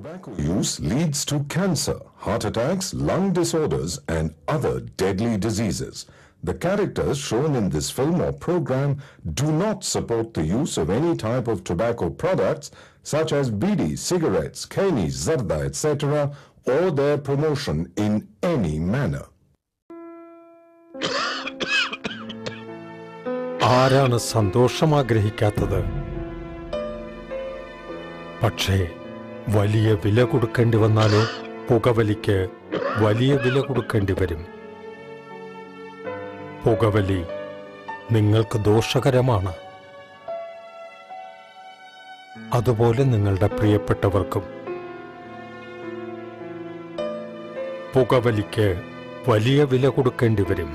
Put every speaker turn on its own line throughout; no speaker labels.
Tobacco use leads to cancer, heart attacks, lung disorders, and other deadly diseases. The characters shown in this film or program do not support the use of any type of tobacco products such as bidi, cigarettes, kani, zarda, etc., or their promotion in any manner.
ആരാണ് സന്തോഷം ആഗ്രഹിക്കാത്തത് പക്ഷേ വലിയ വില കൊടുക്കേണ്ടി വന്നാലോ പുകവലിക്ക് വലിയ വില കൊടുക്കേണ്ടി വരും പുകവലി നിങ്ങൾക്ക് ദോഷകരമാണ് അതുപോലെ നിങ്ങളുടെ പ്രിയപ്പെട്ടവർക്കും പുകവലിക്ക് വലിയ വില കൊടുക്കേണ്ടി വരും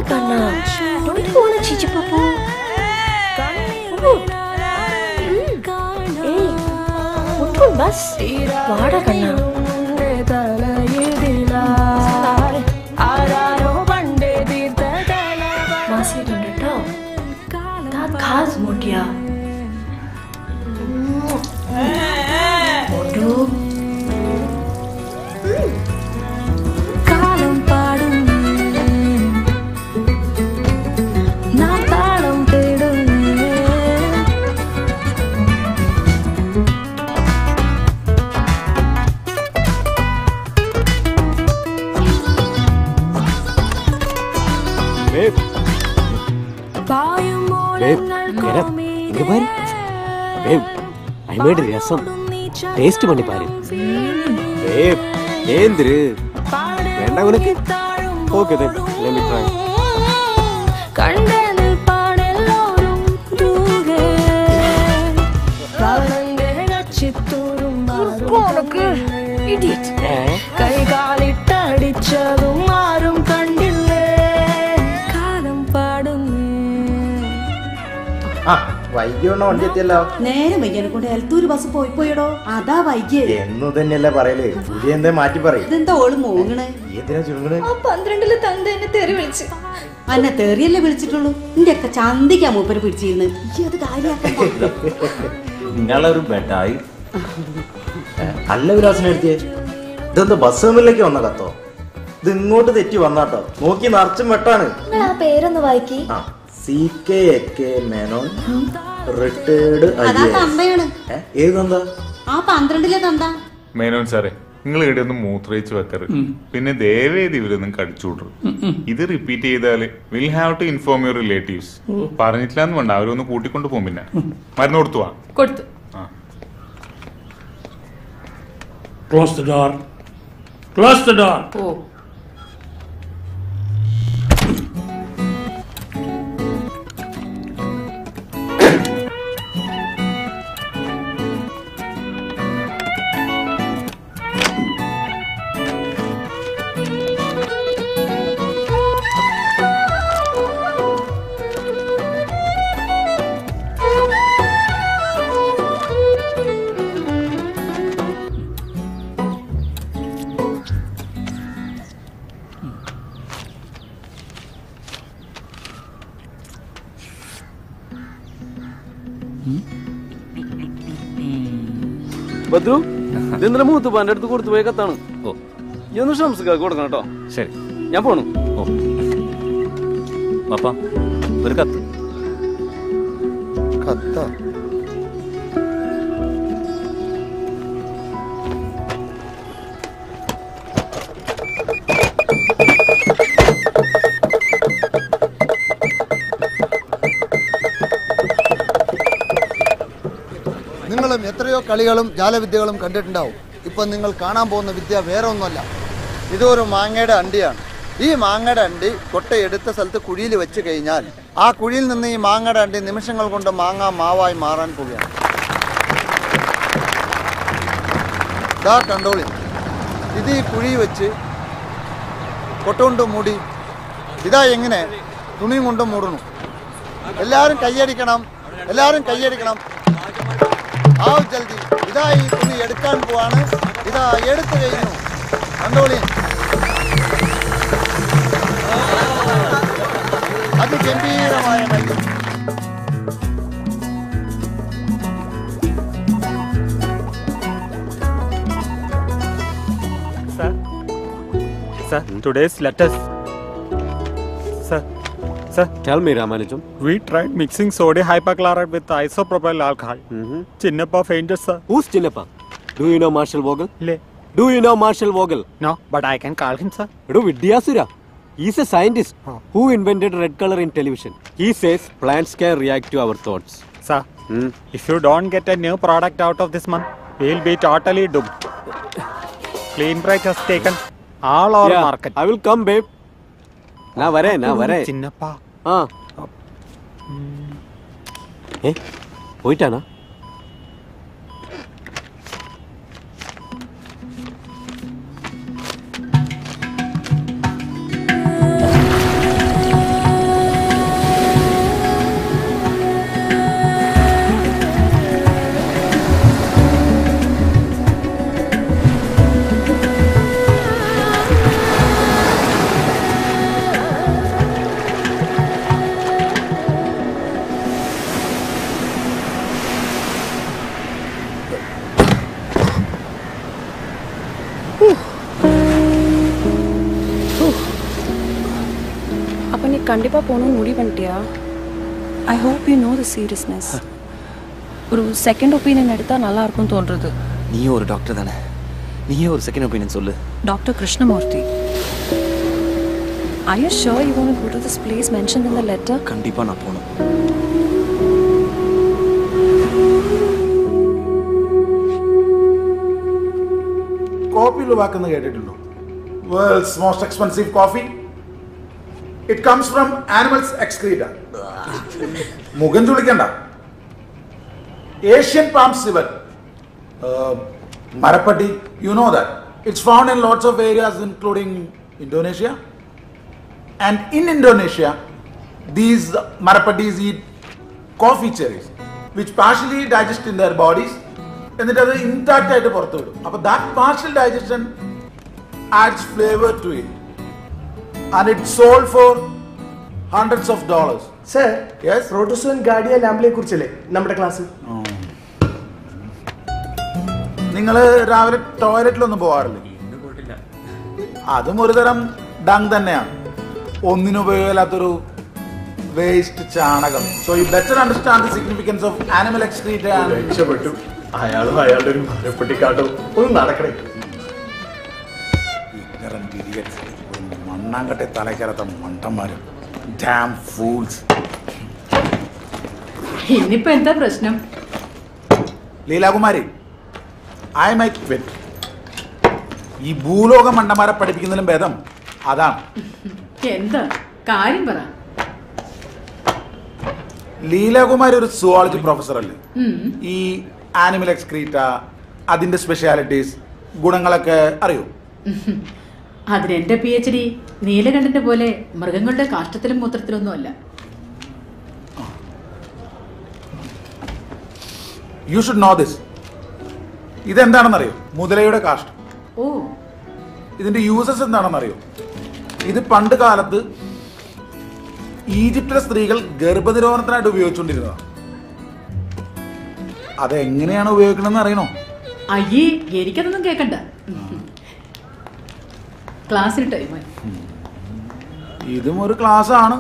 കണ്ണാ don't go on ചിച്ചു പപ്പു ഏയ് ഉപ്പും ബസ് വാടാ കണ്ണാ മാസിയിട്ടുണ്ട് കേട്ടോ दात खास मोठ्या मोठू
കാലം പാടും നാം താളം തേടും
ஐமேடு ரசம் டேஸ்ட் பண்ணி பாரு ஏய் ஏந்திரு வேண்டாம் உனக்கு okay then let me try
കണ്ടതിൽ പാടെല്ലാരും ദൂരെ കാലന്റെ കച്ചിത്തൂരും കൈകാലിട്ടടിച്ചതും ആരും കണ്ടില്ലേ കാലം പാടുന്നേ
ആ വൈകിയോണ വണ്ടി എത്തിയല്ലോ
നേരെ വൈകിനെ കൊണ്ട് എലത്തൂര് ബസ് പോയി പോയടോ അതാ വൈകിയേ
എന്നു തന്നെയല്ലേ പറയല് പുതിയ എന്തേ മാറ്റി പറയും
ഇതെന്താ ഓള് മോങ്ങണ്
ഏതിനാ ചുരുങ്ങണ്
ആ പന്ത്രണ്ടില് തന്ത എന്നെ തെറി വിളിച്ച്
അന്നെ തെറിയല്ലേ വിളിച്ചിട്ടുള്ളൂ നിന്റെ ഒക്കെ ചന്തിക്കാ മൂപ്പര് പിടിച്ചിരുന്ന് ഈ അത് കാര്യാക്കണ്ട
നിങ്ങളൊരു ബെഡായി അല്ല വിലാസിനെ എടുത്തിയേ ഇതെന്താ ബസ് തമ്മിലേക്ക് വന്ന കത്തോ ഇത് ഇങ്ങോട്ട് തെറ്റി വന്നാട്ടോ നോക്കി നിറച്ചും വെട്ടാണ്
നിങ്ങൾ ആ പേരൊന്ന് വായിക്കി
ആ C K A K Menon retired
അതാ തന്തയാണ്
ഏത് തന്താ
ആ പന്ത്രണ്ടിലെ തന്ത
മേനോൻ സാറേ നിങ്ങൾ ഇവിടെ ഒന്നും മൂത്രയിച്ച് വെക്കരുത് പിന്നെ ദയവേത് ഇവരൊന്നും കടിച്ചു വിടരുത് ഇത് റിപ്പീറ്റ് ചെയ്താല് will have to inform your relatives പറഞ്ഞിട്ടില്ലാന്ന് വേണ്ട അവരൊന്ന് കൂട്ടിക്കൊണ്ട് പോകും പിന്നെ മരുന്ന് കൊടുത്തു വാ
കൊടുത്തു
ആ
Close the door. Close the door.
ഓ
ബദ്രു ഇതെന്തിനാ മൂത്തുപ്പാന്റെ അടുത്ത് കൊടുത്തു പോയ കത്താണ് ഓ ഈ ഒന്ന് ഷംസുക്കാർക്ക് കൊടുക്കണം കേട്ടോ
ശരി
ഞാൻ പോണു
ഓ പപ്പ ഒരു കത്ത്
കത്താ
നിങ്ങളും എത്രയോ കളികളും ജാലവിദ്യകളും കണ്ടിട്ടുണ്ടാവും ഇപ്പം നിങ്ങൾ കാണാൻ പോകുന്ന വിദ്യ വേറെ ഒന്നുമല്ല ഇതൊരു മാങ്ങയുടെ അണ്ടിയാണ് ഈ മാങ്ങയുടെ അണ്ടി കൊട്ടയെടുത്ത സ്ഥലത്ത് കുഴിയിൽ വെച്ച് കഴിഞ്ഞാൽ ആ കുഴിയിൽ നിന്ന് ഈ മാങ്ങയുടെ അണ്ടി നിമിഷങ്ങൾ കൊണ്ട് മാങ്ങ മാവായി മാറാൻ പോവുകയാണ് ദാ കണ്ടോളി ഇത് ഈ കുഴി വെച്ച് കൊട്ട കൊണ്ട് മൂടി ഇതാ എങ്ങനെ തുണിയും കൊണ്ട് മൂടണം എല്ലാവരും കൈയടിക്കണം എല്ലാവരും കൈയടിക്കണം ആവ് ജൽദി ഇതാ ഈ തുണി എടുക്കാൻ പോവാണ് ഇതാ എടുത്തു കഴിഞ്ഞു കണ്ടോളി അതിഗംഭീരമായ കൈ
Sir, sir, today's letters. Sir, sir,
Tell me, Ramanujam.
we tried mixing sodium hypochlorite with isopropyl alcohol.
Mhm.
Chinnappa fainted, sir.
Who's Chinnappa? Do you know Marshall Vogel?
Le.
Do you know Marshall Vogel?
No, but I can call him, sir.
എടോ വിദ്യാസുര is a scientist who invented red colour in television he says plants can react to our thoughts
Sir, if you don't get a new product out of this month, we'll be totally doomed. Clean Bright has taken all our market.
I will come babe ഞാൻ വരേ ഞാൻ വരേ
Chinnappa.
ആ ഏ പോയിട്ടാണോ
கண்டிப்பாக போகணும்னு முடிவு பண்ணிட்டியா I hope you know the seriousness ஒரு செகண்ட் ஒப்பீனியன் எடுத்தால் நல்லா இருக்கும்னு தோன்றுறது
நீயும் ஒரு டாக்டர் தானே நீயே ஒரு செகண்ட் ஒப்பீனியன் சொல்லு
doctor Krishnamurthy I you sure you want go to this place mention in the letter
கண்டிப்பா நான் போகணும்
കോപ്പി ഉളവാക്കുന്ന കേട്ടിട്ടുണ്ടോ world's most expensive coffee it comes from animals excreta മുഖം ചുളിക്കണ്ട ഏഷ്യൻ പാം സിവൻ മരപ്പട്ടി you know that it's found in lots of areas including Indonesia and in Indonesia these മരപ്പട്ടീസ് eat coffee cherries which partially digest in their bodies എന്നിട്ട് അത് intact ആയിട്ട് പുറത്തു വിടും അപ്പൊ that partial digestion adds flavour to it and it sold for hundreds of dollars
sir protozoan ഗാഡിയ ലാമ്പിനെ കുറിച്ചല്ലേ നമ്മുടെ ക്ലാസ്
നിങ്ങൾ രാവിലെ ടോയ്ലറ്റിലൊന്നും പോകാറില്ലേ അതും ഒരു തരം ഡങ് തന്നെയാണ് ഒന്നിനും ഉപയോഗമില്ലാത്തൊരു വേസ്റ്റ് ചാണകം so you better understand the significance of animal excreta
രക്ഷപ്പെട്ടു അയാളും അയാളുടെ ഒരു മരപ്പെട്ടിക്കാട്ടും ഒന്ന് നടക്കണേ
മണ്ണാങ്കട്ടെ തലക്കരത്ത മണ്ടന്മാരും ഡാം ഫൂൾസ്
ഇന്നിപ്പോ എന്താ പ്രശ്നം
ലീലാകുമാരി ഐ മൈ ക്വിറ്റ് ഈ ഭൂലോക മണ്ടന്മാരെ പഠിപ്പിക്കുന്നതിലും ഭേദം അതാണ്
എന്താ കാര്യം പറ
ലീലാകുമാരി ഒരു സുവോളജി പ്രൊഫസർ അല്ലേ
ഉം.
ഈ ആനിമൽ എക്സ്ക്രീറ്റ അതിന്റെ സ്പെഷ്യാലിറ്റീസ് ഗുണങ്ങളൊക്കെ അറിയോ
അതിന് എന്റെ പി എച്ച് ഡി നീലകണ്ഠന്റെ പോലെ മൃഗങ്ങളുടെ കാഷ്ടത്തിലും മൂത്രത്തിലൊന്നും അല്ല
യു ഷുഡ് നോ ദിസ് ഇതെന്താണെന്നറിയോ മുതലയുടെ കാഷ്ടം
ഓ
ഇതിന്റെ യൂസസ് എന്താണെന്നറിയോ ഇത് പണ്ട് കാലത്ത് ഈജിപ്തിലെ സ്ത്രീകൾ ഗർഭനിരോധനത്തിനായിട്ട് ഉപയോഗിച്ചുകൊണ്ടിരുന്നതാണ് അതെങ്ങനെയാണ് ഉപയോഗിക്കണമെന്ന് അറിയണോ
അയ്യേ എനിക്കതൊന്നും കേക്കണ്ട ക്ലാസ്സിന് ടൈമായി
ഇതും ഒരു ക്ലാസ് ആണ്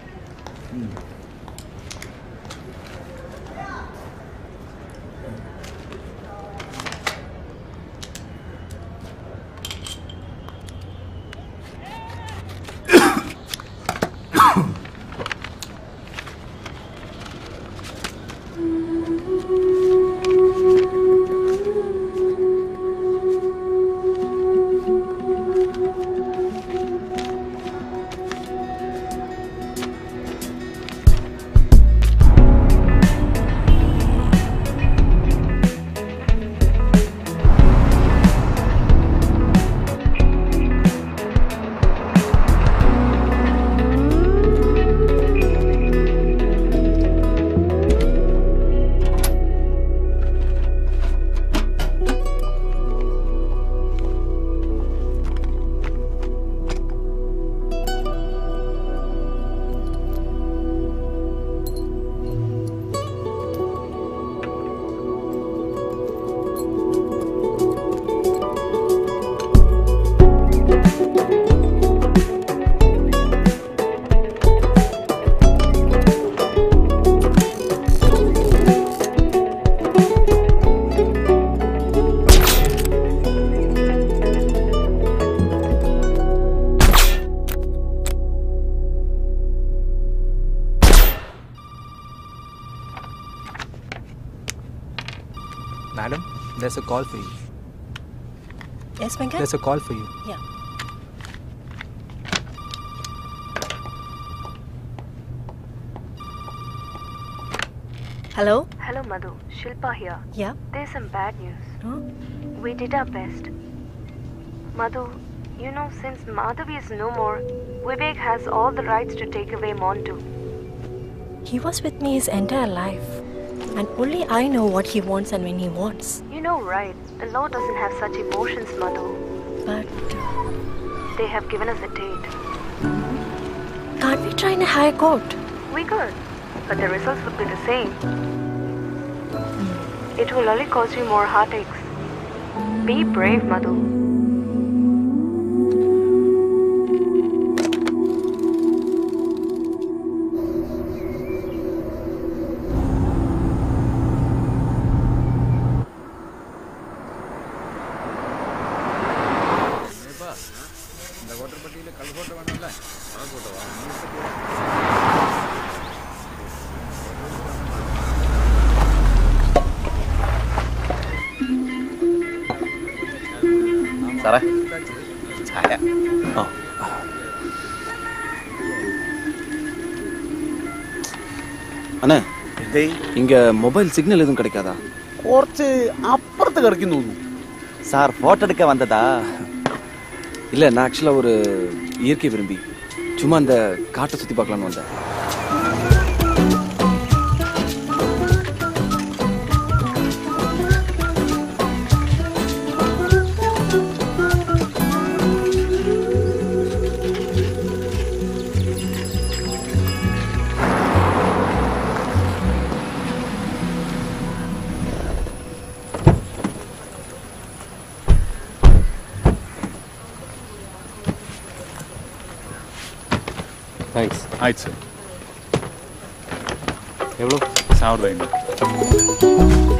Madam, there's a call for you.
Yes, Venkat?
There's a call for you.
Yeah. Hello?
Hello, Madhu. Shilpa here.
Yeah?
There's some bad news. We did our best. Madhu, you know, since Madhavi is no more, Vivek has all the rights to take away Montu.
He was with me his entire life. And only I know what he wants and when he wants.
You know, right? The law doesn't have such emotions, Madhu.
But
They have given us a date.
can't we try in a higher court?
We could, but the results would be the same. It will only cause you more heartaches. Be brave, Madhu.
സാറേ ചായ
ആ அண்ணே இங்க mobile signal எதுவும் கிடைக்காதா
കുറച്ച് അപ്പുറത്ത് കിടക്കുന്നു തോന്നുന്നു
சார் போட்டோ எடுக்க வந்ததா இல்ல நான் ஆக்சுவலா ஒரு இயற்கை விரும்பி சும்மா அந்த காட்டை சுத்தி பார்க்கலாம்னு வந்தேன் ಥ್ಯಾಂಕ್ಸ್
ಆಯ್ತು ಸರ್
எவ்வளோ
ಸಾವಿರದ ಐನೂರು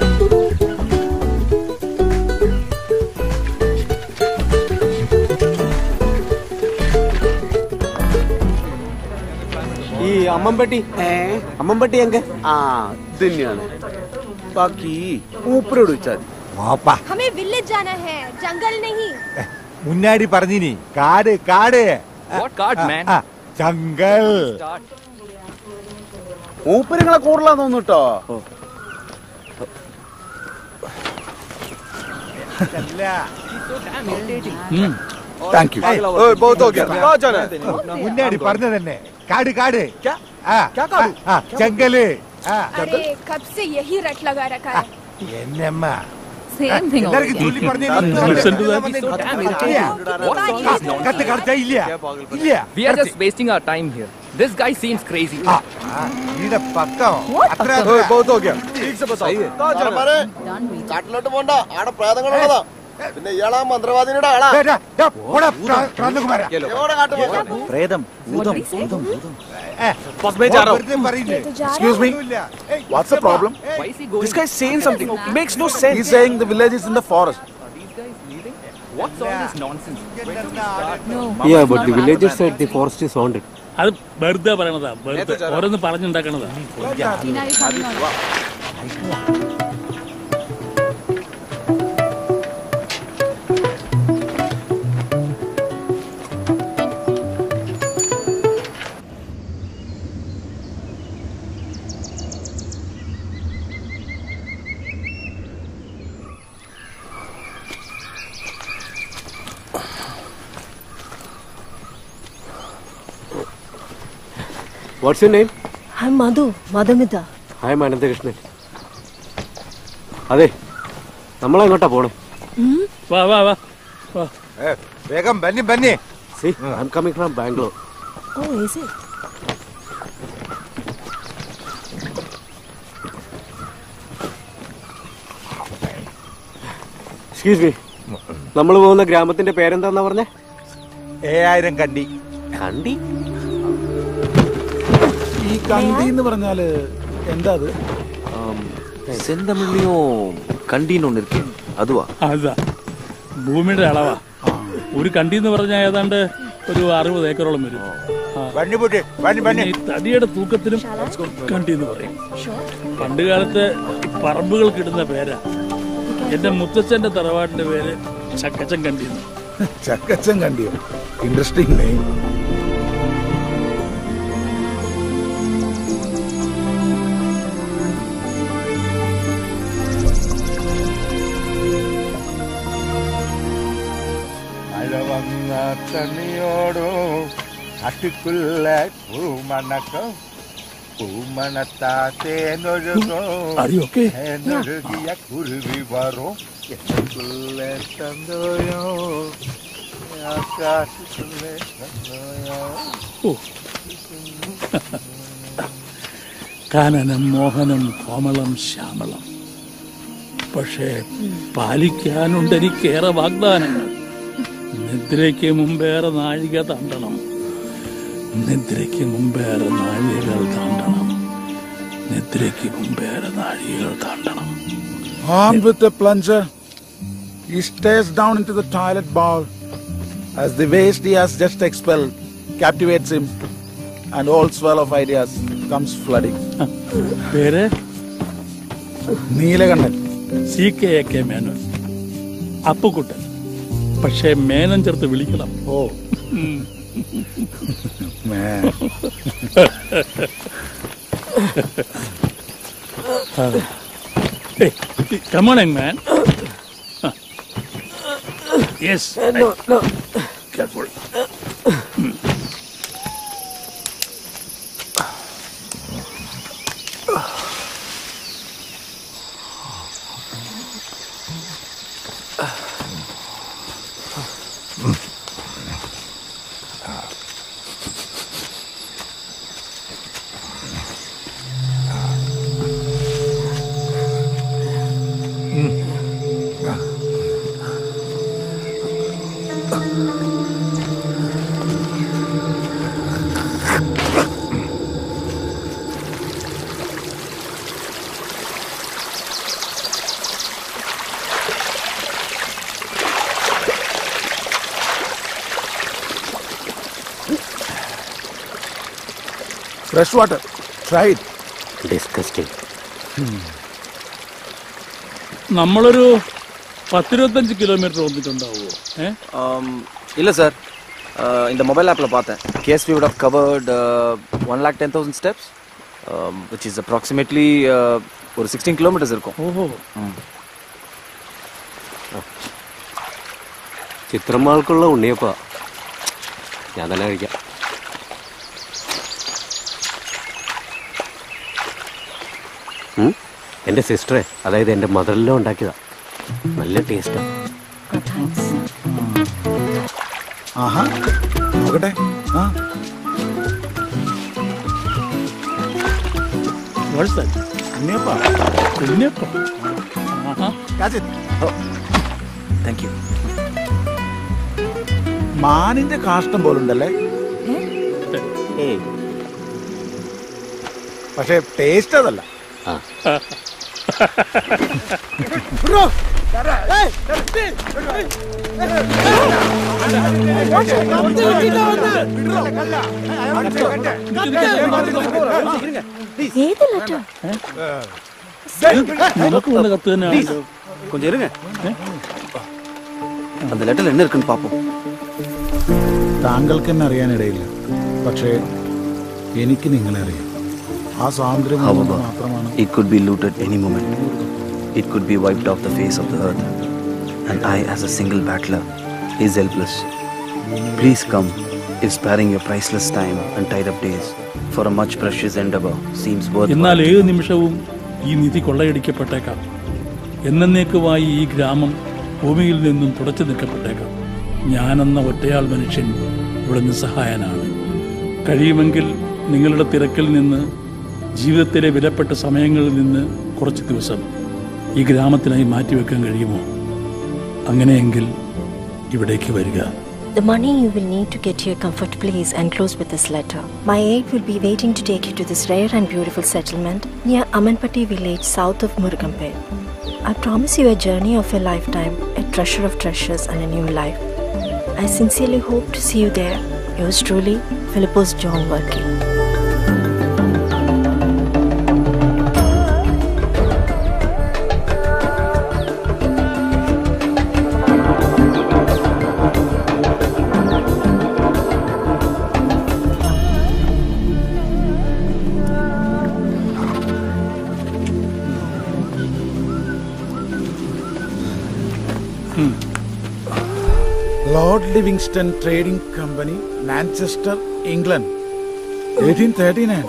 ഈ അമ്മമ്പട്ടി അമ്മമ്പട്ടി എങ്ക
ആ ഇത് തന്നെയാണ് ബാക്കി മൂപ്പരോട് വെച്ചാൽ
വാപ്പാ
हमें विलेज जाना है जंगल नहीं
മുന്നാടി പറഞ്ഞിനി കാട് കാട്
What card, man?
ആ, ജംഗൽ
മൂപ്പരങ്ങളെ കൂടുതലാന്ന് തോന്നുന്നു കേട്ടോ താങ്ക് യു
മുന്നാടി പറഞ്ഞു തന്നെ കാട് കാട് ആ, ആ, ആ, ജംഗല് ആ.
अरे कब से यही रट लगा रखा है
എന്നമ്മ
Same thing
എല്ലാവർക്കും
over
ചൊല്ലി
here.
പറഞ്ഞേ
Can't
കത്ത്
listen to that.
കത്ത്
He's so damn
കത്ത്
irritating. What is all this
കത്ത് കടച്ച ഇല്ല ഇല്ല
We are just wasting our time here. This guy seems crazy.
ഈടെ പക്കം അത്ര
കാട്ടിലോട്ട് പോണ്ട ആടെ പ്രേതങ്ങളുള്ളതാ പിന്നെ ഇയാളാ മന്ത്രവാദിനിയുടെ ആളാ എവിടെ കാട്ടു
പ്രേതം ഭൂതം ഭൂതം ഭൂതം
बस में जा रहा हूँ Excuse me. What's the problem? This guy is saying something. It makes no sense. He's saying the village is in the forest.
What's all this nonsense?
Yeah, but the villagers said the forest is haunted.
അത് വെറുതെ പറയണതാ വെറുതെ ഓരോന്ന് പറഞ്ഞുണ്ടാക്കണതാ
What's your name?
I'm Madhu, Madhumita.
Hi Ananthakrishnan അതെ നമ്മളെങ്ങോട്ടാ പോണേ
വാ വാ വാ വാ
വേഗം ബന്നി ബന്നി
See, I'm coming from Bangalore.
Oh, is it?
Excuse me നമ്മൾ പോകുന്ന ഗ്രാമത്തിന്റെ പേരെന്താന്നാ പറഞ്ഞേ
ഏഴായിരം കണ്ടി
കണ്ടി
ഈ കണ്ടി എന്ന് പറഞ്ഞാല് എന്താ അത്
செந்தமிழ்லயும் கண்டின்னு ஒண்ணு இருக்கு அதுவா
അതാ ഭൂമിയുടെ അളവാ ഒരു കണ്ടി എന്ന് പറഞ്ഞാൽ ഏതാണ്ട് ഒരു അറുപത് ഏക്കറോളം വരും ആ. പിന്നെ ഈ തടിയുടെ തൂക്കത്തിനും കണ്ടി എന്ന് പറയും പണ്ട് കാലത്ത് പറമ്പുകൾക്ക് ഇടുന്ന പേരാ എന്റെ മുത്തച്ഛന്റെ തറവാടിന്റെ പേര് ചക്കച്ചൻ കണ്ടി എന്ന്.
ചക്കച്ചൻ കണ്ടിയോ ഇൻട്രസ്റ്റിംഗ് നെയിം
മഴ വന്ന തണ്ണിയോടും കാട്ടിക്കുള്ള പൂമണക്കം പൂമണത്താ തേനൊഴുകും
Are you okay?
തേനൊഴുകിയ കുരുവി വരും എന്നുക്കുള്ള തന്തോയോ ആകാശത്തുള്ള തന്തോയോ
ഓ കാനനം മോഹനം കോമളം ശ്യാമളം പക്ഷേ പാലിക്കാനുണ്ട് എനിക്കേറെ വാഗ്ദാനങ്ങൾ നിദ്രയ്ക്ക് മുമ്പേറെ നാഴിക താണ്ടണം നിദ്രയ്ക്ക് മുമ്പേറെ നാഴികകൾ താണ്ടണം നിദ്രയ്ക്ക് മുമ്പേറെ നാഴികകൾ താണ്ടണം
Armed with a plunger, he stares down into the toilet bowl as the waste he has just expelled captivates him, and all swell of ideas comes flooding.
പേര്
Neelakantan
C K A K Menon Appukuttan പക്ഷേ മേനൻ ചേർത്ത് വിളിക്കണം
ഓ Man.
Come on, young man. Yes.
No, no.
Careful.
Fresh water. Try it.
Disgusting.
നമ്മളൊരു പത്തിരുപത്തഞ്ച് kilometre വന്നിട്ടുണ്ടാവുമോ ഏ
Um, இல்ல sir இந்த mobile ஆப்பில் பார்த்தேன் case we would have covered one lakh ten thousand steps which is approximately ஒரு சிக்ஸ்டீன் கிலோமீட்டர்ஸ் இருக்கும்
ഓഹോ
ம்.
ചിത്രമാൾക്കുള്ള ഉണ്ണിയപ്പ ഞാൻ തന്നെ കഴിക്കാം ഉം? എൻ്റെ സിസ്റ്ററെ അതായത് എൻ്റെ മദറിലോ ഉണ്ടാക്കിയതാ നല്ല ടേസ്റ്റാ
ആഹാ നോക്കട്ടെ ആ
What's that?
ഉണ്ണിയപ്പ
ഉണ്ണിയപ്പം ആഹാ.
താങ്ക് യു
മാനിന്റെ കാഷ്ടം പോലുണ്ടല്ലേ പക്ഷെ ടേസ്റ്റ് അതല്ല
ഏത് ലെറ്റർ
നമുക്ക് വന്ന കത്ത് തന്നെയാണല്ലോ
கொஞ்சம் இருங்க அந்த லெட்டர்ல என்ன இருக்குன்னு பார்ப்போம்
താങ്കൾക്ക് എന്നെ അറിയാനിടയില്ല പക്ഷേ എനിക്ക് നിങ്ങളെ അറിയാം ആ സ്വാതന്ത്ര്യം
However,
കൊണ്ട് മാത്രമാണ്
it could be looted any moment. It could be wiped off the face of the earth. And I, as a single battler, is helpless. Please come if sparing your priceless time and tied up days for a much precious endeavor seems worthwhile.
എന്നാൽ ഏത് നിമിഷവും ഈ നിധി കൊള്ളയടിക്കപ്പെട്ടേക്കാം എന്നേക്കുമായി ഈ ഗ്രാമം ഭൂമിയിൽ നിന്നും തുടച്ചു നിൽക്കപ്പെട്ടേക്കാം ഞാനെന്ന ഒറ്റയാൾ മനുഷ്യൻ ഇവിടെ നിസ്സഹായനാണ് കഴിയുമെങ്കിൽ നിങ്ങളുടെ തിരക്കിൽ നിന്ന് ജീവിതത്തിലെ വിലപ്പെട്ട സമയങ്ങളിൽ നിന്ന് കുറച്ച് ദിവസം ഈ ഗ്രാമത്തിനായി മാറ്റിവെക്കാൻ കഴിയുമോ അങ്ങനെയെങ്കിൽ ഇവിടേക്ക് വരിക
The money you will need to get here comfortably is enclosed with this letter. My aide will be waiting to take you to this rare and beautiful settlement near Amanpatti village south of Murugampet. I promise you a journey of a lifetime, a treasure of treasures and a new life. I sincerely hope to see you there. Yours truly, Philippos John Working.
Lord Livingstone trading company Manchester England eighteen thirty nine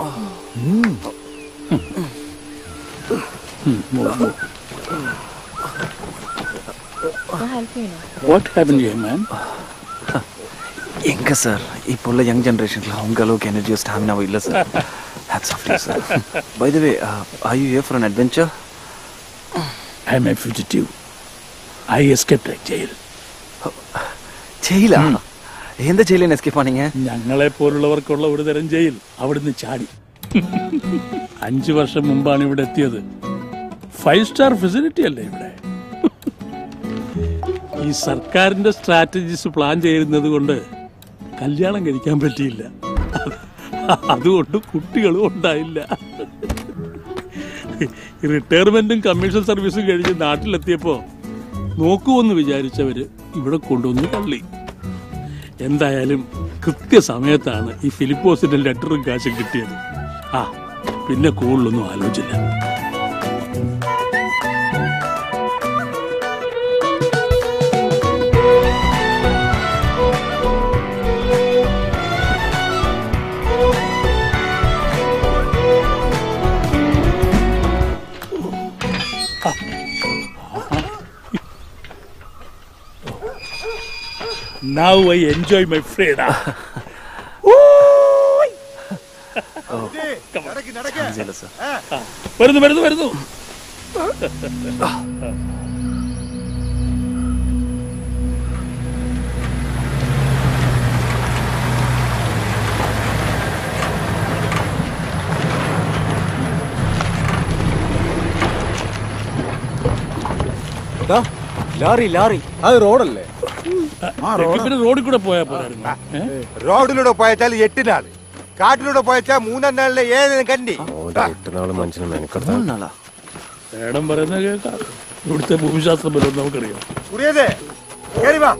I'll help you now.
What happened here, man?
எங்க sir இப்போ உள்ள young ஜெனரேஷன்ல அவங்க அளவுக்கு எனர்ஜியோ ஸ்டாமினாவோ இல்ல sir hats off you sir by the way are you here for an adventure
I am a fugitive. I escaped a jail.
ജയിലാ എന്ത് ജയിലിൽ നിന്ന് എസ്കേപ്പ് ആണീங்க
ഞങ്ങളെ പോലുള്ളവർക്കുള്ള ഒരു തരം ജയിൽ അവിടുന്ന് ചാടി അഞ്ചു വർഷം മുമ്പാണ് ഇവിടെ എത്തിയത് ഫൈവ് സ്റ്റാർ ഫെസിലിറ്റി അല്ലേ ഇവിടെ ഈ സർക്കാരിന്റെ സ്ട്രാറ്റജീസ് പ്ലാൻ ചെയ്യുന്നത് കൊണ്ട് കല്യാണം കഴിക്കാൻ പറ്റിയില്ല അതുകൊണ്ട് കുട്ടികളും ഉണ്ടായില്ല റിട്ടയർമെന്റും കമ്മീഷൻ സർവീസും കഴിഞ്ഞ് നാട്ടിലെത്തിയപ്പോ നോക്കുമെന്ന് വിചാരിച്ചവര് ഇവിടെ കൊണ്ടുവന്ന് തള്ളി എന്തായാലും കൃത്യസമയത്താണ് ഈ ഫിലിപ്പോസിന്റെ ലെറ്ററും കാശും കിട്ടിയത് ആ പിന്നെ കൂടുതലൊന്നും ആലോചിച്ചില്ല Now I enjoy my freedom. ആ, വരുന്നു വരുന്നു വരുന്നു
ലാറി ലാറി
അത് റോഡല്ലേ
എങ്കിൽ പിന്നെ റോഡിൽ കൂടെ പോയാൽ പോരായിരുന്നു ഏ?
റോഡിലൂടെ പോയച്ചാൽ എട്ടിനാള് കാട്ടിലൂടെ പോയച്ചാൽ മൂന്നാം നാളിലെ ഏതെങ്കിലും കണ്ടി
എട്ട് നാള് മനുഷ്യനെ മെനക്കെടുത്താ
മേഡം പറയുന്നത് കേൾക്കാം ഇവിടുത്തെ ഭൂമിശാസ്ത്രം വല്ലതും നമുക്കറിയാം
കുറിയതേ കേറി വാ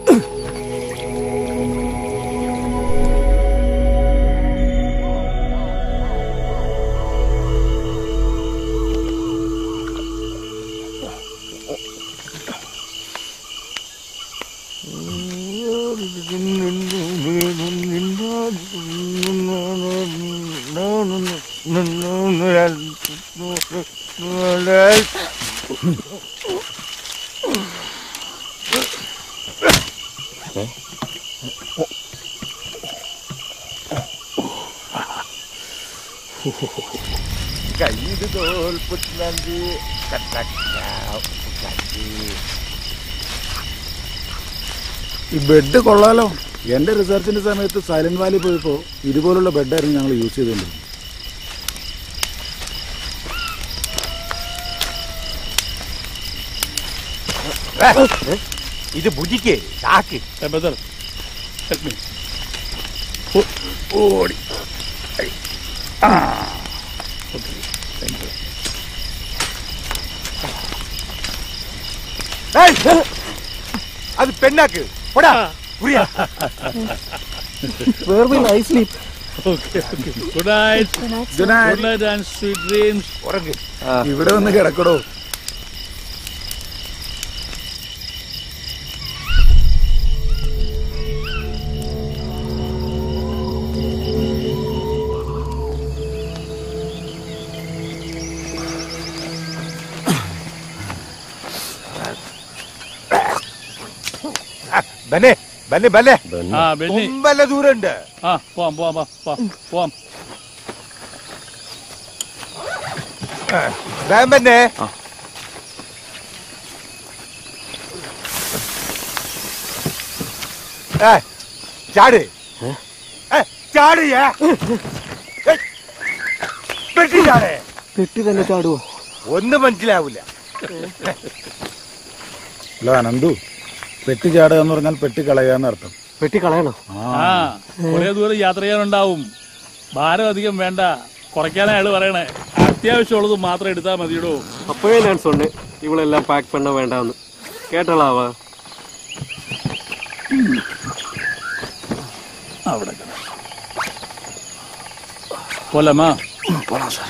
കയ്യിൽ തോൽപ്പുറ്റി
ഈ ബെഡ് കൊള്ളാലോ എന്റെ റിസർച്ചിന്റെ സമയത്ത് സൈലന്റ് വാലി പോയപ്പോ ഇതുപോലുള്ള ബെഡായിരുന്നു ഞങ്ങൾ യൂസ് ചെയ്തുകൊണ്ടിരുന്നത്
ഇത് ബുജിക്ക് ചാക്ക്
ബദർ help me. ഓ- ഓടി ഐ. ആ. Okay, thank you.
ഏയ്! അത് പെണ്ണാക്ക് പോടാ കുറിയാ
Where will I sleep?
Okay, okay. Good night.
Good night. Good night.
Good night and sweet dreams.
ഉറങ്ങ്
ഇവിടെ വന്ന് കിടക്കടോ
ബന്നെ ബന്നെ ബന്നെ
ആ ബെന്നി
ഒമ്പല ദൂരണ്ട്
ആ പോവാം പോവാം വാ, വാ, പോവാം
വേം ബന്നെ ഏ ചാട് ഏ ചാട് ഏ. ഏയ്. പെട്ടി ചാടേ
പെട്ടി തന്നെ ചാടുവോ
ഒന്നും മനസ്സിലാവൂല
അല്ല നന്ദു പെട്ടി ചാടുക എന്ന് പറഞ്ഞാൽ പെട്ടി കളയാന്ന് അർത്ഥം
പെട്ടി കളയണോ
ആ കുറെ ദൂരം യാത്ര ചെയ്യാനുണ്ടാവും ഭാരം അധികം വേണ്ട കുറയ്ക്കാനാ അയാള് പറയണേ അത്യാവശ്യമുള്ളത് മാത്രം എടുത്താൽ മതിയിടോ
അപ്പോഴേ ഞാൻ சொன்னேன் ഇവളെല്ലാം പാക്ക് பண்ண വേണ്ടാന്ന് കേട്ടളാവാ
അവിടെ കിട. പോലാമാ
പോലാം സാർ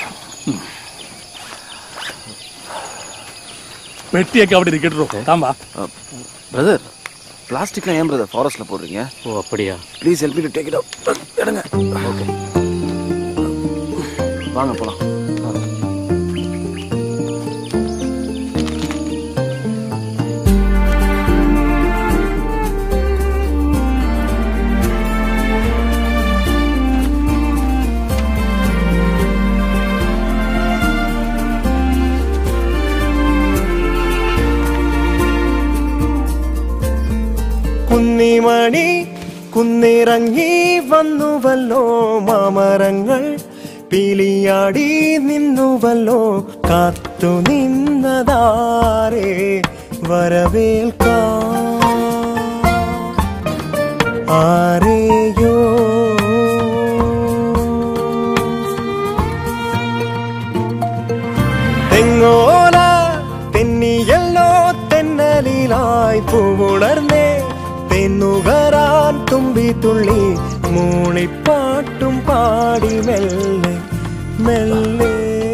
പെട്ടിയൊക്കെ അവിടെ ഇരിക്കട്ടോ താൻ വാ
பிரதர் பிளாஸ்டிக்லாம் ஏன் பிரதர் ஃபாரஸ்ட்ல போடுறீங்க
ஓ அப்படியா
please help me to take it out எடுங்க ஓகே வாங்க போலாம்
കുന്നിമണി കുന്നിറങ്ങി വന്നുവല്ലോ മാമരങ്ങൾ പീലിയാടി നിന്നുവല്ലോ കാത്തു നിന്നതാരേ വരവേൽക്കാൻ ആരെയോ തെങ്ങോല തെന്നിയല്ലോ തെന്നലിലായി പൂവുണർന്നേ തെന്നുകരാൻ തുമ്പി തുള്ളി മൂളിപ്പാട്ടും പാടി മെല്ലെ മെല്ലെ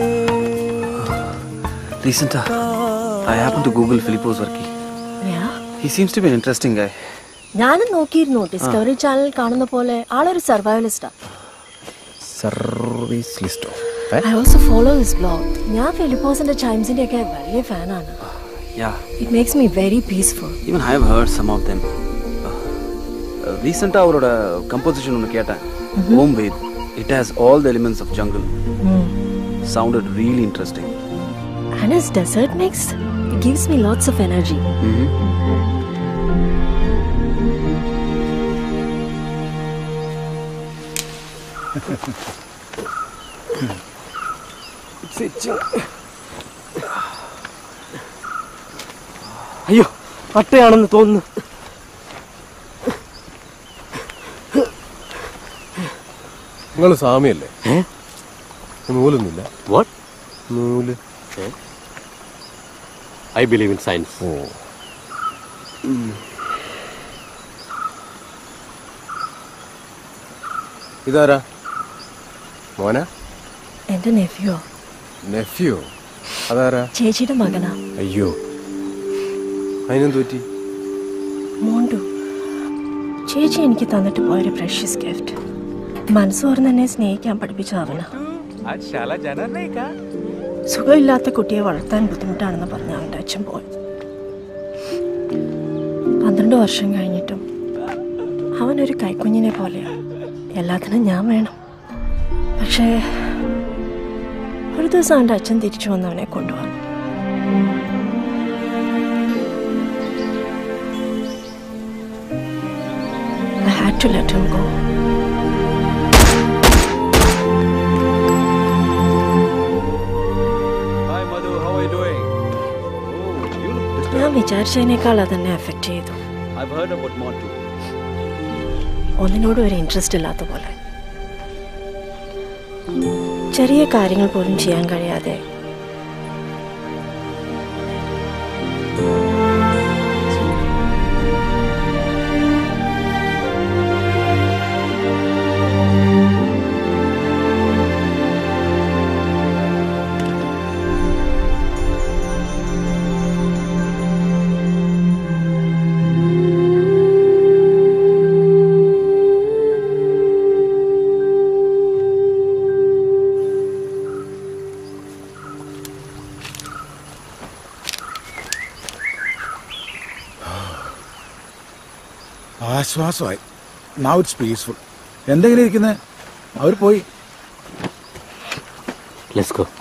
Recent, I happened to Google Filippo Zerki.
Yeah.
He seems to be an interesting guy.
ഞാനും നോക്കിയിരുന്നു ഡിസ്കവറി ചാനൽ കാണുന്ന പോലെ ആളൊരു സർവൈവലിസ്റ്റാ
സർവീസ് ലിസ്റ്റോ
I also follow his blog ഞാൻ ഫിലിപ്പോസിന്റെ ചൈംസിന്റെ ഒക്കെ വലിയ ഫാനാണ്
Yeah,
it makes me very peaceful
even I have heard some of them. ரீசெண்டாக அவரோட கம்போசிஷன் ஒன்று கேட்டேன் um with it has all the elements of jungle sounded really interesting
And his dessert mix it gives me lots of energy.
അയ്യോ അട്ടയാണെന്ന് തോന്നുന്നു
നിങ്ങൾ സ്വാമിയല്ലേ നൂലൊന്നുമില്ല
വാട്ട്
നൂല്
ഐ ബിലീവ് ഇൻ സയൻസ്
ഓ ഇതാരാ മോന
എന്റെ നെഫ്യോ
നെഫ്യൂ അതാരാ
ചേച്ചിയുടെ മകനാ
അയ്യോ അതിനെന്ത് പറ്റി
മോണ്ടു ചേച്ചി എനിക്ക് തന്നിട്ട് പോയൊരു പ്രഷ്യസ് ഗിഫ്റ്റ് മനസ്സ് തുറന്ന് എന്നെ സ്നേഹിക്കാൻ പഠിപ്പിച്ച അവന
आज शाला जाणार नाही का
സുഖമില്ലാത്ത കുട്ടിയെ വളർത്താൻ ബുദ്ധിമുട്ടാണെന്ന് പറഞ്ഞ അവൻ്റെ അച്ഛൻ പോയി പന്ത്രണ്ട് വർഷം കഴിഞ്ഞിട്ടും അവനൊരു കൈക്കുഞ്ഞിനെ പോലെയാണ് എല്ലാത്തിനും ഞാൻ വേണം പക്ഷേ ഒരു ദിവസം അവൻ്റെ അച്ഛൻ തിരിച്ചു വന്ന് അവനെ കൊണ്ടുവന്നു I had to let him go.
Hi Madhu, how are you doing?
ഞാൻ വിചാരിച്ചതിനേക്കാൾ അതെന്നെ എഫക്റ്റ് ചെയ്തു
I've heard about Motu.
ഒന്നിനോടും ഒരു ഇൻട്രസ്റ്റ് ഇല്ലാത്ത പോലെ ചെറിയ കാര്യങ്ങൾ പോലും ചെയ്യാൻ കഴിയാതെ
ആശ്വാസമായി നൗ ഇറ്റ്സ് പീസ്ഫുൾ എന്തെങ്കിലും ഇരിക്കുന്നത് അവർ പോയി
ലെറ്റ്സ് ഗോ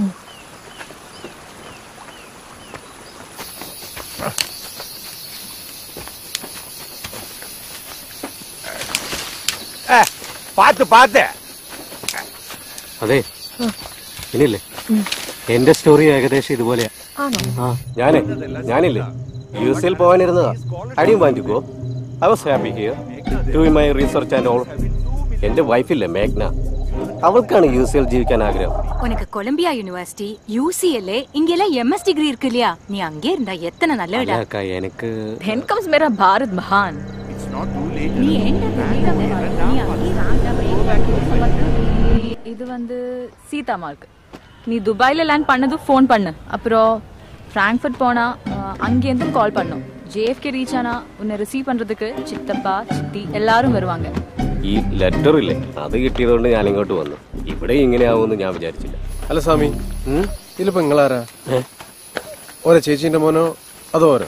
പാത്ത് പാത്ത്
അതെ ഇനിയില്ലേ എന്റെ സ്റ്റോറി ഏകദേശം ഇതുപോലെയാ
ആണോ
ആ ഞാനേ ഞാനില്ലേ യു എസ് എൽ പോകാനിരുന്നതാ അടിയും വാങ്ങിക്കോ I was happy here doing my research and all എന്റെ വൈഫില്ലേ മേഘ്ന അവൾക്കാണ് യു എസ് എൽ ജീവിക്കാൻ ആഗ്രഹം
உனக்கு கொலம்பியா யூனிவர்சிட்டி யூசிஎல்ஏ இங்கெல்லாம் எம்எஸ் டிகிரி இருக்கு இல்லையா நீ அங்கே இருந்தா எத்தனை நல்ல
അല്ല
இடம்
അക്ക എനിക്ക്
then comes मेरा भारत महान நீ
இது வந்து சீதா மார்க் நீ துபாயில லேண்ட் பண்ணது ஃபோன் பண்ணு அப்புறம் ஃப்ராங்க்ஃபர்ட் போனா அஹ், அங்கேருந்தும் கால் பண்ணும் ஜேஎஃப்கே ரீச் ஆனா உன்னை ரிசீவ் பண்றதுக்கு சித்தப்பா சித்தி எல்லாரும் வருவாங்க
ഈ ലെറ്റർ ഇല്ലേ അത് കിട്ടിയതുകൊണ്ട് ഞാൻ ഇങ്ങോട്ട് വന്നു ഇവിടെ ഇങ്ങനെയാവുമെന്ന് ഞാൻ വിചാരിച്ചില്ല
അല്ല സ്വാമി ഇതിലിപ്പോ നിങ്ങളാരാ ഓരോ ചേച്ചീന്റെ മോനോ അതോ ഓരോ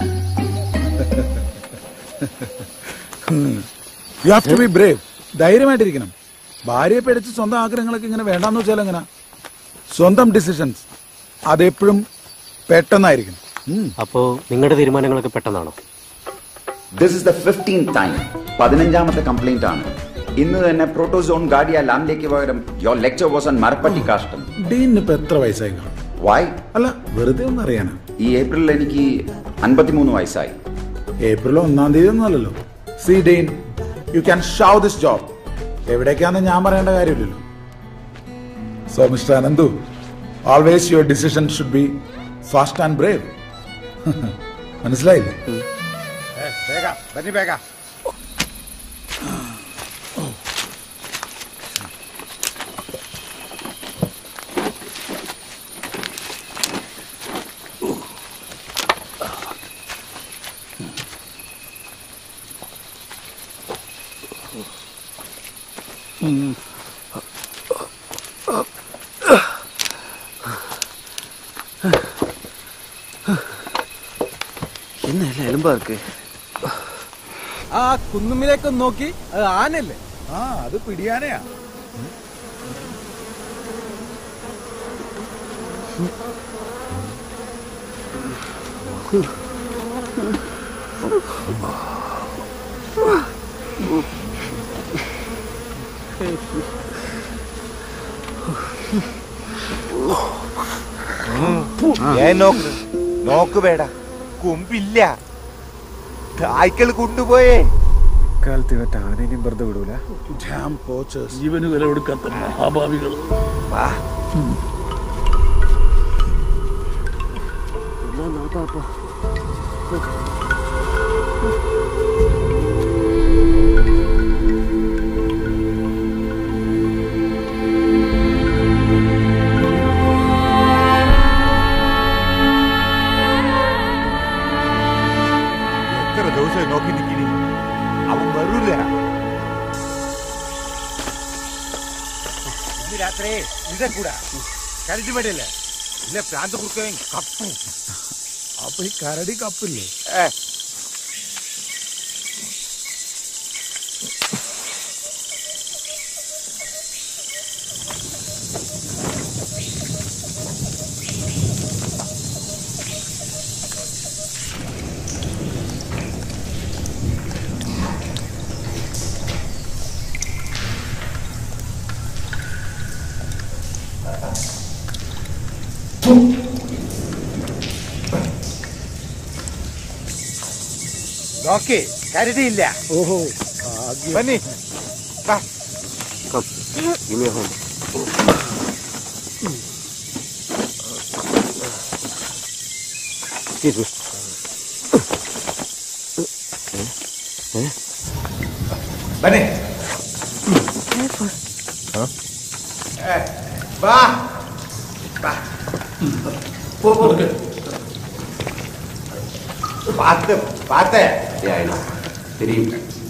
you have to be brave ധൈര്യമായിട്ടിരിക്കണം ഭാര്യയെ പേടിച്ച് സ്വന്തം ആഗ്രഹങ്ങളൊക്കെ ഇങ്ങനെ വേണ്ടാന്ന് വെച്ചാൽ എങ്ങനെ സ്വന്തം ഡിസിഷൻസ് അതെപ്പോഴും പെട്ടെന്നായിരിക്കണം
അപ്പോ നിങ്ങളുടെ തീരുമാനങ്ങളൊക്കെ പെട്ടെന്നാണോ
this is the fifteen time പതിനഞ്ചാമത്തെ കംപ്ലൈന്റ് ആണ് ഇന്ന് തന്നെ പ്രോട്ടോസോൺ ഗാഡിയ ലാംലേക്ക് പകരം യോർ ലെക്ചർ വാസ് ഓൺ മരപ്പട്ടി കാഷ്ടം
ഡീനിന് ഇപ്പൊ എത്ര വയസ്സായി കാണും
വൈ
അല്ല വെറുതെ ഒന്ന് അറിയാനാ
ഈ ഏപ്രിലിൽ എനിക്ക് അൻപത്തിമൂന്ന് വയസ്സായി
ഏപ്രിൽ ഒന്നാം തീയതി ഒന്നും അല്ലല്ലോ see Dane you can shove this job എവിടേക്കാന്ന് ഞാൻ പറയേണ്ട കാര്യമില്ലല്ലോ so mister Ananthu always your decision should be fast and brave മനസ്സിലായില്ലേ
ಬೇಗ ಬನ್ನಿ ಬೇಗ
என்ன எல்லாம் எலும்பா இருக்கு
ആ കുന്നുമ്മിലേക്കൊന്ന് നോക്കി അത് ആനല്ലേ ആ അത് പിടിയാനയാ ഏ നോക്ക് നോക്ക് വേട കുമ്പില്ല തായ്ക്കൾ കൊണ്ടുപോയേ
കാലത്ത് ഇവറ്റ ആനേനെയും വെറുതെ വിടൂല
ജീവന് വില കൊടുക്കാത്ത മഹാഭാവികൾ
എത്ര ദിവസം നോക്കി നിൽക്കിനി അവൻ വരൂല ഇന്ന് രാത്രി ഇതെ കൂടാ കരടി മേടിയല്ലേ ഇല്ല പ്രാന്ത് കുറുക്കവൻ കപ്പും
അപ്പൊ ഈ കരടി കപ്പില്ലേ
ഏ നോക്കി കരുതിയില്ല
ഓഹോ
ബന്നി വാ
Come, give me a hand. Excuse me. Eh? Eh?
ബന്നി ഏ, വാ വാ പോ പോ പാത്ത് പാത്ത്
Yeah, I know. தெரியும்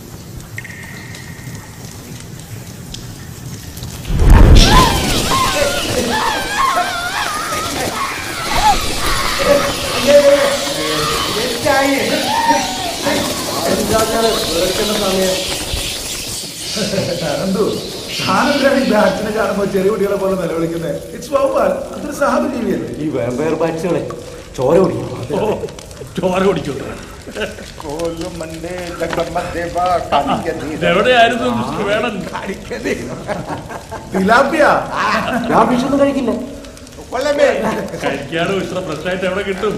അനന്തു താനെന്തിനാണ് ഈ ബാറ്റിനെ കാണുമ്പോ ചെറിയ കുട്ടികളെ പോലെ നിലവിളിക്കുന്നത് ഇറ്റ്സ് വൗവാൽ അതൊരു സഹജീവിയല്ലേ
ഈ വേമ്പയർ ബാറ്റ്സുകളെ ചോര കുടിക്കും
ചോര കുടിക്കും
കോലുമണ്ടേ ലഗ്നമദ്ദേവാ കാണിക്കതീ.
എവിടെയായിരുന്നു മിസ്റ്റർ വേടൻ
കാണിക്കതീ.
തിലാപ്പിയ
ഞാൻ ഫിഷൊന്നും കഴിക്കില്ല
കൊള്ളമേ
കഴിക്കാനും ഇത്ര ഫ്രഷ് ആയിട്ട് എവിടെ കിട്ടും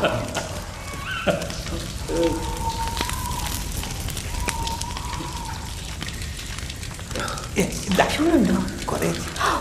കൊറേ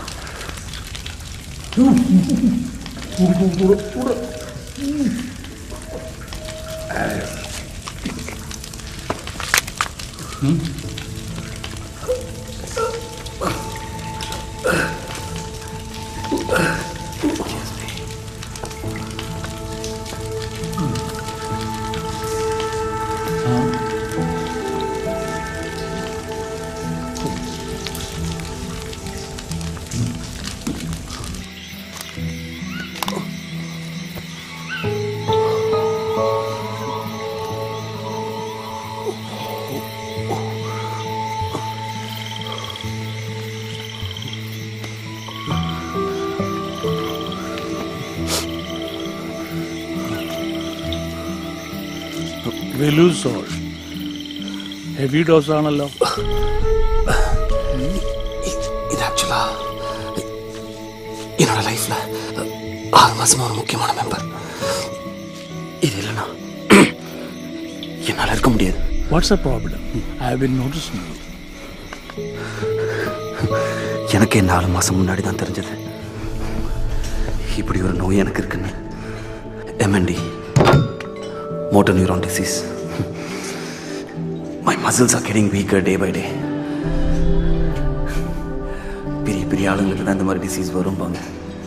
വെലൂസോൾ ഹെവി ഡോസ് ആണല്ലോ
இது ஆக்சுவலா என்னோட லைஃப்ல ஆறு மாசமா ஒரு முக்கியமான மெம்பர் இது இல்லைன்னா என்னால இருக்க முடியாது
what's a problem I have been noticing you
எனக்கு நாலு மாசம் முன்னாடி தான் தெரிஞ்சது இப்படி ஒரு நோய் எனக்கு இருக்குன்னு MND motor neuron disease my muscles are getting weaker day by day பெரிய பெரிய ஆளுங்களுக்கு தான் இந்த மாதிரி டிசீஸ் வரும்பாங்க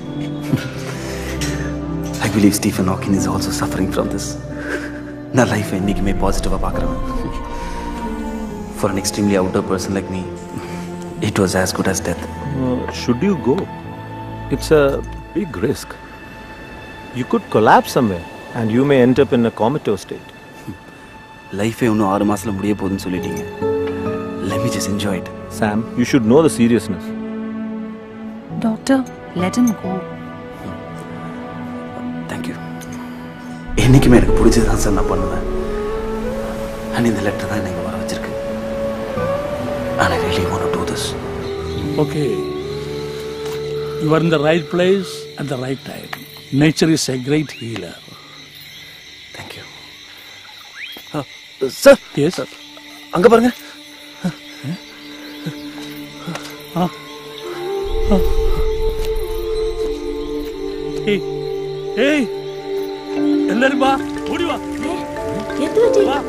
I believe Stephen Hawking is also suffering from this நான் லைஃப் என்றைக்குமே பாசிட்டிவாக பார்க்குறேன் for an extremely outdoor person like me it was as good as death
Uh, should you go? It's a big risk. You could collapse somewhere and you may end up in a comatose state.
லைஃபே இன்னும் ஆறு மாசத்துல முடிய போகுதுன்னு சொல்லிட்டீங்க let me just enjoy it
Sam, you should know the seriousness.
Doctor, let him go.
Thank you என்றைக்குமே எனக்கு பிடிச்சது தான் சார் நான் பண்ணுவேன் அண்ட் இந்த லெட்டர் தான் என்னை இங்க வர வச்சிருக்கு and I really want to do this
Okay. You are in the right place at the right time. Nature is a great healer.
Thank you. Sir
yes
அங்க பாருங்க
ஆ ஆ. ஏய் ஏய் எல்லாரும் வா ஓடி வா
എന്ത്
வா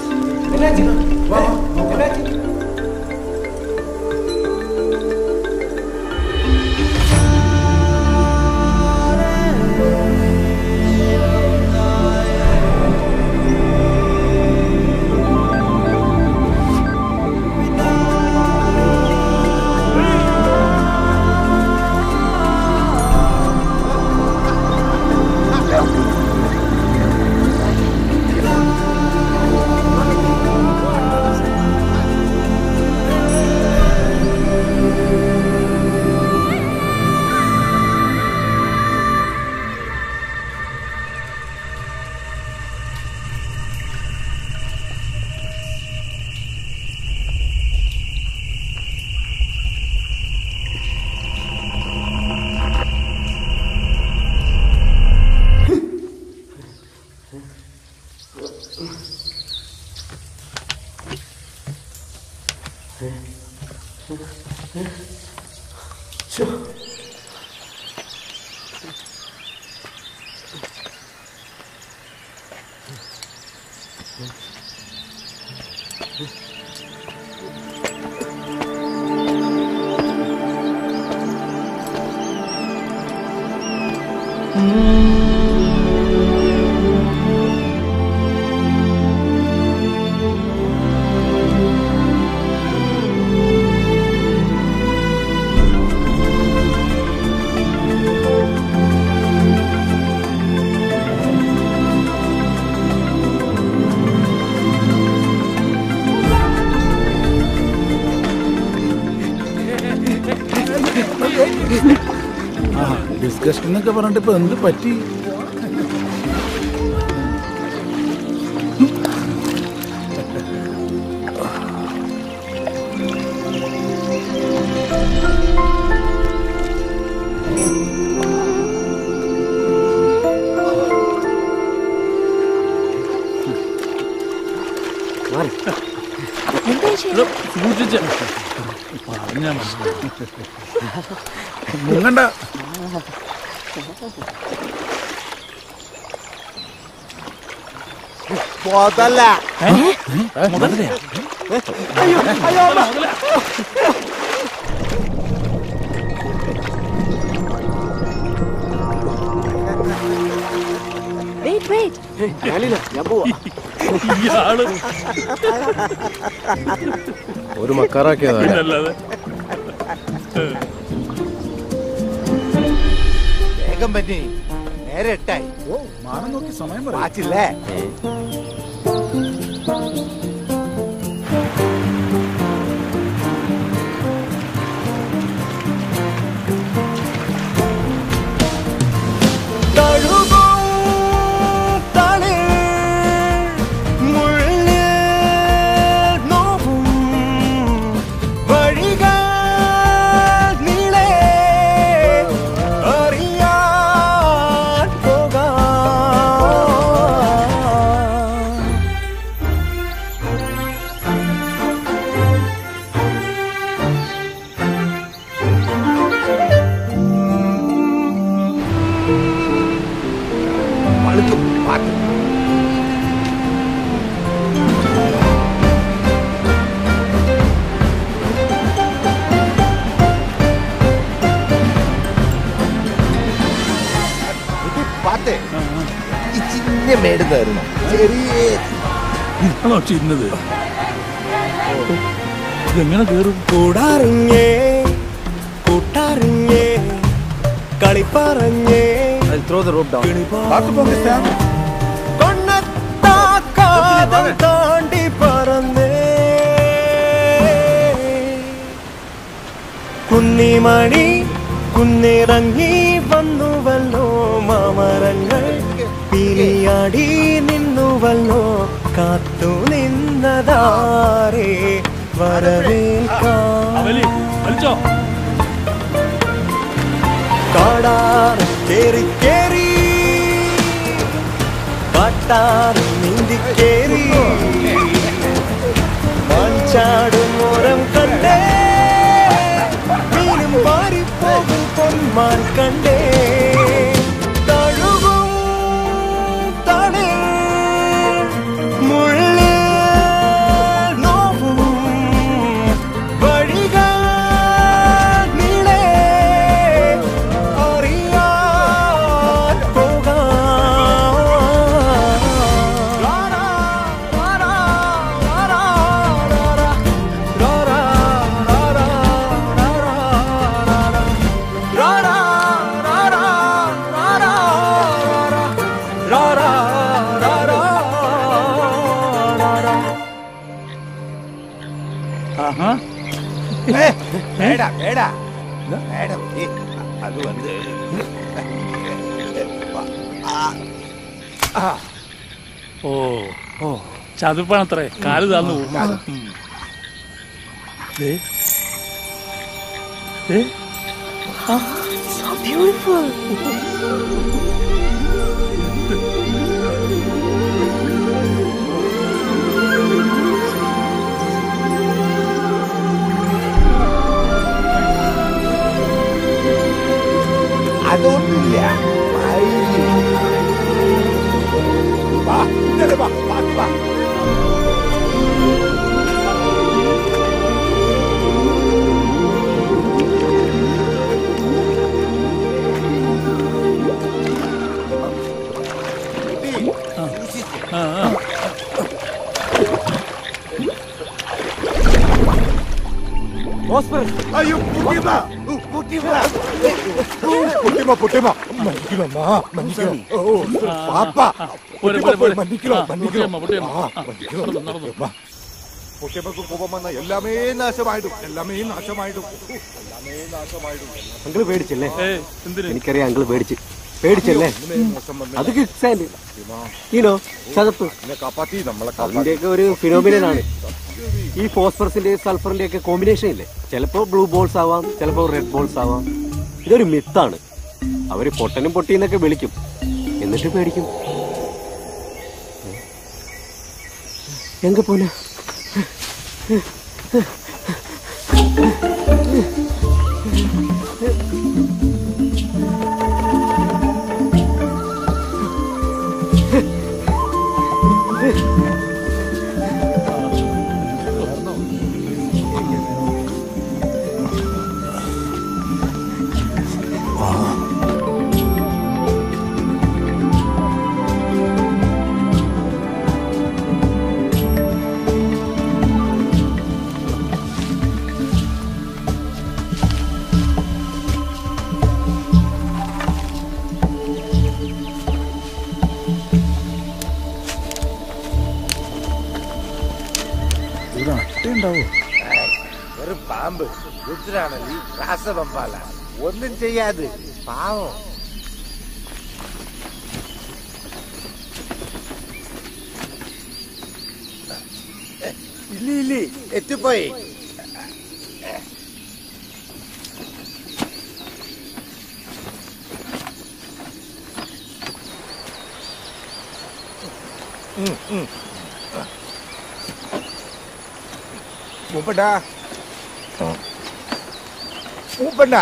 ആ ഡിസ്കഷൻ എന്നൊക്കെ പറഞ്ഞിട്ട് ഇപ്പൊ എന്ത് പറ്റി
സൂക്ഷിച്ച് പറഞ്ഞാ മനസ്സിലാവും
മുങ്ങണ്ട
പോതല്ല
മുതലയാ?
അയ്യോ അയ്യോ അമ്മ.
Wait, wait.
ഞാനില്ല ഞാൻ പോവാ
ഇയാള്
ഒരു മക്കാറാക്കിയതാ
പിന്നല്ലാതെ
വേഗം പറ്റി നേരെ എട്ടായി
ഓ മാനം നോക്കി സമയം പറ
വാച്ചില്ലേ
തഴുകും തളിർ മുള്ളിൽ നോവും വഴികൾ നീളെ അറിയാൻ പോകാം
വലിയ മേട് തരണം ചെറിയ
ആണോ ചിന്നത് ഇതെങ്ങനെ കേറും
കൂടാറിഞ്ഞേ കൂട്ടാറിഞ്ഞേ കളി പറഞ്ഞേ കൊണ്ണത്താക്കാതം താണ്ടി പറന്നേ കുന്നിമണി കുന്നിറങ്ങി വന്നുവല്ലോ മാമരങ്ങൾ പിരിയാടി നിന്നുവല്ലോ കാത്തു നിന്നതാരേ വരവേൽക്കാം
അവലി വലിച്ചോ
കാടാറ് കേറി കേറി കാട്ടാറ് നീന്തി കേറി മാഞ്ചാടും മോരം കണ്ടേ മീനും പാറിപ്പോകും പൊന്മാൻ കണ്ടേ തഴുകും തളിർ മുള്ളിൽ നോവും വഴികൾ നീളെ അറിയാൻ പോകാം
ആഹാ
വേടാ വേടാ മേഡം ഏ, അത് വന്ന് ആ
ഓ ഓ ചതുപ്പാണത്രേ കാല് താന്നു പോകും ദേ. ദേ.
So beautiful.
അതൊന്നുമില്ല വൈകി. വാ, ഇന്നലെ വാ, വാ, വാ.
ആ, ആ.
അയ്യോ പുട്ടിമ പുട്ടിമ പുട്ടിമ പുട്ടിമ മன்னிக்கணும்மா மன்னிக்கணும் ஓ பாப்பா
പോരെ,
പുട്ടിമ
പോരെ,
പോയി
പോരെ.
മன்னிக்கணும்
ആ,
മன்னிக்கணும்
പുട്ടിയമ്മ, പുട്ടിയമ്മ.
ആ,
ആ,
മன்னிக்கணும்
നടന്നു, നടന്നു.
വാ. പുട്ടിമക്ക് കോപം വന്ന എല്ലാമേ നാശമായിടും എല്ലാമേ നാശമായിടും എല്ലാമേ നാശമായിടും
അങ്കിള് പേടിച്ചല്ലേ
ഏയ്, എന്തിന്?
എനിക്കറിയാം അങ്കിള് പേടിച്ച് പേടിച്ചല്ലേ അത് ക്വിക്സാൻഡ് ഈനോ ചതപ്പ്
എന്നെ കാപ്പാത്തി നമ്മളെ
അതിന്റെയൊക്കെ ഒരു ഫിനോമിനൻ ആണ് ഈ ഫോസ്ഫറസിന്റെ സൾഫറിന്റെ ഒക്കെ കോമ്പിനേഷൻ ഇല്ലേ ചിലപ്പോ ബ്ലൂ ബോൾസ് ആവാം ചിലപ്പോ റെഡ് ബോൾസ് ആവാം ഇതൊരു മിത്താണ് അവര് പൊട്ടനും പൊട്ടിന്നൊക്കെ വിളിക്കും എന്നിട്ട് പേടിക്കും എങ്ക പോന
ഇവിടെ അട്ടയുണ്ടാവോ ഒരു പാമ്പ് രുദ്രാണല്ലി രാസപമ്പാല ഒന്നും ചെയ്യാതെ പാവം ഇല്ല ഇല്ല എത്തിപ്പോയി ഉം, ഉം. മൂപ്പണ്ട മൂപ്പണ്ട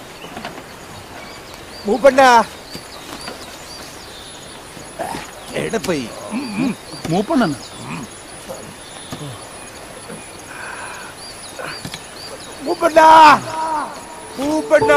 മൂപ്പണ്ട എവിടെ പോയി
മൂപ്പണ്ണൻ
മൂപ്പണ്ട മൂപ്പണ്ട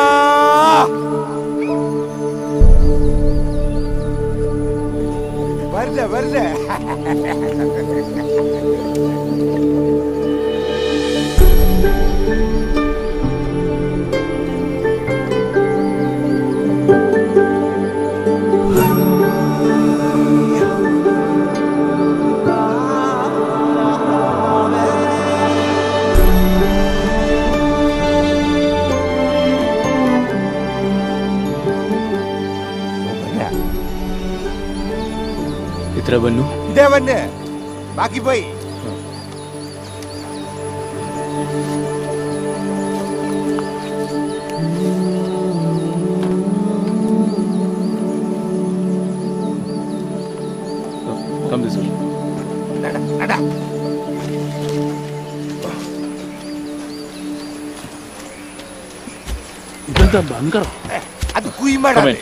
ഇത്ര ബന്നു
ഇതേ വന്നെ ബാക്കി പോയി
കം ദിസ്
ഇതെന്താ ബങ്കറോ
അത് കുയിമട
Come in.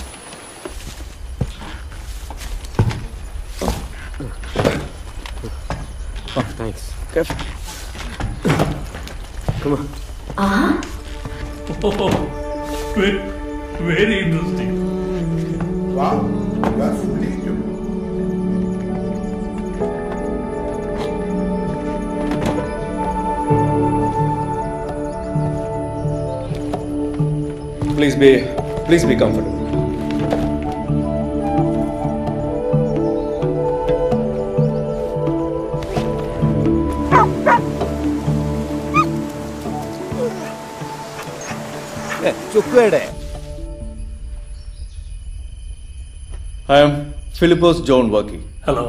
Oh, thanks. Come on.
Ah,
Very, very interesting.
Wow, you are fully equipped.
Please be, please be comfortable.
ചുക്കുവേടെ
I am Philippos John Waki.
Hello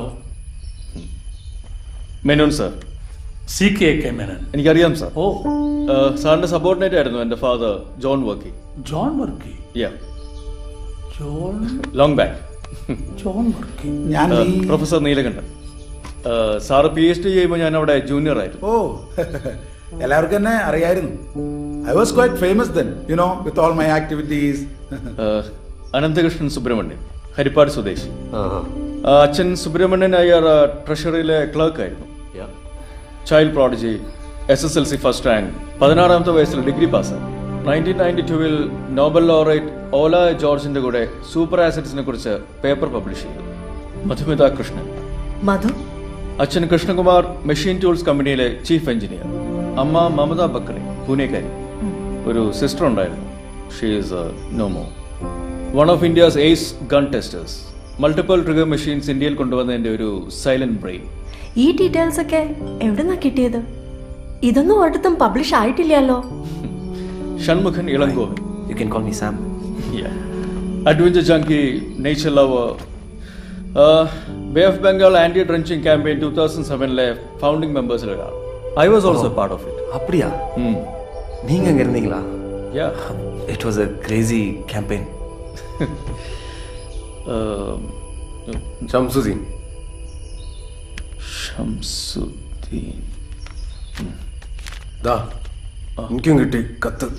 Menon sir
C K K Menon
എനിക്കറിയാം sir
ഓ
സാറിന്റെ subordinate ആയിരുന്നു എൻ്റെ father John Vakki
John Varkey
yeah
John
long back
John Varkey
ഞാൻ ഈ-
professor Neelakandan sir P H D ചെയ്യുമ്പോൾ ഞാൻ അവിടെ ജൂനിയർ ആയിരുന്നു
ഓ എല്ലാവർക്കും എന്നെ അറിയായിരുന്നു I was quite famous then you know with all my activities
ഏഹ്, അനന്തകൃഷ്ണൻ സുബ്രഹ്മണ്യൻ ഹരിപ്പാട് സ്വദേശി ആ, അച്ഛൻ സുബ്രഹ്മണ്യൻ അയ്യർ ആ, ട്രഷറിയിലെ ക്ലർക്ക് ആയിരുന്നു child prodigy S S L C first rank പതിനാറാമത്തെ വയസ്സിൽ ഡിഗ്രി പാസ്സായി നയൻറ്റീൻ നയൻറ്റി ടുവിൽ നോബൽ ലോറേറ്റ് ഓല ജോർജിന്റെ കൂടെ സൂപ്പർ ആസിഡ്സിനെ കുറിച്ച് പേപ്പർ പബ്ലിഷ് ചെയ്തു മധുമിത കൃഷ്ണൻ
മധു
അച്ഛൻ കൃഷ്ണകുമാർ മെഷീൻ ടൂൾസ് കമ്പനിയിലെ ചീഫ് എഞ്ചിനീയർ അമ്മ മമത ബക്കറെ പൂനെക്കാരി ഒരു സിസ്റ്റർ ഉണ്ടായിരുന്നു she is no more one of India's ace gun testers multiple trigger machines ഇന്ത്യയിൽ കൊണ്ടുവന്നതിന്റെ ഒരു സൈലന്റ് ബ്രെയിൻ
ഈ ഡീറ്റെയിൽസ് ഒക്കെ എവിടുന്നാ കിട്ടിയത് ഇതൊന്നും ഒരിടത്തും പബ്ലിഷ് ആയിട്ടില്ലല്ലോ
Shanmughan Elangovan
You can call me Sam.
Adventure junkie nature lover Bay of Bengal anti dredging campaign two thousand സെവനിലെ ഫൗണ്ടിംഗ് മെമ്പേഴ്സിൽ ഒരാൾ I was also part of it
அப்படியா நீங்க அங்க இருந்தீங்களா
Yeah.
It was a crazy campaign.
Shamsuddin
Shamsuddin
ദാ എനിക്കും കിട്ടി കത്ത്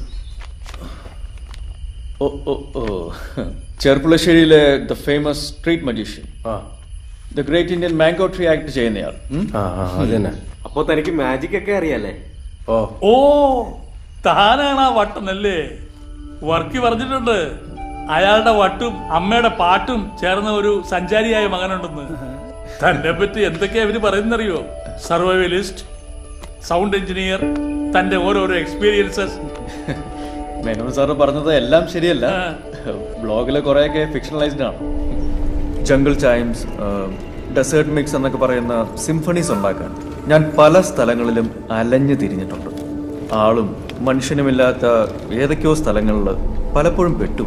ഓ ഓ ഓ ചെർപ്പുളശ്ശേരിയിലെ the famous street magician the great Indian mango tree act ചെയ്യുന്നയാൾ ഉം?
അത് തന്നെ
അപ്പോ തനിക്ക് മാജിക് ഒക്കെ അറിയാലേ
ഓ
ഓ താനാണ് ആ വട്ടനല്ലേ വർക്കി പറഞ്ഞിട്ടുണ്ട് അയാളുടെ വട്ടും അമ്മയുടെ പാട്ടും ചേർന്ന ഒരു സഞ്ചാരിയായ മകനുണ്ടെന്ന് തന്നെ പറ്റി എന്തൊക്കെയാ ഇവര് പറയുന്നറിയോ സർവൈവലിസ്റ്റ് സൗണ്ട് എഞ്ചിനീയർ തന്റെ ഓരോരോ എക്സ്പീരിയൻസസ്
മേനോൻ സാറ് പറഞ്ഞത് എല്ലാം ശരിയല്ല ബ്ലോഗിൽ കുറെയൊക്കെ ഫിക്ഷണലൈസ്ഡ് ആണ് ജംഗിൾ ചൈംസ് ഡെസേർട്ട് മിക്സ് എന്നൊക്കെ പറയുന്ന സിംഫണീസ് ഉണ്ടാക്കാൻ ഞാൻ പല സ്ഥലങ്ങളിലും അലഞ്ഞു തിരിഞ്ഞിട്ടുണ്ട് ആളും മനുഷ്യനുമില്ലാത്ത ഏതൊക്കെയോ സ്ഥലങ്ങളിൽ പലപ്പോഴും പെട്ടു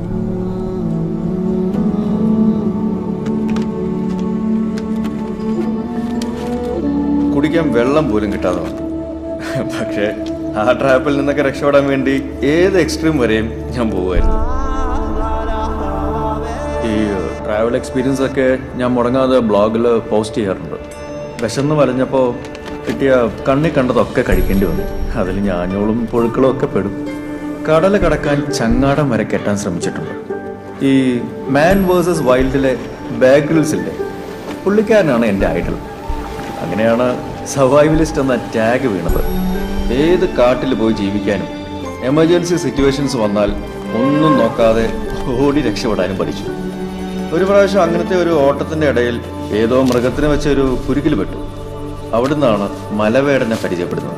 കുടിക്കാൻ വെള്ളം പോലും കിട്ടാതെ വന്നു പക്ഷേ ആ ട്രാപ്പിൽ നിന്നൊക്കെ രക്ഷപ്പെടാൻ വേണ്ടി ഏത് എക്സ്ട്രീം വരെയും ഞാൻ പോവുമായിരുന്നു ഈ ട്രാവൽ എക്സ്പീരിയൻസ് ഒക്കെ ഞാൻ മുടങ്ങാതെ ബ്ലോഗിൽ പോസ്റ്റ് ചെയ്യാറുണ്ട് വിശന്ന് വലഞ്ഞപ്പോൾ കിട്ടിയ കണ്ണി കണ്ടതൊക്കെ കഴിക്കേണ്ടി വന്നു അതിൽ ഞാഞ്ഞോളും പുഴുക്കളും ഒക്കെ പെടും കടൽ കടക്കാൻ ചങ്ങാടം വരെ കെട്ടാൻ ശ്രമിച്ചിട്ടുണ്ട് ഈ മാൻ വേഴ്സസ് വൈൽഡിലെ ബാഗ്രിൽസ് ഇല്ലേ പുള്ളിക്കാരനാണ് എൻ്റെ ഐഡൽ അങ്ങനെയാണ് സർവൈവലിസ്റ്റ് എന്ന ടാഗ് വീണത് ഏത് കാട്ടിൽ പോയി ജീവിക്കാനും എമർജൻസി സിറ്റുവേഷൻസ് വന്നാൽ ഒന്നും നോക്കാതെ ഓടി രക്ഷപ്പെടാനും പഠിച്ചു ഒരു പ്രാവശ്യം അങ്ങനത്തെ ഒരു ഓട്ടത്തിന്റെ ഇടയിൽ ഏതോ മൃഗത്തിന് വെച്ച ഒരു കുരുക്കിൽ പെട്ടു അവിടുന്നാണ് മലവേടനെ പരിചയപ്പെടുന്നത്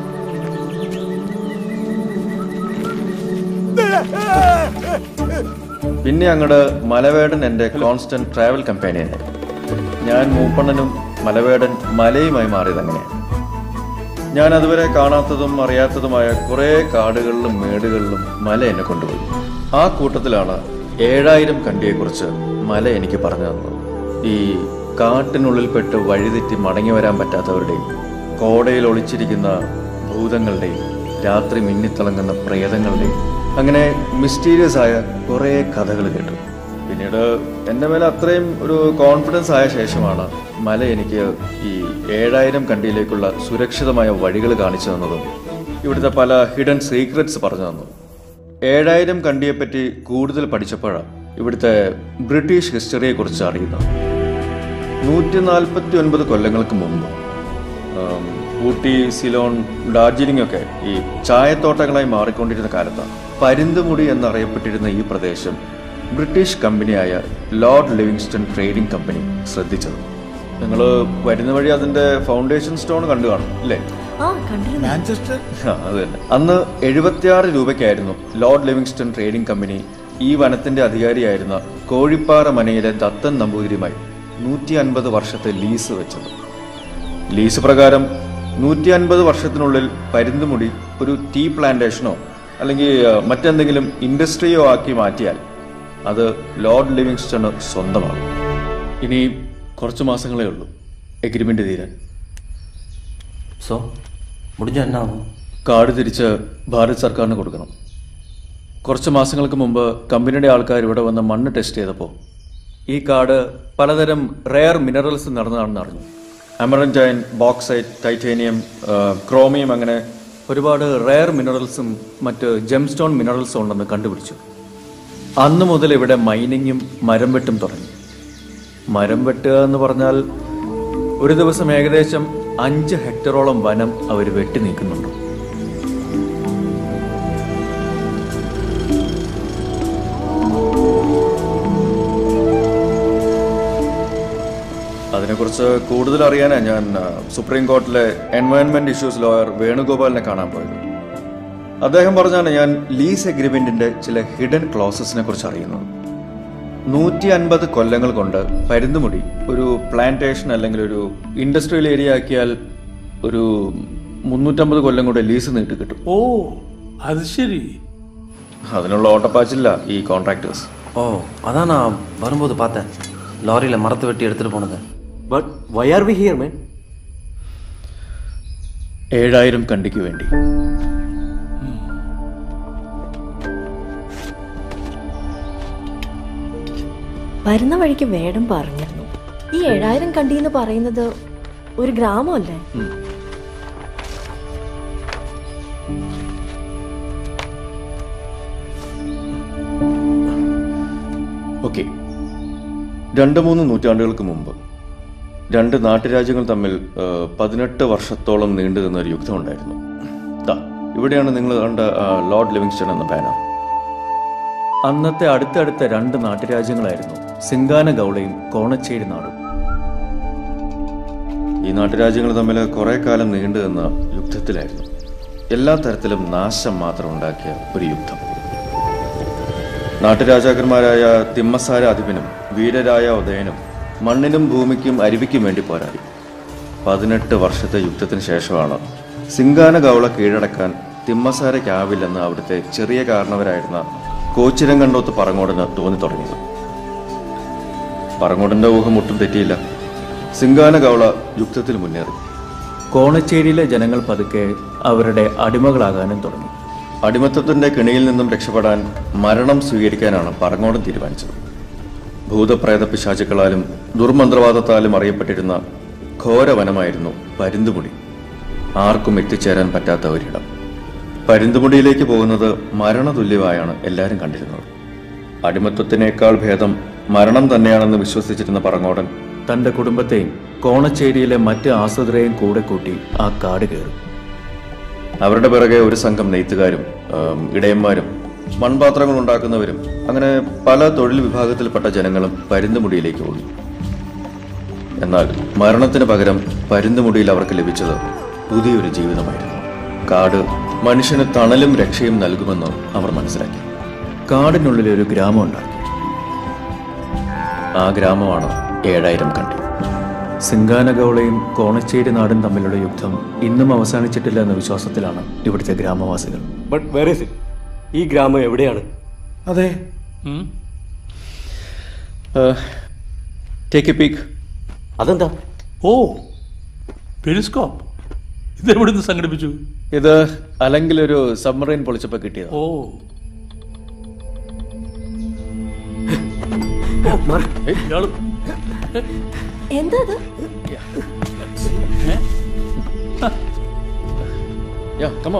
പിന്നെ അങ്ങോട്ട് മലവേടൻ എൻ്റെ കോൺസ്റ്റന്റ് ട്രാവൽ കമ്പാനിയനായി ഞാൻ മൂപ്പണ്ണനും മലവേടൻ മലയുമായി മാറിയത് അങ്ങനെയാണ് ഞാൻ അതുവരെ കാണാത്തതും അറിയാത്തതുമായ കുറേ കാടുകളിലും മേടുകളിലും മല എന്നെ കൊണ്ടുപോയി ആ കൂട്ടത്തിലാണ് ഏഴായിരം കണ്ടിയെക്കുറിച്ച് മല എനിക്ക് പറഞ്ഞു തന്നത് ഈ കാട്ടിനുള്ളിൽപ്പെട്ട് വഴിതെറ്റി മടങ്ങി വരാൻ പറ്റാത്തവരുടെയും കോടയിൽ ഒളിച്ചിരിക്കുന്ന ഭൂതങ്ങളുടെയും രാത്രി മിന്നിത്തിളങ്ങുന്ന പ്രേതങ്ങളുടെയും അങ്ങനെ മിസ്റ്റീരിയസ് ആയ കുറേ കഥകൾ കേട്ടു പിന്നീട് എൻ്റെ മേലെ അത്രയും ഒരു കോൺഫിഡൻസ് ആയ ശേഷമാണ് മല എനിക്ക് ഈ ഏഴായിരം കണ്ടിയിലേക്കുള്ള സുരക്ഷിതമായ വഴികൾ കാണിച്ചു തന്നതും ഇവിടുത്തെ പല ഹിഡൻ സീക്രറ്റ്സ് പറഞ്ഞു തന്നു ഏഴായിരം കണ്ടിയെപ്പറ്റി കൂടുതൽ പഠിച്ചപ്പോഴാണ് ഇവിടുത്തെ ബ്രിട്ടീഷ് ഹിസ്റ്ററിയെക്കുറിച്ച് അറിയുന്നത് നൂറ്റി നാൽപ്പത്തി ഒൻപത് കൊല്ലങ്ങൾക്ക് മുമ്പ് ആം, ഊട്ടി സിലോൺ ഡാർജിലിംഗ് ഒക്കെ ഈ ചായത്തോട്ടങ്ങളായി മാറിക്കൊണ്ടിരുന്ന കാലത്താണ് പരുന്തുമുടി എന്നറിയപ്പെട്ടിരുന്ന ഈ പ്രദേശം ബ്രിട്ടീഷ് കമ്പനിയായ ലോർഡ് ലിവിങ്സ്റ്റൺ ട്രേഡിംഗ് കമ്പനി ശ്രദ്ധിച്ചത് നിങ്ങൾ വരുന്ന വഴി അതിന്റെ ഫൗണ്ടേഷൻ സ്റ്റോൺ കണ്ടു കാണും അല്ലേ
ആ കണ്ടിരുന്നു
മാഞ്ചസ്റ്റർ
ആ, അത് തന്നെ അന്ന് എഴുപത്തിയാറ് രൂപയ്ക്കായിരുന്നു ലോർഡ് ലിവിങ്സ്റ്റൺ ട്രേഡിംഗ് കമ്പനി ഈ വനത്തിന്റെ അധികാരിയായിരുന്ന കോഴിപ്പാറ മനയിലെ ദത്തൻ നമ്പൂതിരിയുമായി നൂറ്റി അൻപത് വർഷത്തെ ലീസ് വെച്ചത് ലീസ് പ്രകാരം നൂറ്റി അൻപത് വർഷത്തിനുള്ളിൽ പരുന്തുമുടി ഒരു ടീ പ്ലാന്റേഷനോ അല്ലെങ്കിൽ ആ, മറ്റെന്തെങ്കിലും ഇൻഡസ്ട്രിയോ ആക്കി മാറ്റിയാൽ അത് ലോർഡ് ലിവിങ്സ്റ്റണ് സ്വന്തമാകും ഇനി കുറച്ച് മാസങ്ങളേ ഉള്ളൂ എഗ്രിമെന്റ് തീരാൻ
സോ മുടിഞ്ഞ എന്നാവും
കാർഡ് തിരിച്ച് ഭാരത് സർക്കാരിന് കൊടുക്കണം കുറച്ച് മാസങ്ങൾക്ക് മുമ്പ് കമ്പനിയുടെ ആൾക്കാർ ഇവിടെ വന്ന് മണ്ണ് ടെസ്റ്റ് ചെയ്തപ്പോൾ ഈ കാർഡ് പലതരം റെയർ മിനറൽസ് നടന്നതാണെന്ന് അറിഞ്ഞു അമറൻജൈൻ ബോക്സൈറ്റ് ടൈറ്റേനിയം ക്രോമിയം അങ്ങനെ ഒരുപാട് റെയർ മിനറൽസും മറ്റ് ജെംസ്റ്റോൺ മിനറൽസും ഉണ്ടെന്ന് കണ്ടുപിടിച്ചു അന്ന് മുതൽ ഇവിടെ മൈനിങ്ങും മരം വെട്ടും തുടങ്ങി മരം വെട്ടുക എന്ന് പറഞ്ഞാൽ ഒരു ദിവസം ഏകദേശം അഞ്ച് ഹെക്ടറോളം വനം അവർ വെട്ടി നീക്കുന്നുണ്ട് അതിനെക്കുറിച്ച് കൂടുതൽ അറിയാനാ ഞാൻ ആ, സുപ്രീം കോർട്ടിലെ എൻവയൺമെന്റ് ഇഷ്യൂസ് ലോയർ വേണുഗോപാലിനെ കാണാൻ പോയത് അദ്ദേഹം പറഞ്ഞാണ് ഞാൻ ലീസ് എഗ്രിമെന്റിന്റെ ചില ഹിഡൻ ക്ലോസസിനെ കുറിച്ച് അറിയുന്നത് നൂറ്റി അൻപത് കൊല്ലങ്ങൾ കൊണ്ട് പരുന്തുമുടി ഒരു പ്ലാന്റേഷൻ അല്ലെങ്കിൽ ഒരു ഇൻഡസ്ട്രിയൽ ഏരിയ ആക്കിയാൽ ഒരു മുന്നൂറ്റമ്പത് കൊല്ലം കൂടെ ലീസ് നീട്ടി കിട്ടും
ഓ അത് ശരി
അതിനുള്ള ഓട്ടപ്പാച്ചില്ല ഈ കോൺട്രാക്ടേഴ്സ്
ஓ அதான் நான் வரும்போது பார்த்தேன் லாரியில் மரத்தை வெட்டி எடுத்துகிட்டு போனது
but why are we here man
ഏഴായിരം കണ്ടിക്ക് വേണ്ടി
വരുന്ന വഴിക്ക് വേടം പറഞ്ഞിരുന്നു ഈ ഏഴായിരം കണ്ടി എന്ന് പറയുന്നത് ഒരു ഗ്രാമമല്ലേ
ഓക്കെ രണ്ട് മൂന്ന് നൂറ്റാണ്ടുകൾക്ക് മുമ്പ് രണ്ട് നാട്ടുരാജ്യങ്ങൾ തമ്മിൽ ആ, പതിനെട്ട് വർഷത്തോളം നീണ്ടു നിന്ന ഒരു യുദ്ധം ഉണ്ടായിരുന്നു ദാ ഇവിടെയാണ് നിങ്ങൾ കണ്ട ആ, ലോർഡ് ലിവിങ്സ്റ്റൺ എന്ന ബാനർ അന്നത്തെ അടുത്തടുത്ത രണ്ട് നാട്ടുരാജ്യങ്ങളായിരുന്നു സിംഗാന ഗൗളയും കോണച്ചേരി നാടും ഈ നാട്ടുരാജ്യങ്ങൾ തമ്മിൽ കുറെ കാലം നീണ്ടു നിന്ന യുദ്ധത്തിലായിരുന്നു എല്ലാ തരത്തിലും നാശം മാത്രം ഉണ്ടാക്കിയ ഒരു യുദ്ധം നാട്ടുരാജാക്കന്മാരായ തിമ്മസാര അധിപനും വീരരായ ഉദയനും മണ്ണിനും ഭൂമിക്കും അരുവിക്കും വേണ്ടി പോരാടി പതിനെട്ട് വർഷത്തെ യുദ്ധത്തിന് ശേഷമാണ് സിംഗാന ഗൗള കീഴടക്കാൻ തിമ്മസാരയ്ക്കാവില്ലെന്ന് അവിടുത്തെ ചെറിയ കാരണവരായിരുന്ന കോച്ചിരങ്കണ്ടോത്ത് പറങ്ങോടിന് തോന്നി തുടങ്ങിയത് പറങ്ങോടിന്റെ ഊഹം ഒട്ടും തെറ്റിയില്ല സിംഗാന ഗൗള യുദ്ധത്തിൽ മുന്നേറി കോണച്ചേരിയിലെ ജനങ്ങൾ പതുക്കെ അവരുടെ അടിമകളാകാനും തുടങ്ങി അടിമത്തത്തിന്റെ കെണിയിൽ നിന്നും രക്ഷപ്പെടാൻ മരണം സ്വീകരിക്കാനാണ് പറങ്ങോടൻ തീരുമാനിച്ചത് ഭൂതപ്രേത പിശാചുക്കളാലും ദുർമന്ത്രവാദത്താലും അറിയപ്പെട്ടിരുന്ന ഘോരവനമായിരുന്നു പരുന്തുമുടി ആർക്കും എത്തിച്ചേരാൻ പറ്റാത്ത ഒരിടം പരുന്തുമുടിയിലേക്ക് പോകുന്നത് മരണതുല്യമായാണ് എല്ലാവരും കണ്ടിരുന്നത് അടിമത്വത്തിനേക്കാൾ ഭേദം മരണം തന്നെയാണെന്ന് വിശ്വസിച്ചിരുന്ന പറങ്ങോടൻ തന്റെ കുടുംബത്തെയും കോണച്ചേരിയിലെ മറ്റ് ആശ്രിതരെയും കൂടെ കൂട്ടി ആ കാട് കയറി അവരുടെ പിറകെ ഒരു സംഘം നെയ്ത്തുകാരും ആം, ഇടയന്മാരും മൺപാത്രങ്ങൾ ഉണ്ടാക്കുന്നവരും അങ്ങനെ പല തൊഴിൽ വിഭാഗത്തിൽപ്പെട്ട ജനങ്ങളും പരുന്തുമുടിയിലേക്ക് ഓടി എന്നാൽ മരണത്തിന് പകരം പരുന്തുമുടിയിൽ അവർക്ക് ലഭിച്ചത് പുതിയൊരു ജീവിതമായിരുന്നു കാട് മനുഷ്യന് തണലും രക്ഷയും നൽകുമെന്ന് അവർ മനസ്സിലാക്കി കാടിനുള്ളിൽ ഒരു ഗ്രാമം ഉണ്ടാക്കി ആ ഗ്രാമമാണ് ഏഴായിരം കണ്ടി സിംഗാനഗൌളയും കോണച്ചേരി നാടും തമ്മിലുള്ള യുദ്ധം ഇന്നും അവസാനിച്ചിട്ടില്ല എന്ന വിശ്വാസത്തിലാണ് ഇവിടുത്തെ ഗ്രാമവാസികൾ
ബട്ട് വേറെ ഈ ഗ്രാമം എവിടെയാണ്
അതെ
ടേക്ക് എ പീക്ക്
അതെന്താ
ഓ പെരിസ്കോപ്പ് ഇത് എവിടുന്ന് സംഘടിപ്പിച്ചു
ഇത് അല്ലെങ്കിൽ ഒരു സബ്മറൈൻ പൊളിച്ചപ്പോ കിട്ടിയത്
ഓ ഇയാള്
എന്താ അത്
യാ കമോ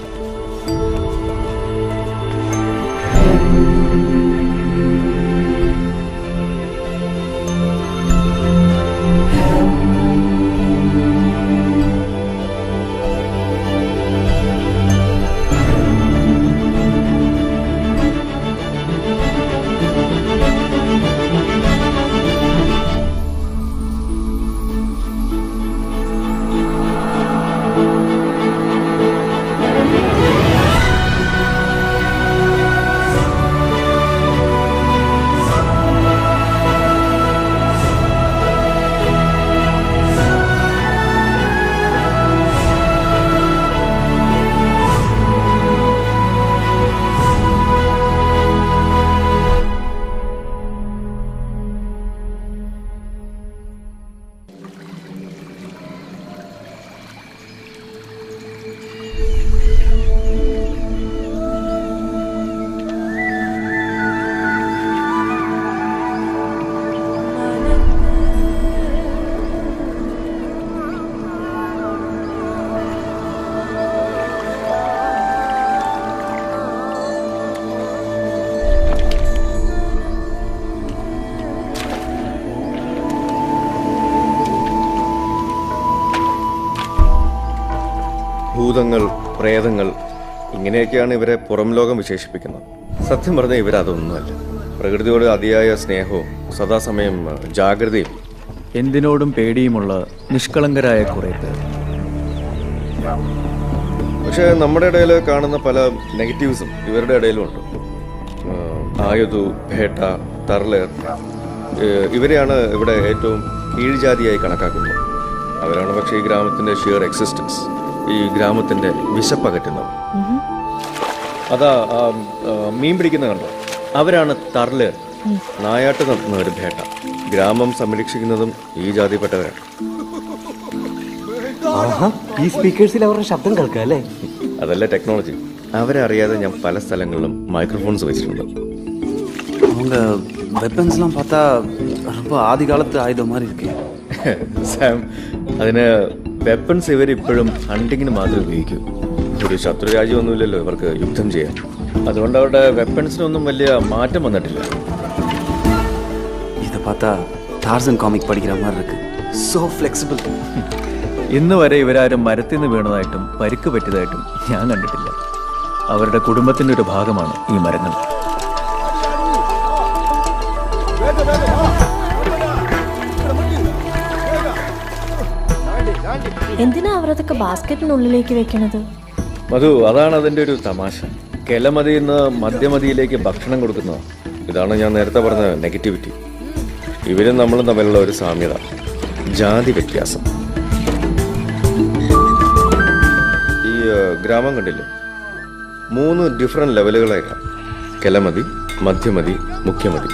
ഭൂതങ്ങൾ പ്രേതങ്ങൾ ഇങ്ങനെയൊക്കെയാണ് ഇവരെ പുറം ലോകം വിശേഷിപ്പിക്കുന്നത് സത്യം പറഞ്ഞാൽ ഇവരതൊന്നുമല്ല പ്രകൃതിയോട് അതിയായ സ്നേഹവും സദാസമയം ജാഗ്രതയും എന്തിനോടും പേടിയുമുള്ള നിഷ്കളങ്കരായ കുറേ പേർ പക്ഷേ നമ്മുടെ ഇടയിൽ കാണുന്ന പല നെഗറ്റീവ്സും ഇവരുടെ ഇടയിലും ഉണ്ട് ആഹ് ആയുധു ഭേട്ട തർലേർ ഏഹ് ഇവരെയാണ് ഇവിടെ ഏറ്റവും കീഴ്ജാതിയായി കണക്കാക്കുന്നത് അവരാണ് പക്ഷേ ഈ ഗ്രാമത്തിന്റെ ഷിയർ എക്സിസ്റ്റൻസ് ഈ ഗ്രാമത്തിന്റെ വിശപ്പകറ്റുന്നവർ അതാ ആ, ആ, മീൻ പിടിക്കുന്ന കണ്ടോ അവരാണ് തർലേർ നായാട്ട് നടത്തുന്ന ഒരു ഭേട്ട ഗ്രാമം സംരക്ഷിക്കുന്നതും ഈ ജാതിപ്പെട്ടവരാണ്
ഈ സ്പീക്കേഴ്സിൽ അവരുടെ ശബ്ദം കേൾക്കാം അല്ലേ
അതല്ല ടെക്നോളജി അവരെ അറിയാതെ ഞാൻ പല സ്ഥലങ്ങളിലും മൈക്രോഫോൺസ് വെച്ചിട്ടുണ്ട്
அவங்க வெப்பன்ஸ்லாம் பார்த்தா ரொம்ப ஆதி காலத்து ஆயுதம் மாதிரி இருக்கு
സാം അതിന് വെപ്പൺസ് ഇവരിപ്പോഴും ഹണ്ടിങ്ങിന് മാത്രമേ ഉപയോഗിക്കൂ ഒരു ശത്രു രാജ്യമൊന്നുമില്ലല്ലോ ഇവർക്ക് യുദ്ധം ചെയ്യാൻ അതുകൊണ്ട് അവരുടെ വെപ്പൺസിനൊന്നും വലിയ മാറ്റം വന്നിട്ടില്ല
இதை பார்த்தா டார்சன் காமிக் படிக்கிற மாதிரி இருக்கு சோ ஃப்ளெக்சிபிள்
ഇന്ന് വരെ ഇവരാരും മരത്തിൽ നിന്ന് വീണതായിട്ടും പരിക്ക് പറ്റിയതായിട്ടും ഞാൻ കണ്ടിട്ടില്ല അവരുടെ കുടുംബത്തിന്റെ ഒരു ഭാഗമാണ് ഈ മരങ്ങൾ
എന്തിനാ അവർ അതൊക്കെ ബാസ്ക്കറ്റിനുള്ളിലേക്ക് വെക്കണത്
മധു അതാണ് അതിന്റെ ഒരു തമാശ കെലമതിയിൽ നിന്ന് മധ്യമതിയിലേക്ക് ഭക്ഷണം കൊടുക്കുന്നത് ഇതാണ് ഞാൻ നേരത്തെ പറഞ്ഞ നെഗറ്റിവിറ്റി ഇവരും നമ്മളും തമ്മിലുള്ള ഒരു സാമ്യത ജാതി വ്യത്യാസം ഈ ഏഹ്, ഗ്രാമം കണ്ടില്ലേ മൂന്ന് ഡിഫറെന്റ് ലെവലുകളായിട്ടാണ് കെലമതി മധ്യമതി മുഖ്യമതി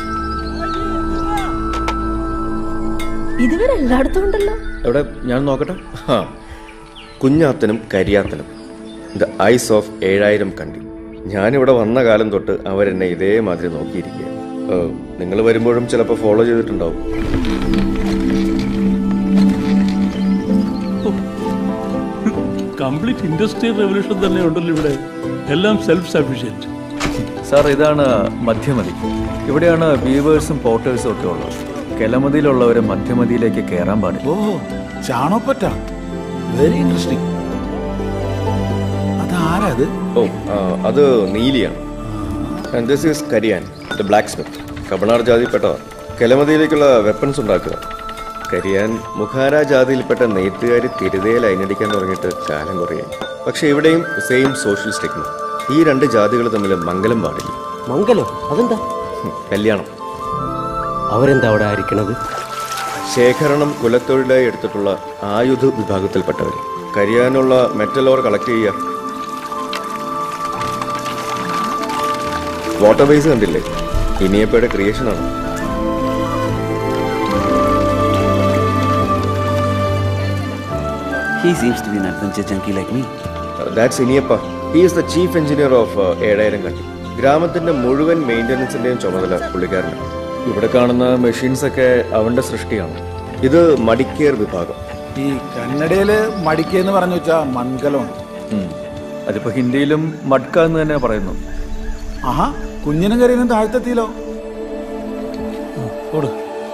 ഇതിവിടെ എല്ലായിടത്തും ഉണ്ടല്ലോ
എവിടെ ഞാൻ നോക്കട്ടെ ആ കുഞ്ഞാത്തനും കരിയാത്തനും the eyes of Ezhayiram Kandi ഞാനിവിടെ വന്ന കാലം തൊട്ട് അവരെന്നെ ഇതേമാതിരി നോക്കിയിരിക്കുക നിങ്ങൾ വരുമ്പോഴും ചിലപ്പോൾ ഫോളോ ചെയ്തിട്ടുണ്ടാവും
കംപ്ലീറ്റ് ഇൻഡസ്ട്രിയൽ റെവല്യൂഷൻ തന്നെ ഉണ്ടല്ലോ ഇവിടെ എല്ലാം സെൽഫ് സഫീഷ്യൻറ്റ്
സാർ ഇതാണ് മധ്യമതി ഇവിടെയാണ് വീവേഴ്സും പോർട്ടേഴ്സും ഒക്കെ ഉള്ളത് കെലമതിയിലുള്ളവരെ മധ്യമതിയിലേക്ക് കയറാൻ പാടില്ല
ഓ ചാണോപ്പറ്റ വെരി ഇൻട്രസ്റ്റിംഗ് അതാരാ അത്
ഓ ആ, അത് നീലിയാണ് and this is Kariyan the blacksmith കബണാർ ജാതിയിൽപ്പെട്ടതാണ് കെലമതിയിലേക്കുള്ള വെപ്പൺസ് ഉണ്ടാക്കുക കരിയാൻ മുഖാര ജാതിയിൽപ്പെട്ട നെയ്ത്തുകാരി തിരുതയിൽ അയിനടിക്കാൻ തുടങ്ങിയിട്ട് കാലം കുറയായി പക്ഷെ ഇവിടെയും സെയിം സോഷ്യൽ സ്റ്റിഗ്മ ഈ രണ്ട് ജാതികൾ തമ്മിൽ മംഗലം പാടില്ല
മംഗലം അതെന്താ
കല്യാണം
അവരെന്താ അവിടെ ആയിരിക്കണത്
ശേഖരണം കുലത്തൊഴിലായി എടുത്തിട്ടുള്ള ആയുധ വിഭാഗത്തിൽപ്പെട്ടവർ കരിയാനുള്ള മെറ്റൽ ഓർ കളക്ട് ചെയ്യുക വാട്ടർ ബേസ് കണ്ടില്ലേ ഇനിയപ്പയുടെ ക്രിയേഷൻ ആണ്
He seems to be an adventure junkie like me.
That's Iniyappa he is the chief engineer of Ezhayiram Kandi ഗ്രാമത്തിന്റെ മുഴുവൻ മെയിൻ്റനൻസിന്റെയും ചുമതല പുള്ളിക്കാരനാണ് ഇവിടെ കാണുന്ന മെഷീൻസ് ഒക്കെ അവന്റെ സൃഷ്ടിയാണ് ഇത് മടിക്കേർ വിഭാഗം
ഈ കന്നഡയില് മടിക്ക എന്ന് പറഞ്ഞു വെച്ചാ മൺകലമാണ്
ഉം. അതിപ്പോ ഹിന്ദിയിലും മഡ്ക എന്ന് തന്നെ പറയുന്നു
ആഹാ കുഞ്ഞിനും കറിയും താഴ്ത്തെത്തിയില്ലോ
ഓട്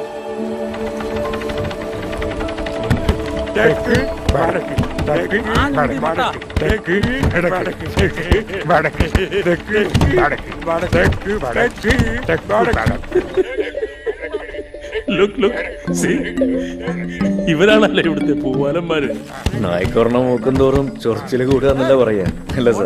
തെക്ക് വടക്ക് തെക്ക് വടക്ക് തെക്ക് വടക്ക് തെക്ക് വടക്ക് തെക്ക് വടക്ക് തെക്ക് വടക്ക് തെക്ക് വടക്ക്
ലുക്ക് ലുക്ക് സി ഇവരാണല്ലേ ഇവിടുത്തെ പൂവാലന്മാര്
നായ്ക്കൊരെണ്ണം മൂക്കും തോറും ചൊറിച്ചിൽ കൂടുക എന്നല്ല പറയാ അല്ല സാർ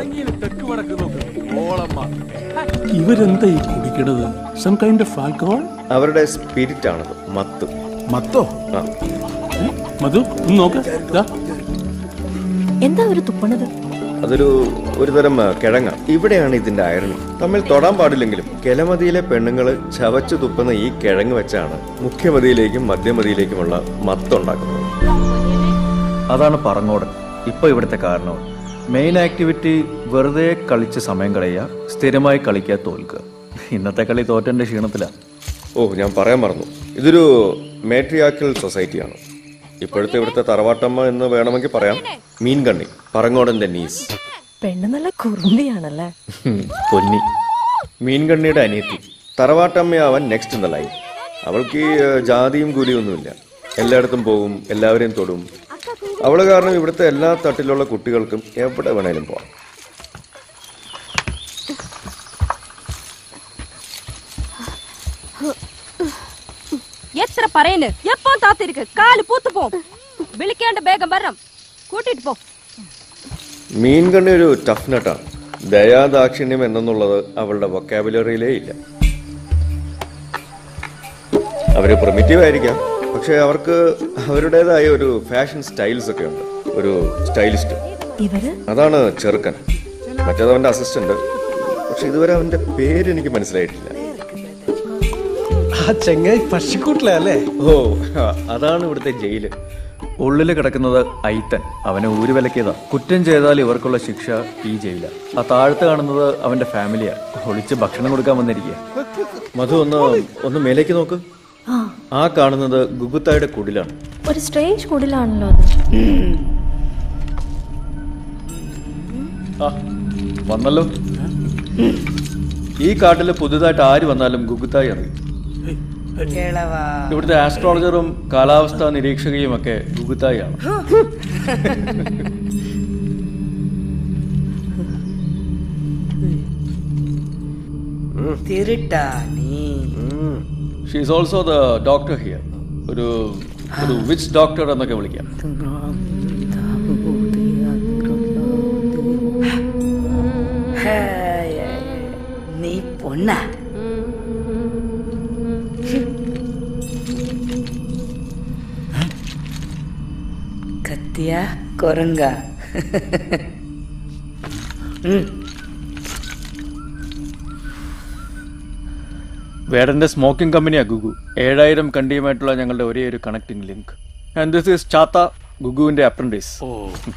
ഇവരെന്താ ഈ കുടിക്കണത് സം കൈൻഡ് ഓഫ് ആൽക്കഹോൾ
അവരുടെ സ്പിരിറ്റ് ആണത് മത്ത്
മത്തോ
ആ
മധു ഒന്ന് നോക്ക് ദാ.
എന്താ ഒരു തുപ്പണത്
അതൊരു ഒരു തരം ആ, കിഴങ്ങ ഇവിടെയാണ് ഇതിന്റെ അയറണി തമ്മിൽ തൊടാൻ പാടില്ലെങ്കിലും കെലമതിയിലെ പെണ്ണുങ്ങൾ ചവച്ചു തുപ്പുന്ന ഈ കിഴങ്ങ് വെച്ചാണ് മുഖ്യമതിയിലേക്കും മധ്യമതിയിലേക്കുമുള്ള മത്തുണ്ടാക്കുന്നത് അതാണ് പറങ്ങോടൻ ഇപ്പൊ ഇവിടുത്തെ കാരണം മെയിൻ ആക്ടിവിറ്റി വെറുതെ കളിച്ച് സമയം കളയുക സ്ഥിരമായി കളിക്കുക തോൽക്കുക ഇന്നത്തെ കളി തോറ്റന്റെ ക്ഷീണത്തിലാണ് ഓ ഞാൻ പറയാൻ മറന്നു ഇതൊരു മേട്രിയാക്കൽ സൊസൈറ്റിയാണ് ഇപ്പോഴത്തെ ഇവിടുത്തെ തറവാട്ടമ്മ എന്ന് വേണമെങ്കിൽ പറയാം മീൻകണ്ണി പറങ്ങോടന്റെ നീസ്
പെണ്ണ് നല്ല കുറുമ്പിയാണല്ലേ
ഹും, പൊന്നി മീൻകണ്ണിയുടെ അനിയത്തി തറവാട്ടമ്മയാവാൻ നെക്സ്റ്റ് ഇൻ ദ ലൈൻ അവൾക്ക് ഈ ഏഹ്, ജാതിയും കൂലിയും ഒന്നുമില്ല എല്ലായിടത്തും പോകും എല്ലാവരെയും തൊടും അവള് കാരണം ഇവിടുത്തെ എല്ലാ തട്ടിലുള്ള കുട്ടികൾക്കും എവിടെ വേണേലും പോവാം
എത്ര പറയുന്നു എപ്പോ താത്തിരിക്ക് കാല് പൂത്തു പോവും വിളിക്കേണ്ട വേഗം വരണം കൂട്ടിട്ട് പോ
മീൻകണ്ണി ഒരു ടഫ് നട്ടാണ് ദയാദാക്ഷിണ്യം എന്നുള്ളത് അവളുടെ വൊക്കാബുലറിയിലേ ഇല്ല അവര് പ്രൊമിറ്റീവ് ആയിരിക്കാം പക്ഷെ അവർക്ക് അവരുടേതായ ഒരു ഫാഷൻ സ്റ്റൈൽസ് ഒക്കെ ഉണ്ട് ഒരു സ്റ്റൈലിസ്റ്റ്
ഇവര്
അതാണ് ചെറുക്കൻ മറ്റേത് അവന്റെ അസിസ്റ്റന്റ് പക്ഷെ ഇതുവരെ അവന്റെ പേര് എനിക്ക് മനസ്സിലായിട്ടില്ല
ആ ചെങ്ങായി പശിക്കൂട്ടില അല്ലേ
ഓ അതാണ് ഇവിടുത്തെ ജയില് ഉള്ളിൽ കിടക്കുന്നത് ഐത്തൻ അവനെ ഊരി വിലക്കിയതാ കുറ്റം ചെയ്താൽ ഇവർക്കുള്ള ശിക്ഷ ഈ ജയില ആ താഴത്ത് കാണുന്നത് അവന്റെ ഫാമിലിയാ ഒളിച്ച് ഭക്ഷണം കൊടുക്കാൻ വന്നിരിക്കുക മധു ഒന്ന് ഒന്ന് മേലേക്ക് നോക്ക്
ആ
ആ കാണുന്നത് ഗുഗുത്തായുടെ കുടിലാണ്
ഒരു സ്ട്രേഞ്ച് കുടിലാണല്ലോ അത്
ആ വന്നല്ലോ ഈ കാട്ടിൽ പുതുതായിട്ട് ആര് വന്നാലും ഗുഗുത്തായി അറിയും ഇവിടുത്തെ ആസ്ട്രോളജറും കാലാവസ്ഥാ നിരീക്ഷകയും ഒക്കെ ഗുഗുത്തായാണ്
തിരുട്ടാ നീ
she's also the doctor here ഒരു ഒരു വിച്ച് ഡോക്ടർ എന്നൊക്കെ വിളിക്കാം
ഹായ്. നീ പൊണ്ണ കത്തിയ കൊരങ്ക
വേടന്റെ സ്മോക്കിംഗ് കമ്പനിയാ ഗുഗു ഏഴായിരം കണ്ടിയുമായിട്ടുള്ള ഞങ്ങളുടെ ഒരേ ഒരു connecting link and this is Chatha ഗുഗുവിന്റെ അപ്രന്റീസ്
ഓ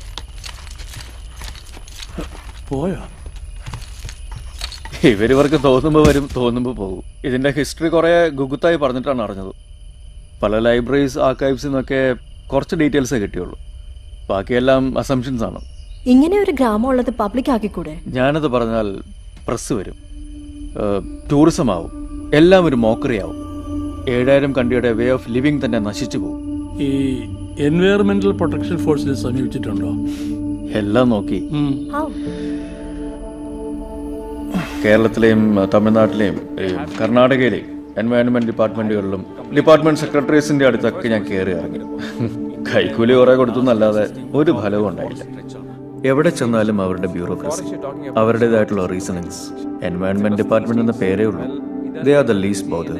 പോയോ
ഇവരിവർക്ക് തോന്നുമ്പോൾ വരും തോന്നുമ്പോൾ പോകും ഇതിന്റെ ഹിസ്റ്ററി കുറെ ഗുഗുത്തായി പറഞ്ഞിട്ടാണ് അറിഞ്ഞത് പല ലൈബ്രറീസ് ആർക്കൈവ്സിൽ നിന്നൊക്കെ കുറച്ച് ഡീറ്റെയിൽസേ കിട്ടിയുള്ളൂ ബാക്കിയെല്ലാം അസംഷൻസ് ആണ്
ഇങ്ങനെ ഒരു ഗ്രാമം ഉള്ളത് പബ്ലിക് ആക്കിക്കൂടെ
ഞാനത് പറഞ്ഞാൽ പ്രസ് വരും ടൂറിസം ആവും എല്ലാം ഒരു മോക്കറി ആവും ഏഴായിരം കണ്ടിയുടെ വേ ഓഫ് ലിവിങ് തന്നെ നശിച്ചു പോകും
ഈ എൻവയറമെന്റൽ പ്രൊട്ടക്ഷൻ ഫോഴ്സിനെ സമീപിച്ചിട്ടുണ്ടോ
എല്ലാം നോക്കി
How?
കേരളത്തിലെയും ആ, തമിഴ്നാട്ടിലെയും ഈ കർണാടകയിലെയും എൻവയോൺമെന്റ് ഡിപ്പാർട്ട്മെന്റുകളിലും ഡിപ്പാർട്ട്മെന്റ് സെക്രട്ടറീസിന്റെ അടുത്തൊക്കെ ഞാൻ കയറി ഇറങ്ങി കൈക്കൂലി കുറെ കൊടുത്തു എന്നല്ലാതെ ഒരു ഫലവും ഉണ്ടായില്ല എവിടെ ചെന്നാലും അവരുടെ ബ്യൂറോക്രസി അവരുടേതായിട്ടുള്ള റീസണിങ്സ് എൻവയോൺമെന്റ് ഡിപ്പാർട്ട്മെന്റ് എന്ന പേരേ ഉള്ളൂ they are the least bothered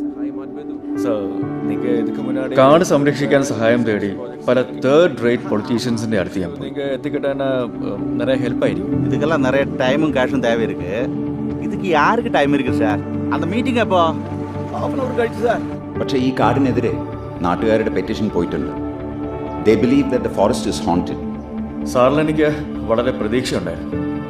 കാട് സംരക്ഷിക്കാൻ സഹായം തേടി പല തേർഡ് റേറ്റ് പൊളിറ്റീഷ്യൻസിന്റെ അടുത്ത് ഞാൻ പോയി എത്തിക്കിട്ടാൻ നിറയെ ഹെൽപ്പായിരിക്കും
இதுக்கெல்லாம் நிறைய டைமும் கேஷும் தேவை இருக்கு இதுக்கு யாருக்கு டைம் இருக்கு சார் அந்த மீட்டிங் எப்போ ஹாஃப் அன் அவர் கழிச்சு சார்
പക്ഷേ ഈ കാടിനെതിരെ നാട്ടുകാരുടെ പെറ്റീഷൻ പോയിട്ടുണ്ട് they believe that the forest is haunted
സാറിന് എനിക്ക് വളരെ പ്രതീക്ഷയുണ്ടായിരുന്നു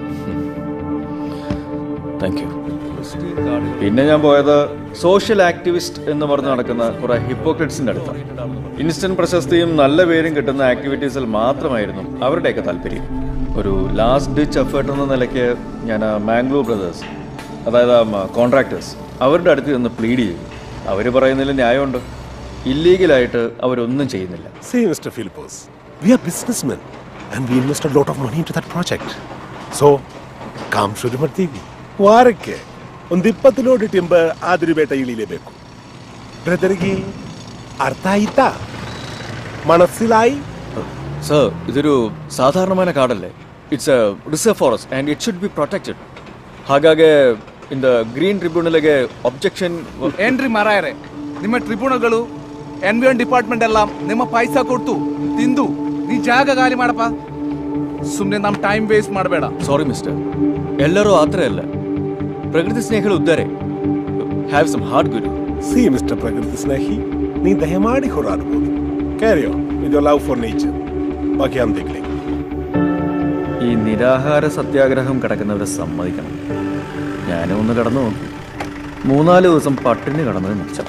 താങ്ക് യു പിന്നെ ഞാൻ പോയത് സോഷ്യൽ ആക്ടിവിസ്റ്റ് എന്ന് പറഞ്ഞ് നടക്കുന്ന കുറെ ഹിപ്പോക്രറ്റ്സിന്റെ അടുത്താണ് ഇൻസ്റ്റന്റ് പ്രശസ്തിയും നല്ല പേരും കിട്ടുന്ന ആക്ടിവിറ്റീസിൽ മാത്രമായിരുന്നു അവരുടെയൊക്കെ താല്പര്യം ഒരു ലാസ്റ്റ് ഡിച്ച് എഫേർട്ട് എന്ന നിലയ്ക്ക് ഞാൻ മാംഗ്ലൂർ ബ്രദേഴ്സ് അതായത് കോൺട്രാക്ടേഴ്സ് അവരുടെ അടുത്ത് നിന്ന് പ്ലീഡ് ചെയ്തു അവർ പറയുന്നതിൽ ന്യായമുണ്ട് ഇല്ലീഗലായിട്ട് അവരൊന്നും ചെയ്യുന്നില്ല
See, Mr. Philippos, we are businessmen and we invest a lot of money into that project. So, ಕಾಮ್ ಶುರು ಮಾಡ್ತೀವಿ ವಾರಕ್ಕೆ ಒಂದು ಇಪ್ಪತ್ತು ಲೋಡ್ ಟಿಂಬರ್ ಆದ್ರಿ ಬೇಟ ಇಳಿಲೇಬೇಕು ಬ್ರದರ್ಗೆ ಅರ್ಥ ಆಯ್ತಾ മനസ്സിലായി
സർ ഇതൊരു സാധാരണമായ കാടല്ലേ it's a reserve forest and it should be protected ಹಾಗಾಗಿ ಇನ್ ದ ಗ್ರೀನ್ ಟ್ರಿಬ್ಯುನಲ್ಗೆ ಅಬ್ಜೆಕ್ಷನ್
ಏನ್ರಿ ಮಾರಾಯರೆ ನಿಮ್ಮ ಟ್ರಿಬ್ಯುನಲ್ಗಳು ಎನ್ವಿಯನ್ ಡಿಪಾರ್ಟ್ಮೆಂಟ್ ಎಲ್ಲ ನಿಮ್ಮ ಪೈಸಾ ಕೊಟ್ಟು ತಿಂದು ನೀ ಜಾಗ ಖಾಲಿ ಮಾಡಪ್ಪ ಸುಮ್ಮನೆ ನಮ್ಮ ಟೈಮ್ ವೇಸ್ಟ್ ಮಾಡಬೇಡ
ಸಾರಿ ಮಿಸ್ಟರ್ ಎಲ್ಲರೂ ಆ ಥರ ಇಲ್ಲ ಪ್ರಕೃತಿ ಸ್ನೇಹಿಗಳು ಇದ್ದಾರೆ ಹ್ಯಾವ್ ಸಮ್ ಹಾರ್ಟ್ ಗುರು
ಸಿ ಮಿಸ್ಟರ್ ಪ್ರಕೃತಿ ಸ್ನೇಹಿ ನೀ ದಯಮಾಡಿ ಹೋರಾಡ್ಬೋದು carry on with love for nature ബാക്കി ഞാൻ देखलेंगे
ഈ നിരാഹാര സത്യാഗ്രഹം കിടക്കുന്നവരെ സമ്മതിക്കണം ഞാനും ഒന്ന് കടന്നു നോക്കി മൂന്നാല് ദിവസം പട്ടിണി കടന്നത് മിച്ചം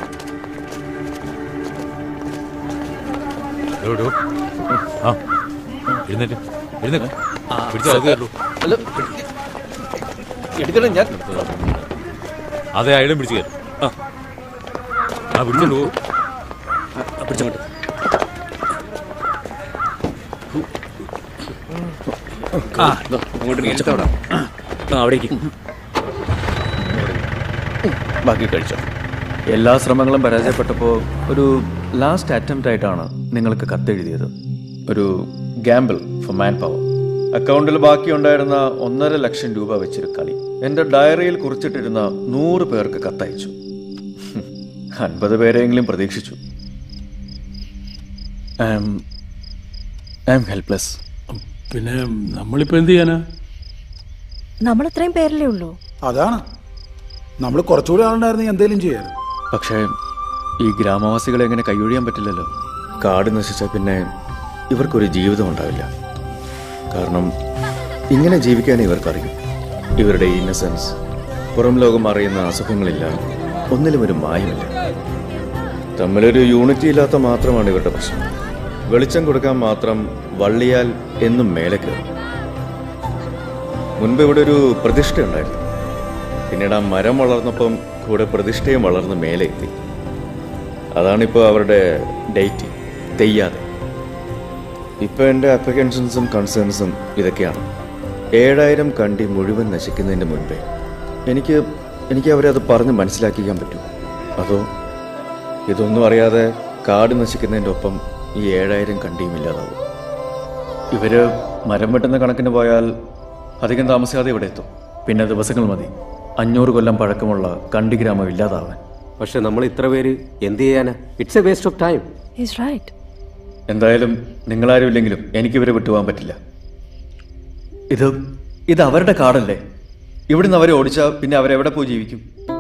ആ എഴുന്നേറ്റ് എഴുന്നേറ്റ് പിടിച്ചാ അത് കയറുള്ളൂ
എടുക്കണം ഞാൻ
അതെ അയാളും പിടിച്ചു കയറും ആ ആ പിടിച്ചോളൂ പിടിച്ചോട്ട് ആ അങ്ങോട്ട് നീ ആ അവിടേക്ക്
ബാക്കി കഴിച്ചോ എല്ലാ ശ്രമങ്ങളും പരാജയപ്പെട്ടപ്പോൾ ഒരു ലാസ്റ്റ് അറ്റംപ്റ്റ് ആയിട്ടാണ് നിങ്ങൾക്ക് കത്തെഴുതിയത് ഒരു ഗാമ്പിൾ ഫോർ മാൻ പവർ അക്കൗണ്ടിൽ ബാക്കിയുണ്ടായിരുന്ന ഒന്നര ലക്ഷം രൂപ വെച്ചൊരു കളി എൻ്റെ ഡയറിയിൽ കുറിച്ചിട്ടിരുന്ന നൂറ് പേർക്ക് കത്തയച്ചു അൻപത് പേരെങ്കിലും പ്രതീക്ഷിച്ചു I am I am helpless
പിന്നെ നമ്മളിപ്പോ എന്ത് ചെയ്യാനാ
നമ്മൾ ഇത്രയും പേരല്ലേ ഉള്ളൂ
അതാണ് നമ്മൾ കുറച്ചുകൂടി ആളുണ്ടായിരുന്നു എന്തെങ്കിലും ചെയ്യാറ്
പക്ഷേ ഈ ഗ്രാമവാസികളെ എങ്ങനെ കൈയൊഴിയാൻ പറ്റില്ലല്ലോ കാട് നശിച്ചാൽ പിന്നെ ഇവർക്കൊരു ജീവിതം ഉണ്ടാവില്ല കാരണം ഇങ്ങനെ ജീവിക്കാൻ ഇവർക്കറിയും ഇവരുടെ ഇന്നസെൻസ് പുറം ലോകം അറിയുന്ന അസുഖങ്ങളില്ല ഒന്നിലും ഒരു മായമില്ല തമ്മിലൊരു യൂണിറ്റി ഇല്ലാത്ത മാത്രമാണ് ഇവരുടെ പ്രശ്നം വെളിച്ചം കൊടുക്കാൻ മാത്രം വള്ളിയാൽ എന്നും മേലെ കയറും മുൻപ് ഇവിടെ ഒരു പ്രതിഷ്ഠ ഉണ്ടായിരുന്നു പിന്നീട് ആ മരം വളർന്നപ്പം കൂടെ പ്രതിഷ്ഠയും വളർന്ന് മേലെ എത്തി അതാണിപ്പോൾ അവരുടെ ഡേറ്റ് തെയ്യാതെ ഇപ്പോൾ എൻ്റെ അപ്ലിക്കേഷൻസും കൺസേൺസും ഇതൊക്കെയാണ് ഏഴായിരം കണ്ടി മുഴുവൻ നശിക്കുന്നതിന് മുൻപേ എനിക്ക് എനിക്ക് അവരെ അത് പറഞ്ഞ് മനസ്സിലാക്കിക്കാൻ പറ്റും അതോ ഇതൊന്നും അറിയാതെ കാട് നശിക്കുന്നതിൻ്റെ ഒപ്പം ഈ ഏഴായിരം കണ്ടിയും ഇല്ലാതാവും ഇവര് മരം വെട്ടുന്ന കണക്കിന് പോയാൽ അധികം താമസിയാതെ ഇവിടെ എത്തും പിന്നെ ദിവസങ്ങൾ മതി അഞ്ഞൂറ് കൊല്ലം പഴക്കമുള്ള കണ്ടി ഗ്രാമം ഇല്ലാതാവാൻ
പക്ഷെ നമ്മൾ ഇത്ര പേര് എന്ത് ചെയ്യാനാ it's a waste of time
is right
എന്തായാലും നിങ്ങളാരും ഇല്ലെങ്കിലും എനിക്കിവരെ വിട്ടുപോകാൻ പറ്റില്ല ഇത് ഇത് അവരുടെ കാടല്ലേ ഇവിടുന്ന് അവരെ ഓടിച്ചാൽ പിന്നെ അവരെവിടെ പോയി ജീവിക്കും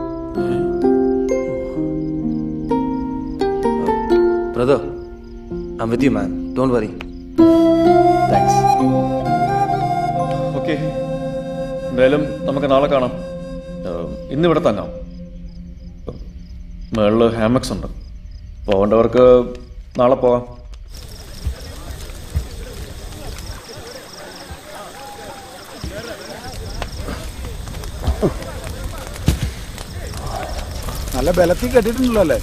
Brother, I'm with you, man. Don't worry.
Thanks okay എന്തായാലും നമുക്ക് നാളെ കാണാം ഏഹ്, ഇന്നിവിടെ തങ്ങാം മേളിൽ ഹാമക്സ് ഉണ്ട് പോകേണ്ടവർക്ക് നാളെ പോകാം
നല്ല ബലത്തിൽ കെട്ടിട്ടുണ്ടല്ലോ അല്ലേ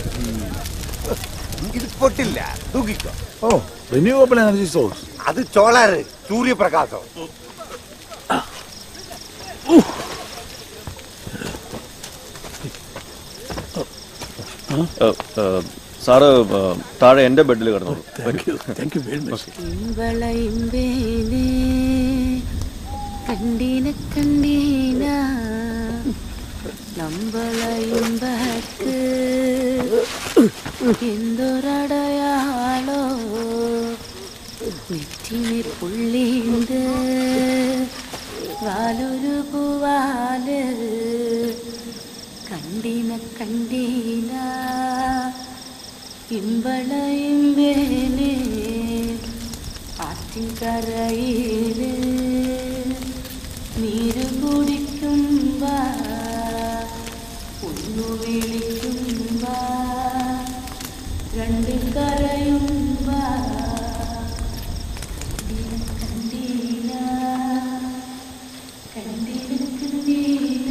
ഇത് പൊട്ടില്ല തൂക്കിക്കോ
ഓ റിന്യൂവബിൾ എനർജി സോഴ്സ്
അത് ചോളാറ് സൂര്യപ്രകാശം
സാറ് ഏ, താഴെ എൻ്റെ ബെഡിൽ കിടന്നോളൂ
thank you thank you very much
വളയുമ്പേലേ കണ്ടീന കണ്ടീന നമ്മളയുമ്പക്ക് എന്തൊരടയാളോ നെറ്റിനെ പുള്ളിണ്ട് വാലൊരു പൂവാല് കണ്ടീന കണ്ടീന ഇമ്പളയുമ്പേലേ ആറ്റിൻകരയില് നീര് കുടിക്കുമ്പ ഒന്നു വിളിക്കുമ്പ രണ്ട് കരയുമ്പ കണ്ടീന കണ്ടീന കണ്ടീന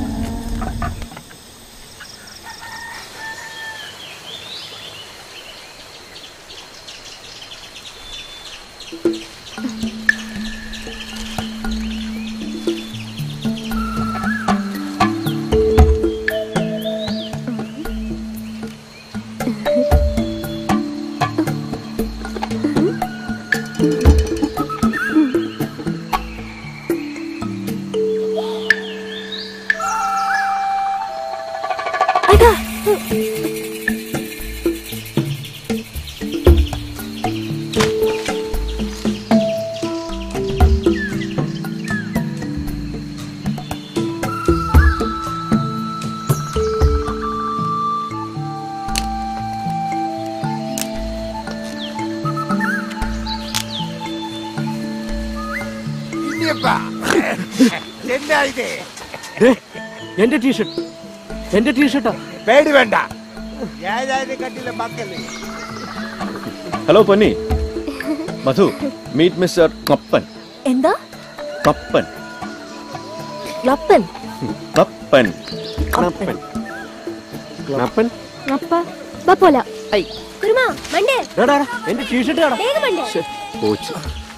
എന്നാ ഇത്
എന്റെ ടീഷർട്ട് എന്റെ ടീഷർട്ടാ
പേടി വേണ്ട ഏതായാലും കണ്ടില്ല മക്കള്
hello Ponni Madhu meet mister Kappan
എന്താ
കപ്പൻ
ക്ലപ്പൻ
കപ്പൻ
കപ്പൻ കപ്പൻ
അപ്പ വാ പോല കുരുമാ മണ്ടേ
എന്റെ ടീഷർട്ട് കാണാം
വേഗം മണ്ടേ
പോച്ചു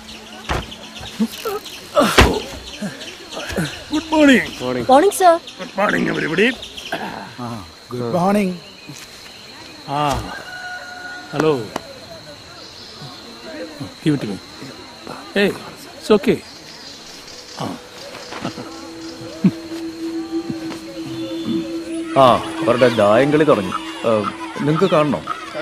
good morning
morning sir
good morning everybody
good morning
ആ hello give it to me hey it's okay ആ
ആ അവരുടെ ദായം കളി തുടങ്ങി നിങ്ങൾക്ക് കാണണോ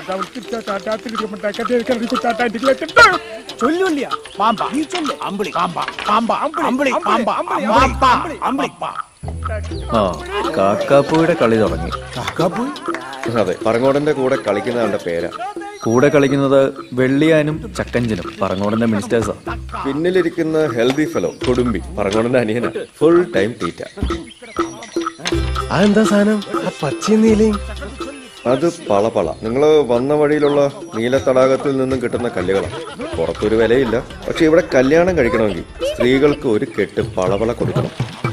ചൊല്ലില്ല പാമ്പ നീ ചൊല്ല് അമ്പിളി പാമ്പ പാമ്പ അമ്പിളി പാമ്പ പാമ്പ അമ്പിളി
ആ കാക്കാപ്പൂയുടെ കളി തുടങ്ങി
അതെ പറങ്ങോടന്റെ കൂടെ കളിക്കുന്ന ആളുടെ പേരാ
കൂടെ കളിക്കുന്നത് വെള്ളിയാനും ചക്കഞ്ചനും പറങ്ങോടന്റെ മിനിസ്റ്റേഴ്സാ
പിന്നിലിരിക്കുന്ന ഹെൽതി ഫെലോ കൊടുമ്പി പറങ്ങോടന്റെ അനിയന ഫുൾ ടൈം തീറ്റ
അതെന്താ സാധനം ആ പച്ചയും നീലയും
അത് പളപള നിങ്ങൾ വന്ന വഴിയിലുള്ള നീല തടാകത്തിൽ നിന്നും കിട്ടുന്ന കല്ലുകളാണ് പുറത്തൊരു വിലയില്ല പക്ഷെ ഇവിടെ കല്യാണം കഴിക്കണമെങ്കിൽ സ്ത്രീകൾക്ക് ഒരു കെട്ട് പളപള കൊടുക്കണം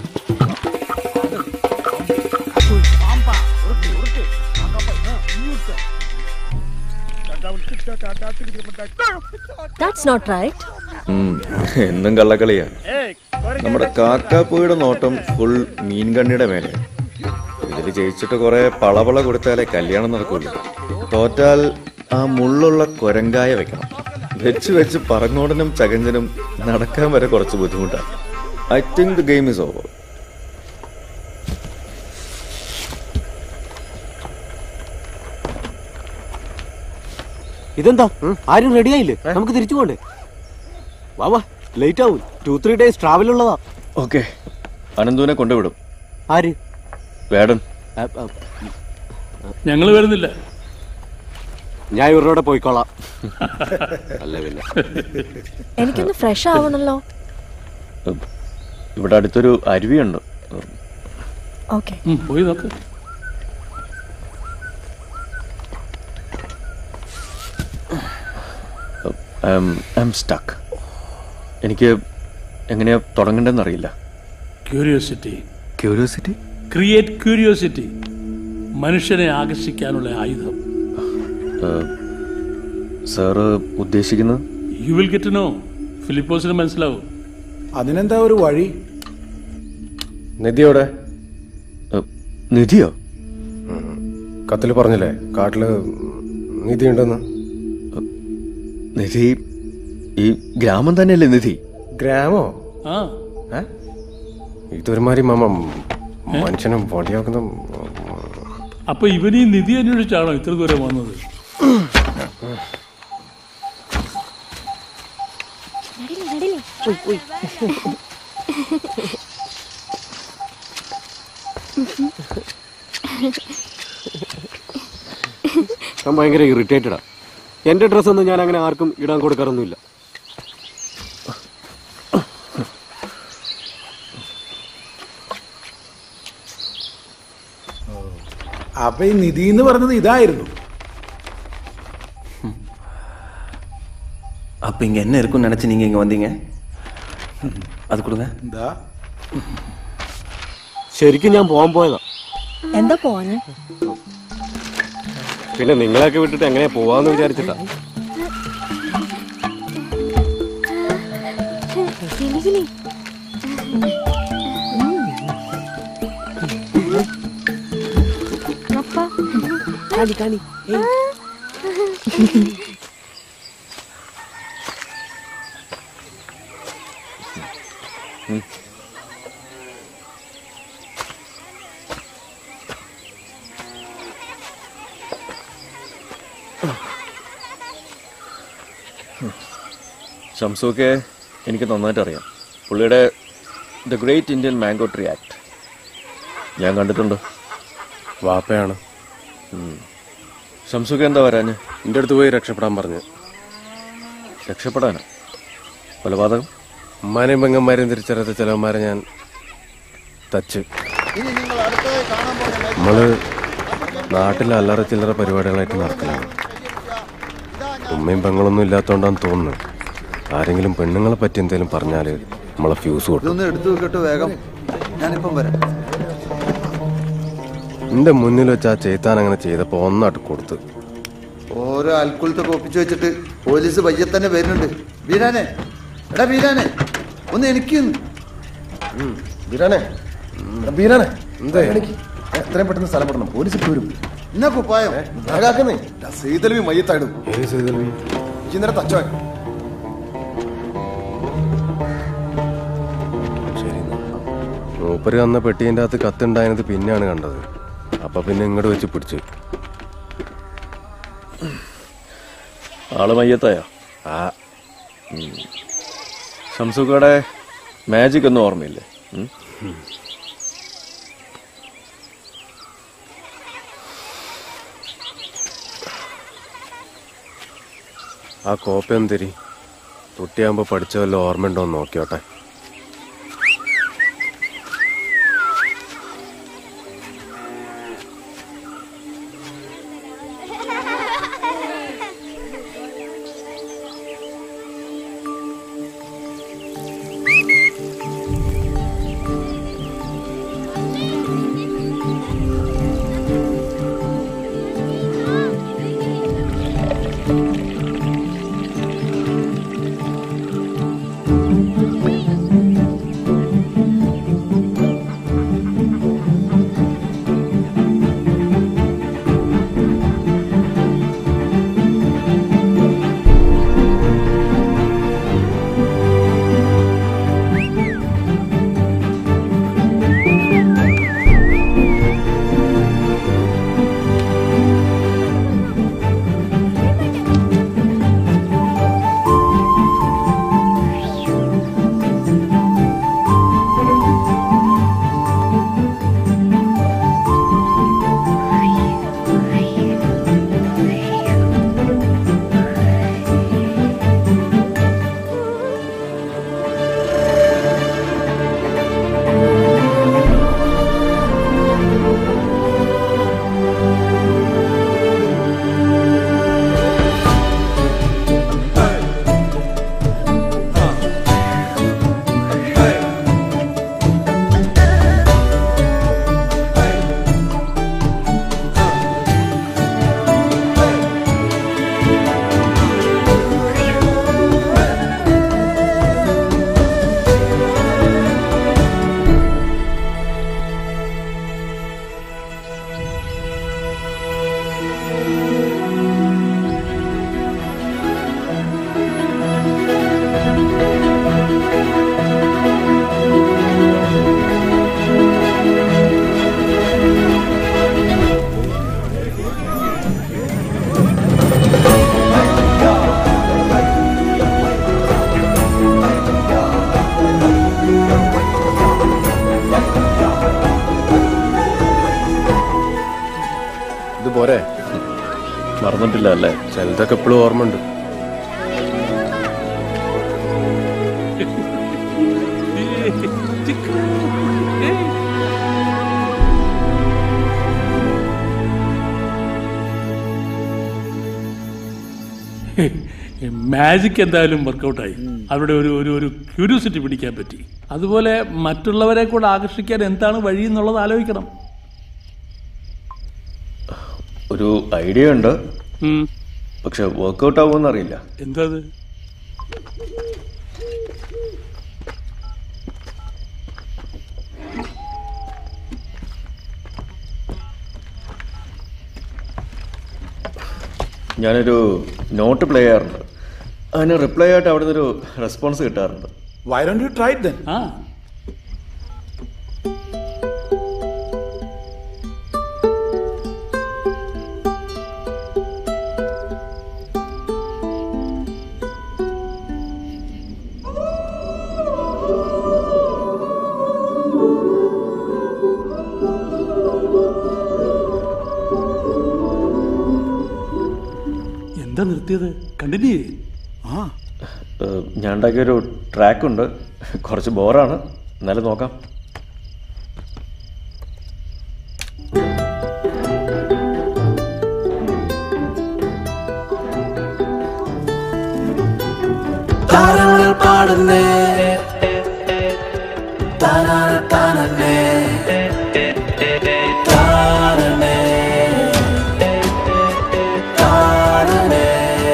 That's not right.
ഉം, എന്നും കള്ളക്കളിയാ നമ്മുടെ കാക്കാപ്പൂയുടെ നോട്ടം ഫുൾ മീൻകണ്ണിയുടെ മേലെ ഇതിൽ ജയിച്ചിട്ട് കുറെ പളപള കൊടുത്താലേ കല്യാണം നടക്കുള്ളൂ തോറ്റാൽ ആ മുള്ളുള്ള കൊരങ്കായ വെക്കണം വെച്ച് വെച്ച് പറങ്ങോടനും ചകഞ്ചനും നടക്കാൻ വരെ കുറച്ച് ബുദ്ധിമുട്ടാണ് I think the game is over
ഇതെന്താ ആരും റെഡി ആയില്ലേ നമുക്ക് തിരിച്ചു പോണ്ടേ വാ വാ ലേറ്റ് ആവും ടു ത്രീ ഡേയ്സ് ട്രാവൽ ഉള്ളതാ
ഓക്കെ അനന്തുവിനെ കൊണ്ടുവിടും
ആര്
വേടൻ
ഞങ്ങൾ വരുന്നില്ല
ഞാൻ ഇവരോടെ പോയിക്കോളാം അല്ല പിന്നെ
എനിക്കൊന്ന് ഫ്രഷ് ആവണല്ലോ
ഇവിടെ അടുത്തൊരു അരുവിയുണ്ട്
ഓക്കെ
ഉം, പോയി നോക്ക്
ഐ എം സ്റ്റക്ക് എനിക്ക് എങ്ങനെയാ തുടങ്ങണ്ടെന്ന് അറിയില്ല
ക്യൂരിയോസിറ്റി
ക്യൂരിയോസിറ്റി
ക്രിയേറ്റ് ക്യൂരിയോസിറ്റി മനുഷ്യനെ ആകർഷിക്കാനുള്ള ആയുധം
സാറ് ഉദ്ദേശിക്കുന്നത്
യു വിൽ ഗെറ്റ് നോ ഫിലിപ്പോസിന് മനസ്സിലാവും
അതിനെന്താ ഒരു വഴി
നിധിയോടെ
നിധിയോ
കത്തിൽ പറഞ്ഞില്ലേ കാട്ടില് നിധി ഉണ്ടെന്ന്
നിധി ഈ ഗ്രാമം തന്നെയല്ലേ നിധി
ഗ്രാമോ
ആ
ഇതൊരുമാതിരി മമ മനുഷ്യനും വടിയാക്കുന്ന
അപ്പൊ ഇവനീ നിധി അന്വേഷിച്ചാണോ ഇത്ര ദൂരം വന്നത്
ഞാൻ ഭയങ്കര ഇറിറ്റേറ്റഡാ എന്റെ ഡ്രസ്സ് ഒന്നും ഞാൻ അങ്ങനെ ആർക്കും ഇടാൻ കൊടുക്കാറൊന്നുമില്ല
അപ്പൊ ഈ നിധി എന്ന് പറഞ്ഞത് ഇതായിരുന്നു
அப்போ இங்கே என்ன இருக்குன்னு நினச்சி நீங்கள் இங்கே வந்தீங்க அது கொடுங்க
എന്താ
ശരിക്കും ഞാൻ പോകാൻ പോയതാ
എന്താ പോവാന്
പിന്നെ നിങ്ങളെയൊക്കെ വിട്ടിട്ട് എങ്ങനെ പോവാന്ന് വിചാരിച്ചിട്ടാ
കാലി കാലി
ഷംസുക്കെ എനിക്ക് നന്നായിട്ട് അറിയാം പുള്ളിയുടെ the great Indian mango tree act ഞാൻ കണ്ടിട്ടുണ്ട്
വാപ്പയാണ്
ഷംസുക്കെ എന്താ വരാന്
എൻ്റെ അടുത്ത് പോയി രക്ഷപ്പെടാൻ പറഞ്ഞു
രക്ഷപ്പെടാനോ കൊലപാതകം
ഉമ്മാനെയും പെങ്ങന്മാരെയും തിരിച്ചറിയാത്ത ചിലവന്മാരെ ഞാൻ തച്ച് നമ്മള് നാട്ടിലെ അല്ലറ ചില്ലറ പരിപാടികളായിട്ട് നടക്കലാണ് ഉമ്മയും പെങ്ങളൊന്നും ഇല്ലാത്തോണ്ടാന്ന് തോന്നുന്നു ആരെങ്കിലും പെണ്ണുങ്ങളെ പറ്റി എന്തെങ്കിലും പറഞ്ഞാല് നമ്മളെ ഫ്യൂസ് കൊടുക്കും
ഇതൊന്ന് എടുത്തു വെക്കട്ടെ വേഗം ഞാനിപ്പം വരാം
എന്റെ മുന്നിൽ വെച്ച് ആ ചെയ്ത്താൻ അങ്ങനെ ചെയ്തപ്പോ ഒന്നാട്ട് കൊടുത്ത്
ഓരോ അൽക്കുലത്തൊക്കെ ഒപ്പിച്ചു വെച്ചിട്ട് പോലീസ് പയ്യെ തന്നെ വരുന്നുണ്ട് വീരാനെ എടാ വീരാനെ ഒന്ന് എനിക്ക്
വീരാനെ വീരാനെ എന്താ എത്രയും പെട്ടെന്ന് സ്ഥലം പെടണം പോലീസ് ഇപ്പൊ വരും
എന്നാ കുപ്പായം
ആകാക്കുന്നേ സീതൽവി മയ്യത്തായിടും ഏത് സീതൽവി ഇന്നലെ തച്ചോൻ ശരി മൂപ്പര് അന്ന പെട്ടീൻ്റെ അകത്ത് കത്തുണ്ടായത് പിന്നെയാണ് കണ്ടത് അപ്പൊ പിന്നെ ഇങ്ങോട്ട് വെച്ച് പിടിച്ചു
ആള് മയ്യത്തായോ
ആ
ഷംസുക്കയുടെ മാജിക് ഒന്നും ഓർമ്മയില്ലേ ഉം?
ആ കോപ്പയൊന്നും തരി കുട്ടിയാകുമ്പോ പഠിച്ച വല്ല ഓർമ്മയുണ്ടോ എന്ന് നോക്കിയോട്ടെ പോരെ
മറന്നിട്ടില്ല അല്ലേ
ചിലതൊക്കെ എപ്പോഴും ഓർമ്മയുണ്ട്
മാജിക് എന്തായാലും വർക്കൗട്ടായി അവരുടെ ഒരു ഒരു ഒരു ക്യൂരിയോസിറ്റി പിടിക്കാൻ പറ്റി അതുപോലെ മറ്റുള്ളവരെ കൂടെ ആകർഷിക്കാൻ എന്താണ് വഴി എന്നുള്ളത് ആലോചിക്കണം
ഒരു ഐഡിയ ഉണ്ട്
ഉം.
പക്ഷെ വർക്കൗട്ട് ആവുമെന്ന് അറിയില്ല
എന്താ അത്
ഞാനൊരു നോട്ട് പ്ലേ ചെയ്യാറുണ്ട് അതിന് റിപ്ലൈ ആയിട്ട് അവിടെ ഒരു റെസ്പോൺസ് കിട്ടാറുണ്ട്
Why don't you try it then?
ആ എന്താ നിർത്തിയത് കണ്ടിന്യൂ
ആ
ഏഹ്, ഞാൻ ഉണ്ടാക്കിയൊരു ട്രാക്ക് ഉണ്ട് കുറച്ച് ബോറാണ് എന്നാലും നോക്കാം
താരങ്ങൾ പാടുന്നേ താനാന താനന്നേ താനന്നേ താനന്നേ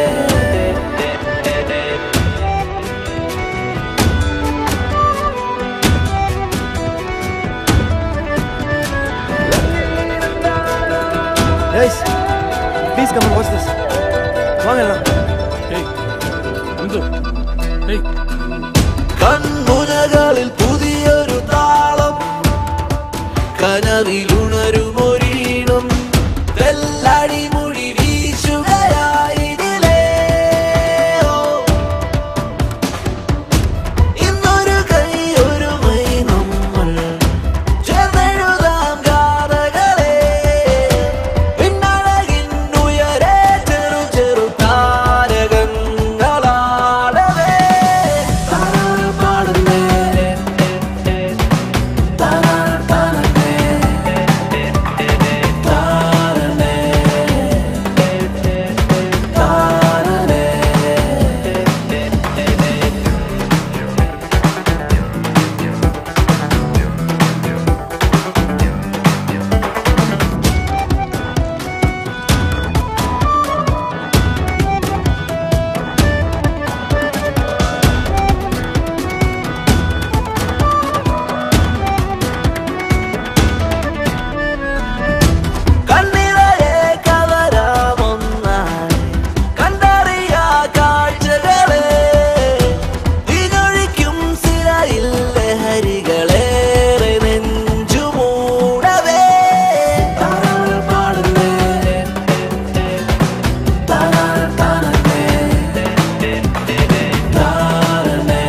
Guys, please come and watch this. വാങ്ങலாம்
കൺമുനകളിൽ പുതിയൊരു താളം കനവിലുണരുമൊരീണം തെല്ലടി മുടി വീശുകയായിതിലേ ഓ. ഇന്നൊരു കൈ ഒരു മൈ നമ്മൾ ചേർന്നെഴുതാം ഗാഥകളെ പിന്നഴകിൻ ഉയരെ ചെറു ചെറു താരകങ്ങളാടവേ താനാന പാടുന്നേ താനാന താനന്നേ താനന്നേ താനന്നേ കണ്ണിറയെ കവരാമൊന്നായി കണ്ടറിയാ കാഴ്ചകളെ ഇതൊഴിക്കും സിരയിൽ ലഹരികളേറെ നെഞ്ചുമൂടവേ താരാൾ പാടുന്നേ താരാൾ താനന്നേ താരനേ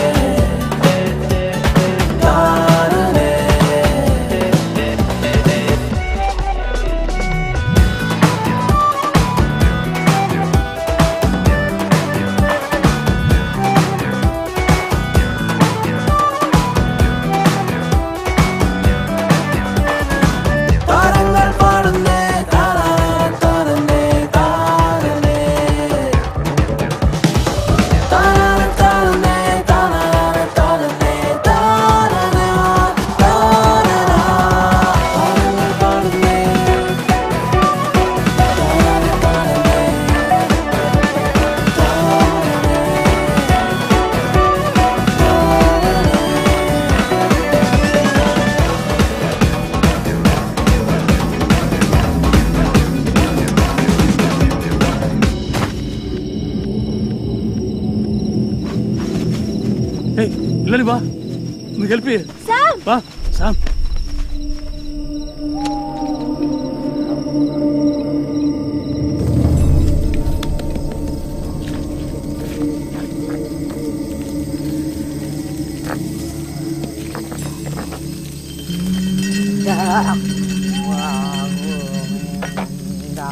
താരനേ താരങ്ങൾ പാടുന്നേ താരാ താരന്നേ താരനേ താരാ താരന്നേ താരാ താരന്നേ താരനാ താരനാ താരങ്ങൾ പാടുന്നേ
ഏയ് എല്ലാരും വാ ഒന്ന് ഹെൽപ്പ് ചെയ്യേ
സാം
വാ സാം
Da.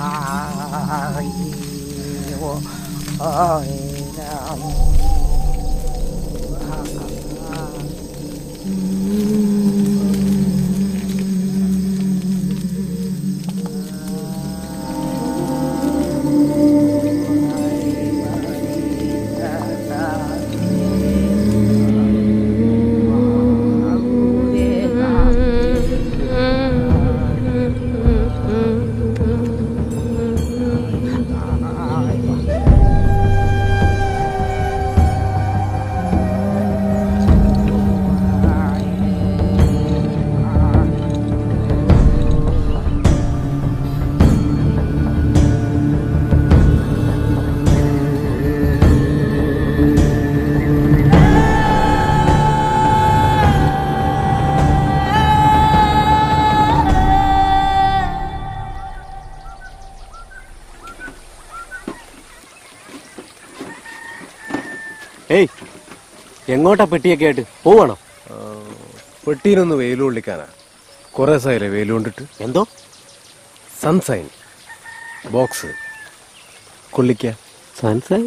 ഏയ് എങ്ങോട്ടാ പെട്ടിയൊക്കെ ആയിട്ട് പോവാണോ
പെട്ടീനൊന്ന് വെയിൽ കൊള്ളിക്കാനാ കുറെ ദിവസമായില്ലേ വെയിൽ കൊണ്ടിട്ട്
എന്തോ
സൺസൈൻ ബോക്സ് കൊള്ളിക്കാൻ
സൺസൈൻ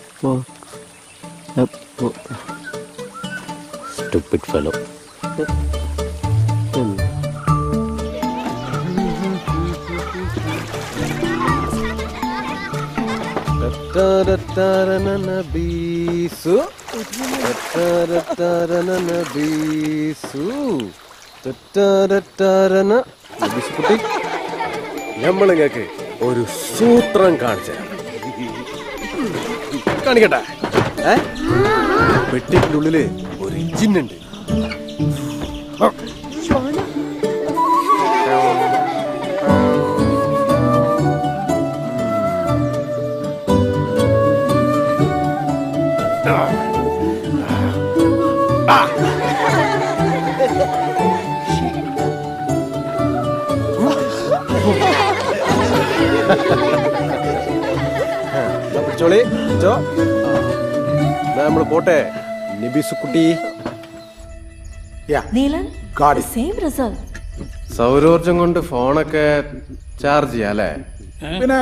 സ്റ്റുപ്പിഡ് ഫെലോ
ബീസു ബീസു നമ്മളിങ്ങക്ക് ഒരു സൂത്രം കാണിച്ച കാണിക്കട്ടെ ഏ? പെട്ടിന്റെ ഉള്ളില് ഒരു ഇഞ്ചിനുണ്ട് ദാ പിടിച്ചോളി പിടിച്ചോ നമ്മൾ പോട്ടെ നിബിസുക്കുട്ടി
Neelan,
Got
the same result.
സൗരോർജം കൊണ്ട് ഫോണൊക്കെ ചാർജ് ചെയ്യാം അല്ലേ
പിന്നെ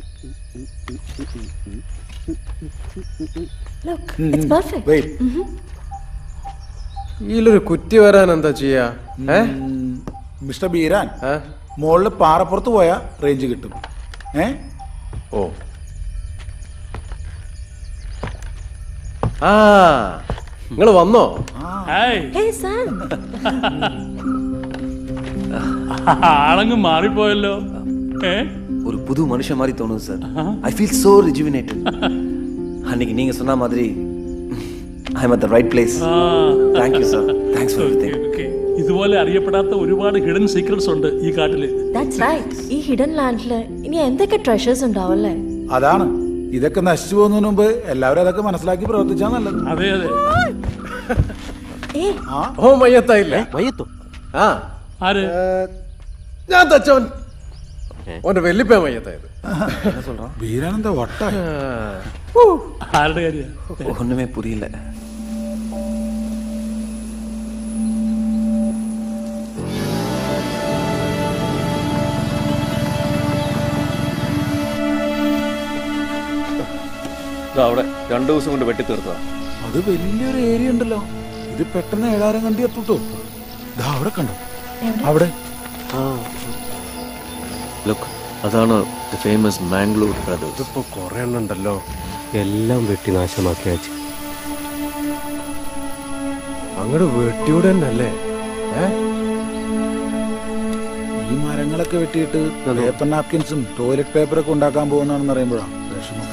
Look, it's perfect.
Wait.
Mhm.
ഇതിലൊരു കുറ്റി വരാൻ എന്താ ചെയ്യാ ഏ
മിസ്റ്റർ ബീരാൻ മുകളിൽ പാറപ്പുറത്ത് പോയാൽ റേഞ്ച് കിട്ടും ഏ
ഓ ആ നിങ്ങൾ വന്നോ
Hey, Sam.
ആളങ്ങ് മാറിപ്പോയല്ലോ ഏ
ஒரு புது மனுஷன் மாதிரி தோணுது sir I feel so rejuvenated அன்னைக்கு நீங்க சொன்ன மாதிரி I am at the right place thank you sir thanks for everything
okay ഇതുപോലെ അറിയപ്പെടാത്ത ഒരുപാട് ഹിഡൻ സീക്രട്സ് ഉണ്ട് ഈ കാട്ടില്
That's right. ഈ ഹിഡൻ ലാൻഡില് ഇനി എന്തൊക്കെ ട്രഷേഴ്സ് ഉണ്ടാവല്ലേ
അതാണ് ഇതൊക്കെ നശിച്ചു പോകുന്നതിന് മുമ്പ് എല്ലാവരും അതൊക്കെ മനസ്സിലാക്കി പ്രവർത്തിച്ചാൽ നല്ലത്
അതെ അതെ
ഓ മയ്യത്തായില്ലേ
മയ്യത്തോ
ആ
ആര്
ഞാൻ തച്ചവൻ ഓന്റെ വെല്ലിപ്പ മയ്യത്തായത്
ബീരാനന്ദ വട്ട
ആരുടെ കാര്യ
ஒண்ணுமே புரியல
ദാ അവിടെ രണ്ടു ദിവസം കൊണ്ട് വെട്ടി തീർത്തതാ
അത് വലിയൊരു ഏരിയ ഉണ്ടല്ലോ ഇത് പെട്ടെന്ന് ഏഴായിരം കണ്ടി എത്തുട്ടോ ദാ അവിടെ കണ്ടോ അവിടെ
ലുക്ക് അതാണ് ഫേമസ് മാംഗ്ലൂർ ബ്രദേഴ്സ്
ഇതിപ്പോ കുറെ എണ്ണം ഉണ്ടല്ലോ
എല്ലാം വെട്ടി നാശമാക്കി അയച്ചു
അങ്ങോട്ട് വെട്ടിയുടെ തന്നെ അല്ലേ ഏ
ഈ മരങ്ങളൊക്കെ വെട്ടിയിട്ട് പേപ്പർ നാപ്കിൻസും ടോയ്ലറ്റ് പേപ്പറൊക്കെ ഉണ്ടാക്കാൻ പോകുന്നതാണെന്ന് അറിയുമ്പോഴാണ് വിഷമം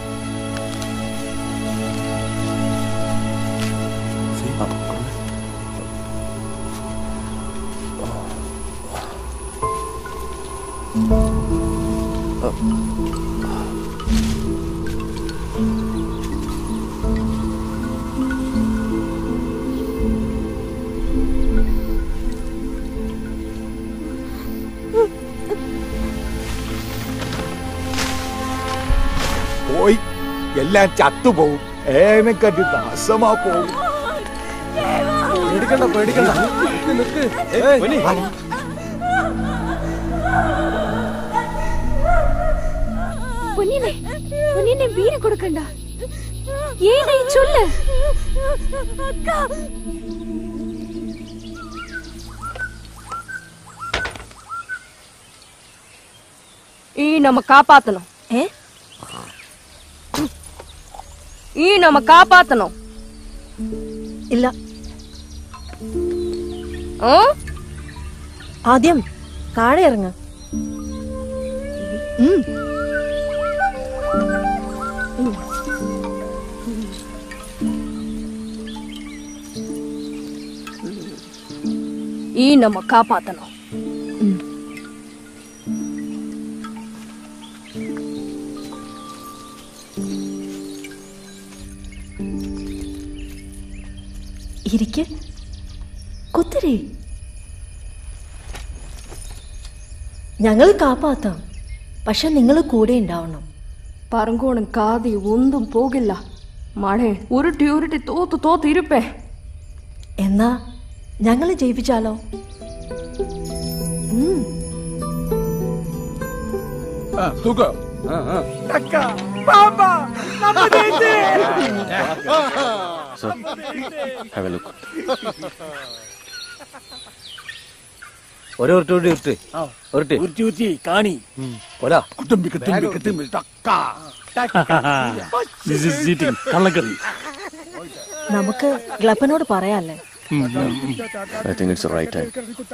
പോയി എല്ലാം ചത്തുപോകും ഏനക്കട്ടി നാശമാ പോകും
പേടിക്കണ്ട പേടിക്കണ്ട നിക്ക്, നിക്ക്. ഏയ്,
പൊന്നിനെ പൊന്നിനെ വീട് കൊടുക്കണ്ട ഏതായി ചൊല്ല് ഈ നമ്മ காப்பாத்தணும்
ഏ
ഈ നമ്മ காப்பாத்தணும்
ഇല്ല
ഓ
ആദ്യം താഴെ ഇറങ്ങ
ഈ നമ്മ காப்பாத்தணும்
ഇരിക്ക് കുത്തിരി ഞങ്ങൾ കാപ്പാത്താം പക്ഷെ നിങ്ങൾ കൂടെ ഉണ്ടാവണം
പറങ്കോണൻ കാതി ഒന്നും പോകില്ല മഴ ഉരുട്ടി ഉരുട്ടി തോത്ത് തോത്ത് ഇരുപ്പേ
എന്നാ ഞങ്ങൾ ജയിപ്പിച്ചാലോ ഉം.
തൂക്കോ
Sir, have a look.
ഒരു ഉരുട്ട് കൂടി ഉരുട്ട് ഉരുട്ട്
ഉരുട്ടി ഉരുട്ടി കാണി
പോലാ
കുത്തുമ്പി കുത്തുമ്പി കുത്തുമ്പി ടക്ക
This is cheating. കള്ളക്കറി
നമുക്ക് ഗ്ലപ്പനോട് പറയാല്ലേ
I think it's the right time.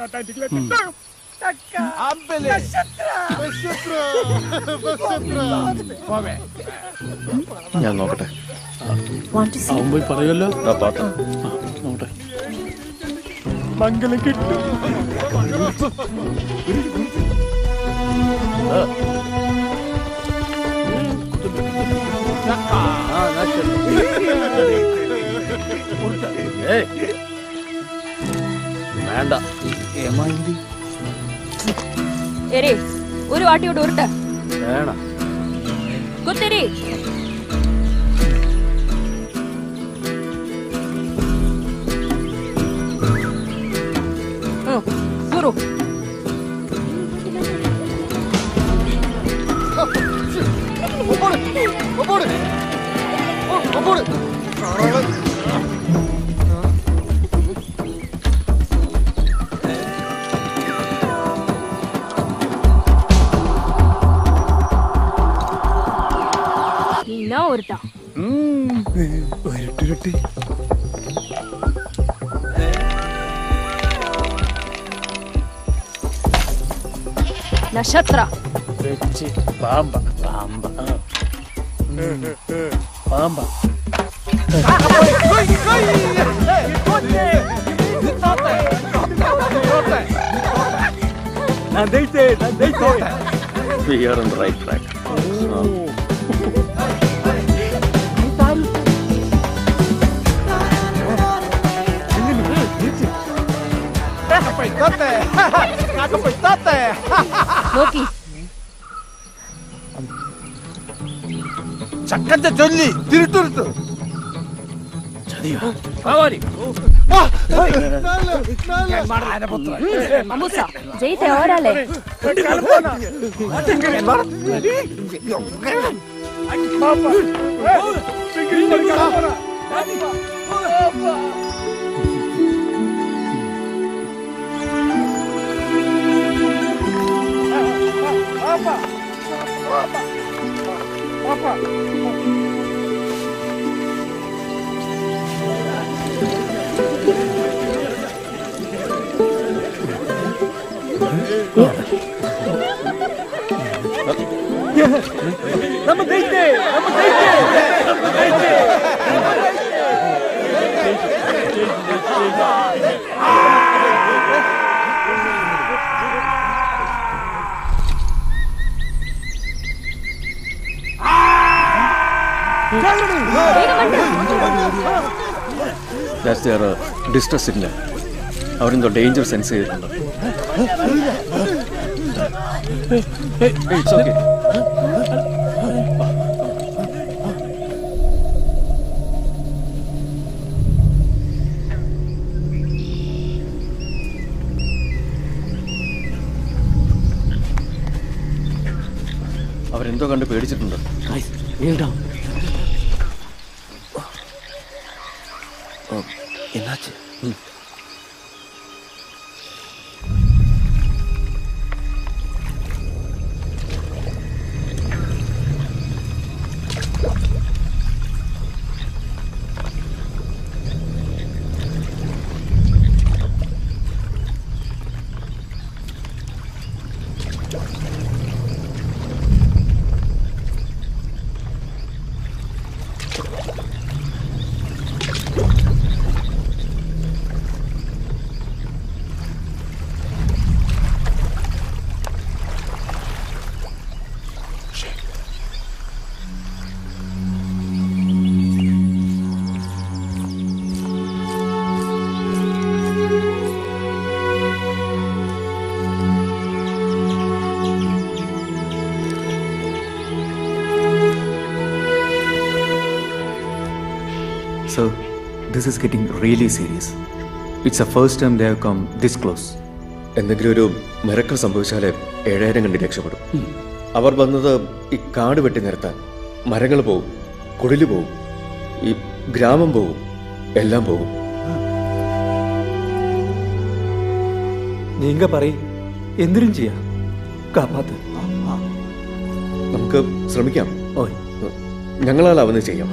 ഞാൻ നോക്കട്ടെ
Want to see?
അവൻ പോയി പറയുമല്ലോ
ആ പാത്രം
നോട്ടെ
മംഗലം കിട്ടും
വേണ്ട
എരേ ഒരു വാട്ടിയോട് ഉരുട്ട്
വേണം
കുത്തിരി ഗുരു ഇന്നാ ഉരുട്ടാ
ഉരുട്ടുരുട്ടി
നക്ഷത്ര
വെച്ച് പാമ്പ പാമ്പ പാമ്പ
We are on the right track.
നോക്കി
ചക്കന്റെ ചൊല്ലി തിരുത്തുരുത്ത്
അമൂസ ജയിത്തെ ഓരാലേ
ನಮ್ಮ ದೈತೆ ನಮ್ಮ ದೈತೆ ನಮ್ಮ ದೈತೆ
That's their uh, distress signal. അവരെന്തോ ഡേഞ്ചർ സെൻസ് ചെയ്തിട്ടുണ്ട് ഇറ്റ്സ് ഓക്കെ അവൻ അവരെന്തോ കണ്ട് പേടിച്ചിട്ടുണ്ട്
എന്നാச்சு
Sir, this is getting really serious. It's the first time they have come this close.
എന്തെങ്കിലും ഒരു മരക്കൾ സംഭവിച്ചാലേ ഏഴായിരം കണ്ടി രക്ഷപ്പെടും അവർ വന്നത് ഈ കാട് വെട്ടി നിരത്താൻ മരങ്ങൾ പോവും കുടില് പോവും ഈ ഗ്രാമം പോവും എല്ലാം പോവും
നീങ്ക പറയും എന്തിനും ചെയ്യാം കാപ്പാത്ത്
നമുക്ക് ശ്രമിക്കാം ഞങ്ങളാലാവുന്നത് ചെയ്യാം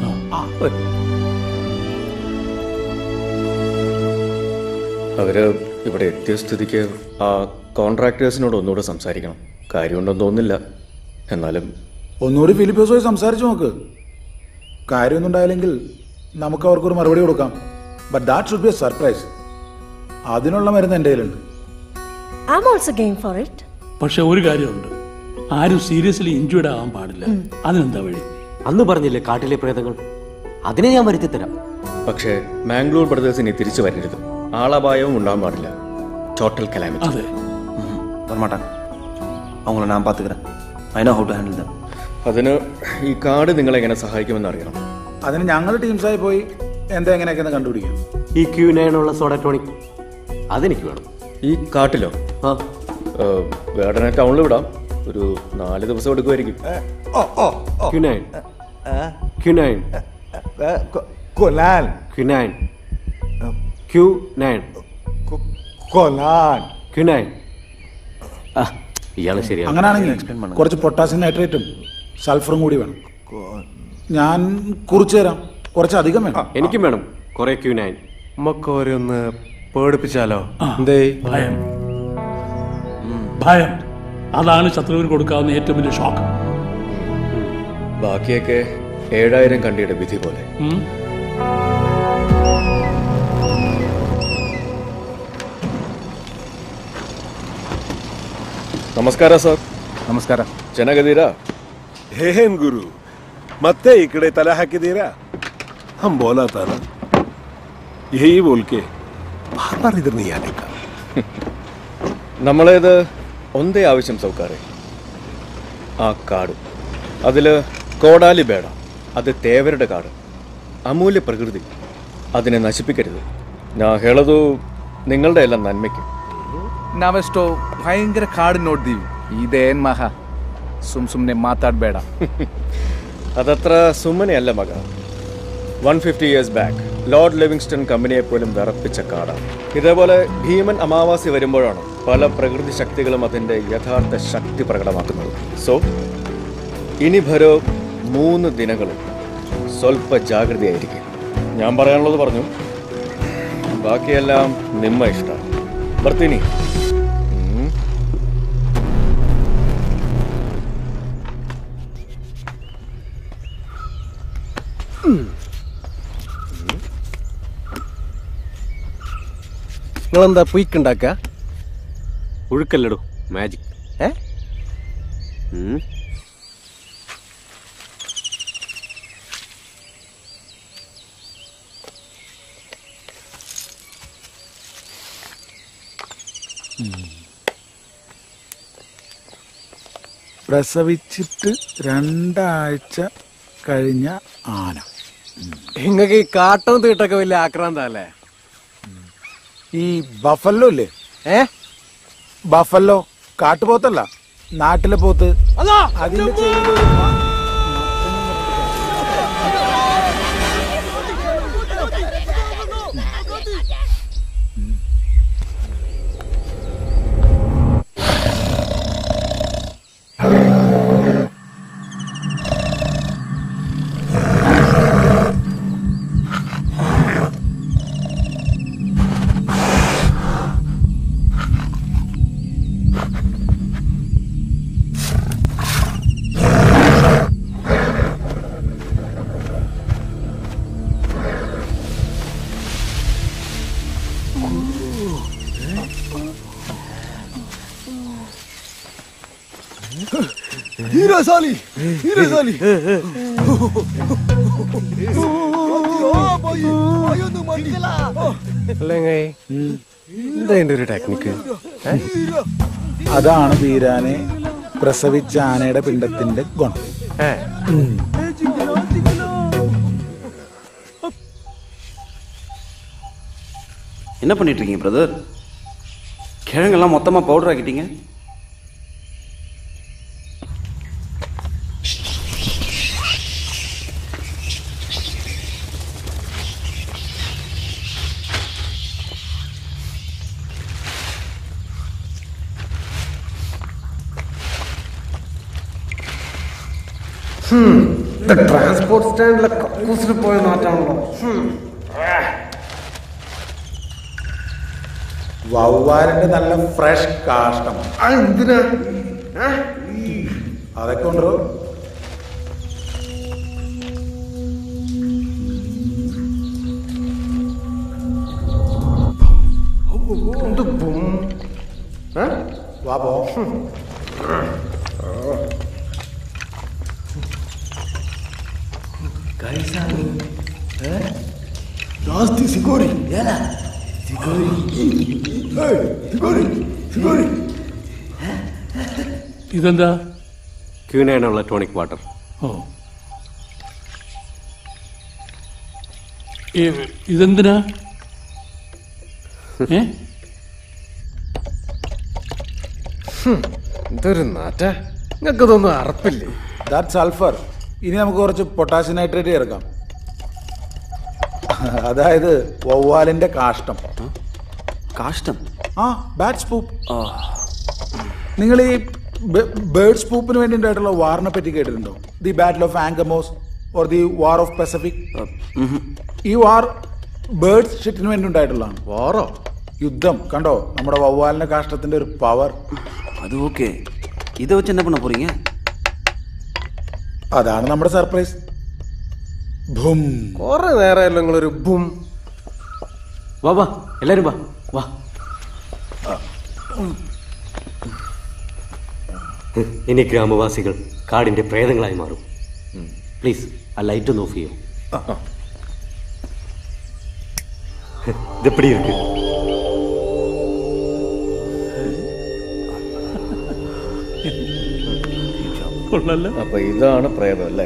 അവര് ഇവിടെ എത്തിയ സ്ഥിതിക്ക് ആ കോൺട്രാക്ടേഴ്സിനോട് ഒന്നുകൂടെ സംസാരിക്കണം കാര്യമുണ്ടെന്ന് തോന്നുന്നില്ല എന്നാലും
ഒന്നുകൂടി ഫിലിപ്പോസുമായി സംസാരിച്ചു നോക്ക് കാര്യമൊന്നും ഉണ്ടായില്ലെങ്കിൽ നമുക്ക് അവർക്കൊരു മറുപടി കൊടുക്കാം but that should be a surprise അതിനുള്ള മരുന്ന് എൻ്റെ കയ്യിലുണ്ട്
I'm also game for it.
പക്ഷെ ഒരു കാര്യമുണ്ട് ആരും സീരിയസ്ലി ഇഞ്ചുവേഡ് ആവാൻ പാടില്ല അതിനെന്താ വഴി
അന്ന് പറഞ്ഞില്ലേ കാട്ടിലെ പ്രേതങ്ങൾ അതിനെ ഞാൻ വരുത്തി തരാം
പക്ഷേ മാംഗ്ലൂർ ബ്രദേഴ്സ് ഇനി തിരിച്ചു വരരുത് ആളപായവും ഉണ്ടാകാൻ പാടില്ല ടോട്ടൽ കലാമിറ്റി
അതെ
வரமாட்டாங்க அவங்கள நான் பார்த்துக்கிறேன் I know how to handle them
അതിന് ഈ കാട് നിങ്ങളെ എങ്ങനെ സഹായിക്കുമെന്ന് അറിയണം
അതിന് ഞങ്ങൾ ടീംസായി പോയി എന്താ എങ്ങനെയൊക്കെ കണ്ടുപിടിക്കാം
ഈ ക്യൂ നയനുള്ള സോഡ ടോണിക് അതെനിക്ക് വേണം
ഈ കാട്ടിലോ
ആ
വേടനെ ടൗണിൽ വിടാം ഒരു നാല് ദിവസം എടുക്കുമായിരിക്കും
ക്യൂ നയൻ ക്യൂ നയൻ
കൊലാൻ
ക്യൂ നയൻ ക്യൂ നയൻ
കൊലാൻ
ക്യൂ നയൻ ആ ഇയാള് ശരിയാണ്
അങ്ങനെയാണെങ്കിൽ കുറച്ച് പൊട്ടാസ്യം നൈട്രേറ്റും സൾഫറും കൂടി വേണം ഞാൻ കുറിച്ചു തരാം കുറച്ച് അധികം വേണം
എനിക്കും വേണം കുറെ ക്യൂ നയൻ
നമുക്ക് ഓരോ ഒന്ന് പേടിപ്പിച്ചാലോ
എന്തേ ഭയം ഭയം അതാണ് ശത്രുവിന് കൊടുക്കാവുന്ന ഏറ്റവും വലിയ ഷോക്ക്
ബാക്കിയൊക്കെ ഏഴായിരം കണ്ടിയുടെ വിധി പോലെ ನಮಸ್ಕಾರ ಸರ್
ನಮಸ್ಕಾರ
ಚೆನ್ನಾಗಿದ್ದೀರಾ
ಏನ್ ಗುರು ಮತ್ತೆ ಈ ಕಡೆ ತಲೆ ಹಾಕಿದ್ದೀರಾ ಹಮ್ ಬೋಲಾ ತಾನ ಯಹಿ ಬೋಲ್ಕೆ ಬಾರ್ ಬಾರ್ ಇದ್ರ ನೀ ಆನೆ का
നമ്മളേത് ഒന്നേ ആവശ്യം സൗക്കാറെ ആ കാട് അതില് കോടാലി ബേട അത് തേവരുടെ കാട് അമൂല്യ പ്രകൃതി അതിനെ നശിപ്പിക്കരുത് ഞാൻ ಹೇಳೋದು നിങ്ങളുടെ എല്ലാം നന്മയ്ക്ക്
ನಾವೆಷ್ಟೋ ಭಯಂಕರ ಕಾಡು ನೋಡ್ದೀವಿ ಇದೇನ್ ಮಹ ಸುಮ್ ಸುಮ್ನೆ ಮಾತಾಡ್ಬೇಡ
അതത്ര സുമ്മനെയല്ല മക one fifty years back Lord Livingstone കമ്പനിയെ പോലും വിറപ്പിച്ച കാടാണ് ഇതേപോലെ ഭീമൻ അമാവാസി വരുമ്പോഴാണ് പല പ്രകൃതി ശക്തികളും അതിന്റെ യഥാർത്ഥ ശക്തി പ്രകടമാക്കുന്നത് സോ ഇനി ഭരോ മൂന്ന് ദിനങ്ങളും സ്വല്പ ജാഗ്രതയായിരിക്കും ഞാൻ പറയാനുള്ളത് പറഞ്ഞു ബാക്കിയെല്ലാം നിമ്മ ഇഷ്ടമാണ് ಬರ್ತೀನಿ ಹ್ಮ್.
നിങ്ങളെന്താ പുയ്ക്കുണ്ടാക്ക ഒഴുക്കല്ലടോ മാജിക് ഏ ഉം.
പ്രസവിച്ചിട്ട് രണ്ടാഴ്ച കഴിഞ്ഞ ആന
നിങ്ങക്ക് ഈ കാട്ടവും തീട്ടൊക്കെ വലിയ ആക്രാന്തല്ലേ
ഈ ബഫല്ലോ ഇല്ലേ
ഏ
ബഫല്ലോ കാട്ടുപോത്തല്ല നാട്ടിലെ പോത്ത് അതിന്റെ ചെവിയില് ഒരു മ-
हीरासाली हीरासाली
അല്ലെങ്കിൽ എന്താ എൻ്റെ ഒരു ടെക്നിക്ക്
അതാണ് വീരാനെ പ്രസവിച്ച ആനയുടെ പിണ്ടത്തിന്റെ ഗുണം ഉം.
என்ன பண்ணிட்டு இருக்கீங்க பிரதர் கிழங்கெல்லாம் மொத்தமாக பவுடர் ஆக்கிட்டீங்க
ട്രാൻസ്പോർട്ട് സ്റ്റാൻഡിലെ കക്കൂസിൽ പോയ നാറ്റാണല്ലോ
വവ്വാലിന്റെ നല്ല ഫ്രഷ് കാഷ്ടം
എന്തിനാ
അതൊക്കെ ഉണ്ടോ വാ പോ
ಜಾಸ್ತಿ ಸಿಗೋರಿ ಏನ ಸಿಗೋರಿ ಏಯ್, ಸಿಗೋರಿ ಸಿಗೋರಿ
ഇതെന്താ
ക്യൂനൈനുള്ള ടോണിക് വാട്ടർ
ഓ ഏ, ഇതെന്തിനാ ഏ
എന്തൊരു നാറ്റ നിങ്ങൾക്കിതൊന്നും അറപ്പില്ലേ
ദാറ്റ് സൾഫർ ഇനി നമുക്ക് കുറച്ച് പൊട്ടാസ്യം നൈട്രേറ്റ് ചേർക്കാം അതായത് വവ്വാലിന്റെ കാഷ്ടം
കാഷ്ടം
ആ ബാറ്റ് സ്പൂപ്പ് നിങ്ങൾ ഈ ബേർഡ് സ്പൂപ്പിന് വേണ്ടിയിട്ടുള്ള വാറിനെ പറ്റി കേട്ടിട്ടുണ്ടോ the battle of Angamos or the war of Pacific ഈ വാർ ബേർഡ്സ് ഷിറ്റിന് വേണ്ടി ഉണ്ടായിട്ടുള്ളതാണ്
വാറോ
യുദ്ധം കണ്ടോ നമ്മുടെ വവ്വാലിന്റെ കാഷ്ടത്തിന്റെ ഒരു പവർ
அது ஓகே இதை வச்சு என்ன பண்ண போறீங்க
അതാണ് നമ്മുടെ സർപ്രൈസ് ഭും
കുറെ നേരമല്ലോ നിങ്ങളൊരു ബും
വാ വാ എല്ലാരും വാ വാ ഇനി ഗ്രാമവാസികൾ കാടിന്റെ പ്രേതങ്ങളായി മാറും പ്ലീസ് ആ ലൈറ്റ് ഒന്ന് ഓഫ് ചെയ്യും ഇതെപ്പടി ഇருக்கு
കൊള്ളല്ലോ
അപ്പൊ ഇതാണ് പ്രേതം അല്ലേ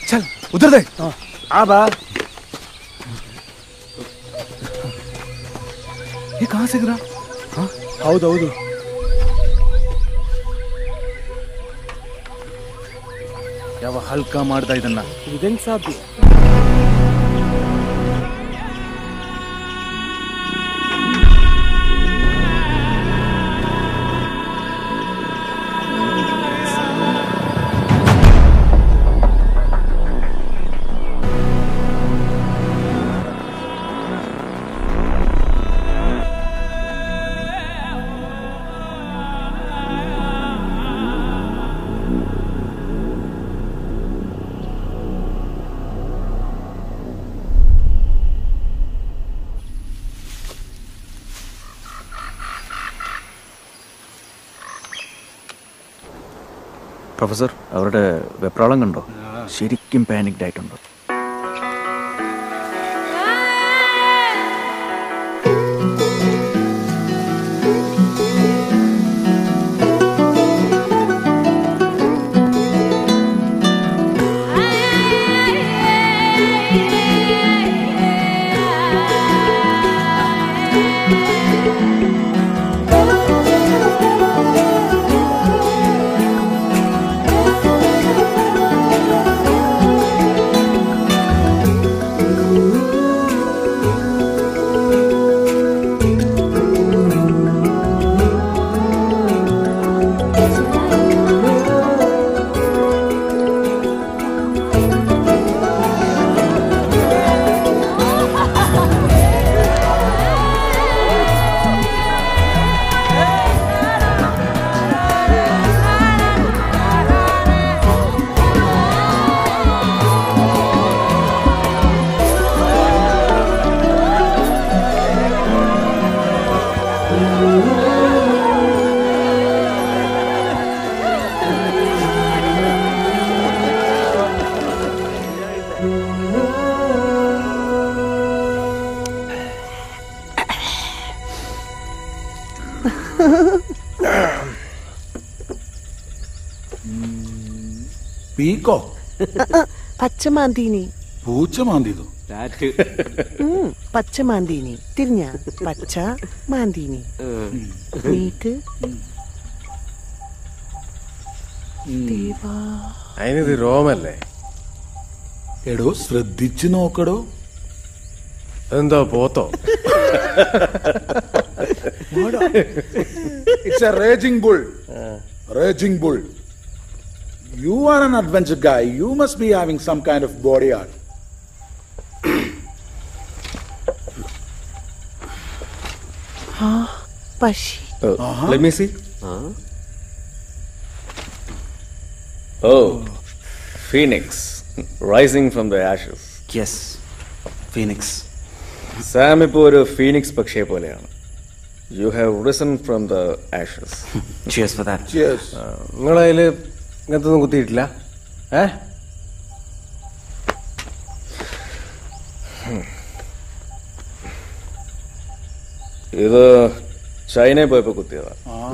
चल उधर देख
हाँ बा
ये कहाँ से गिरा
ಹೌದು ಹೌದು
ಯಾವ ಹಲ್ಕ ಮಾಡ್ದ ಇದನ್ನ
ಇದೆಂಗ್ ಸಾಧ್ಯ
പ്രൊഫസർ അവരുടെ വെപ്രാളം കണ്ടോ ശരിക്കും പാനിക്ഡ് ആയിട്ടുണ്ട്
പീക്കോ
പച്ചമാന്തീനി
പൂച്ച മാന്തിയതോ
ഉം, പച്ചമാന്തീനി തിരിഞ്ഞ പച്ച മാന്തീനി നീട്ട് ദേവാ
അതിനിത് രോമല്ലേ
എടോ ശ്രദ്ധിച്ചു നോക്കടോ
എന്താ പോത്തോ
It's a raging bull. Raging bull. You are an adventure guy. You must be having some kind of body art.
ആ പശി
Oh, let me see. Oh, Phoenix rising from the ashes.
Yes, Phoenix.
Sam ഇപ്പോൾ ഒരു phoenix പക്ഷിയെ പോലെയാണ് you have risen from the ashes
Cheers for that.
Cheers.
നിങ്ങളതിൽ ഇങ്ങനത്തെ ഒന്നും കുത്തിയിട്ടില്ല ഏ
ഇത് ചൈനയിൽ പോയപ്പോൾ കുത്തിയതാ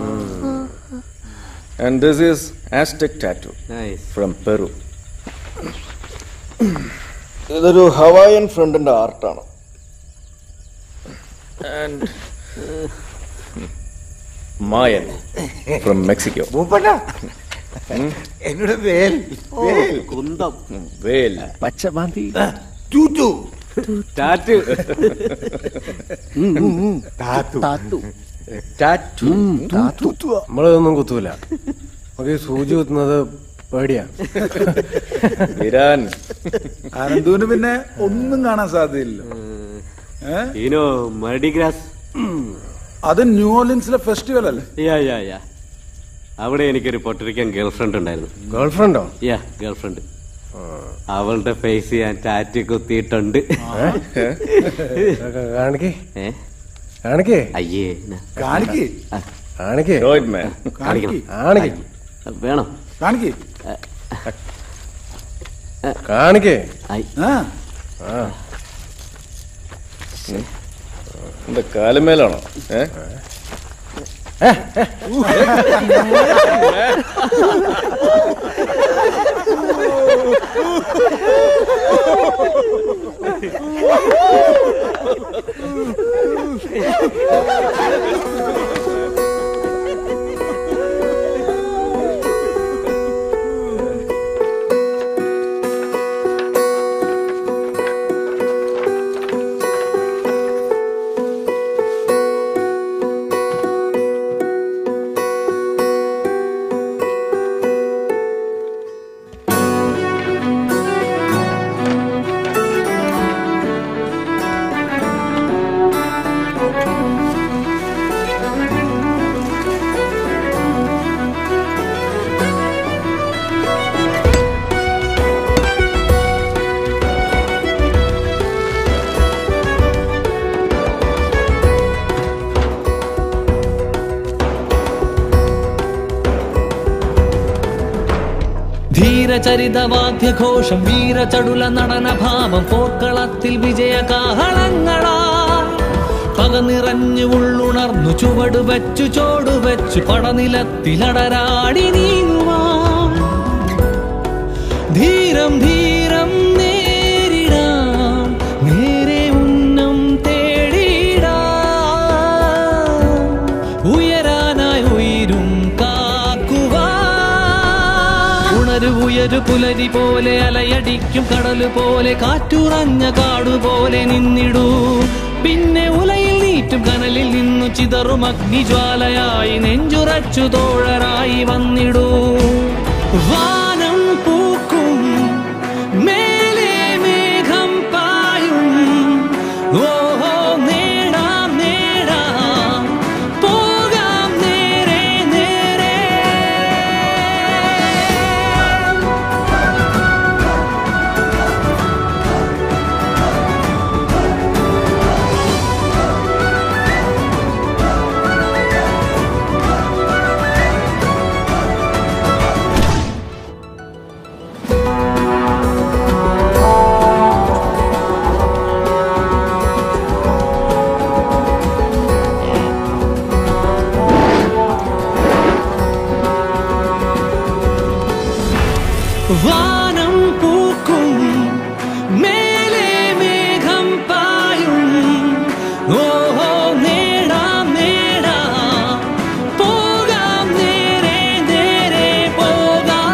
and this is Aztec tattoo from Peru ഇതൊരു ഹവായൻ ഫ്രണ്ടിന്റെ ആർട്ടാണ് ആൻഡ് മായൻ ഫ്രം മെക്സിക്കോ
എന്നോട് വേൽ വേൽ
കുന്തം വേൽ
പച്ചമാന്തി
ടൂറ്റു
ടാറ്റു
താത്തു.
താത്തു
ടാറ്റു നമ്മളിതൊന്നും കുത്തൂല നമുക്ക് ഈ സൂചി കുത്തുന്നത് പേടിയാ
വിരാൻ
അനന്തുവിന് പിന്നെ ഒന്നും കാണാൻ സാധ്യതയില്ല ഏ?
ഇനോ മർഡിഗ്രാസ്
അത് ന്യൂ ഓർലിൻസിലെ ഫെസ്റ്റിവൽ അല്ലേ
യാ യാ യാ അവിടെ എനിക്കൊരു പൊട്ടറിക്കൻ ഗേൾഫ്രണ്ട് ഉണ്ടായിരുന്നു
ഗേൾഫ്രണ്ടോ
യാ ഗേൾഫ്രണ്ട് അവളുടെ ഫേസ് ഞാൻ ടാറ്റ് കുത്തിയിട്ടുണ്ട്
കാണിക്കേ
ഏ
കാണിക്കേ
അയ്യേ
കാണിക്ക്
കാണിക്കേ
Show it, man.
കാണിക്കണം
കാണിക്കേ
വേണം
കാണിക്ക്
കാണിക്കേ
ആ
ആ
എന്താ കാലുമേലാണോ ഏ
ധീരചരിതവാദ്യഘോഷം വീരചടുല നടനഭാവം പോർക്കളത്തിൽ വിജയകാഹളങ്ങളാ പക നിറഞ്ഞു ഉള്ളുണർന്നു ചുവട് വെച്ചു ചോട് വെച്ചു പടനിലത്തിലടരാടി നീങ്ങുവാ ധീരം ധീരം നേരിടാം നേരെ ഉന്നം തേടിടാം ഉയരാനായി ഉയരും കാക്കുവാ ഉണരു ഉയരു പുലരി പോലെ അലയടിക്കും കടല് പോലെ കാറ്റുറഞ്ഞ കാടുപോലെ നിന്നിടൂ പിന്നെ ഉലയിൽ നീറ്റും കനലിൽ നിന്നു ചിതറും അഗ്നിജ്വാലയായി നെഞ്ചുറച്ചു തോഴരായി വന്നിടൂ വാനം പൂക്കും മേലെ മേഘം പായും ഓഹോ നേടാം നേടാം പോകാം നേരെ നേരെ വാനം പൂക്കും മേലെ മേഘം പായും ഓഹോ നേടാം നേടാം പോകാം നേരെ നേരെ പോകാം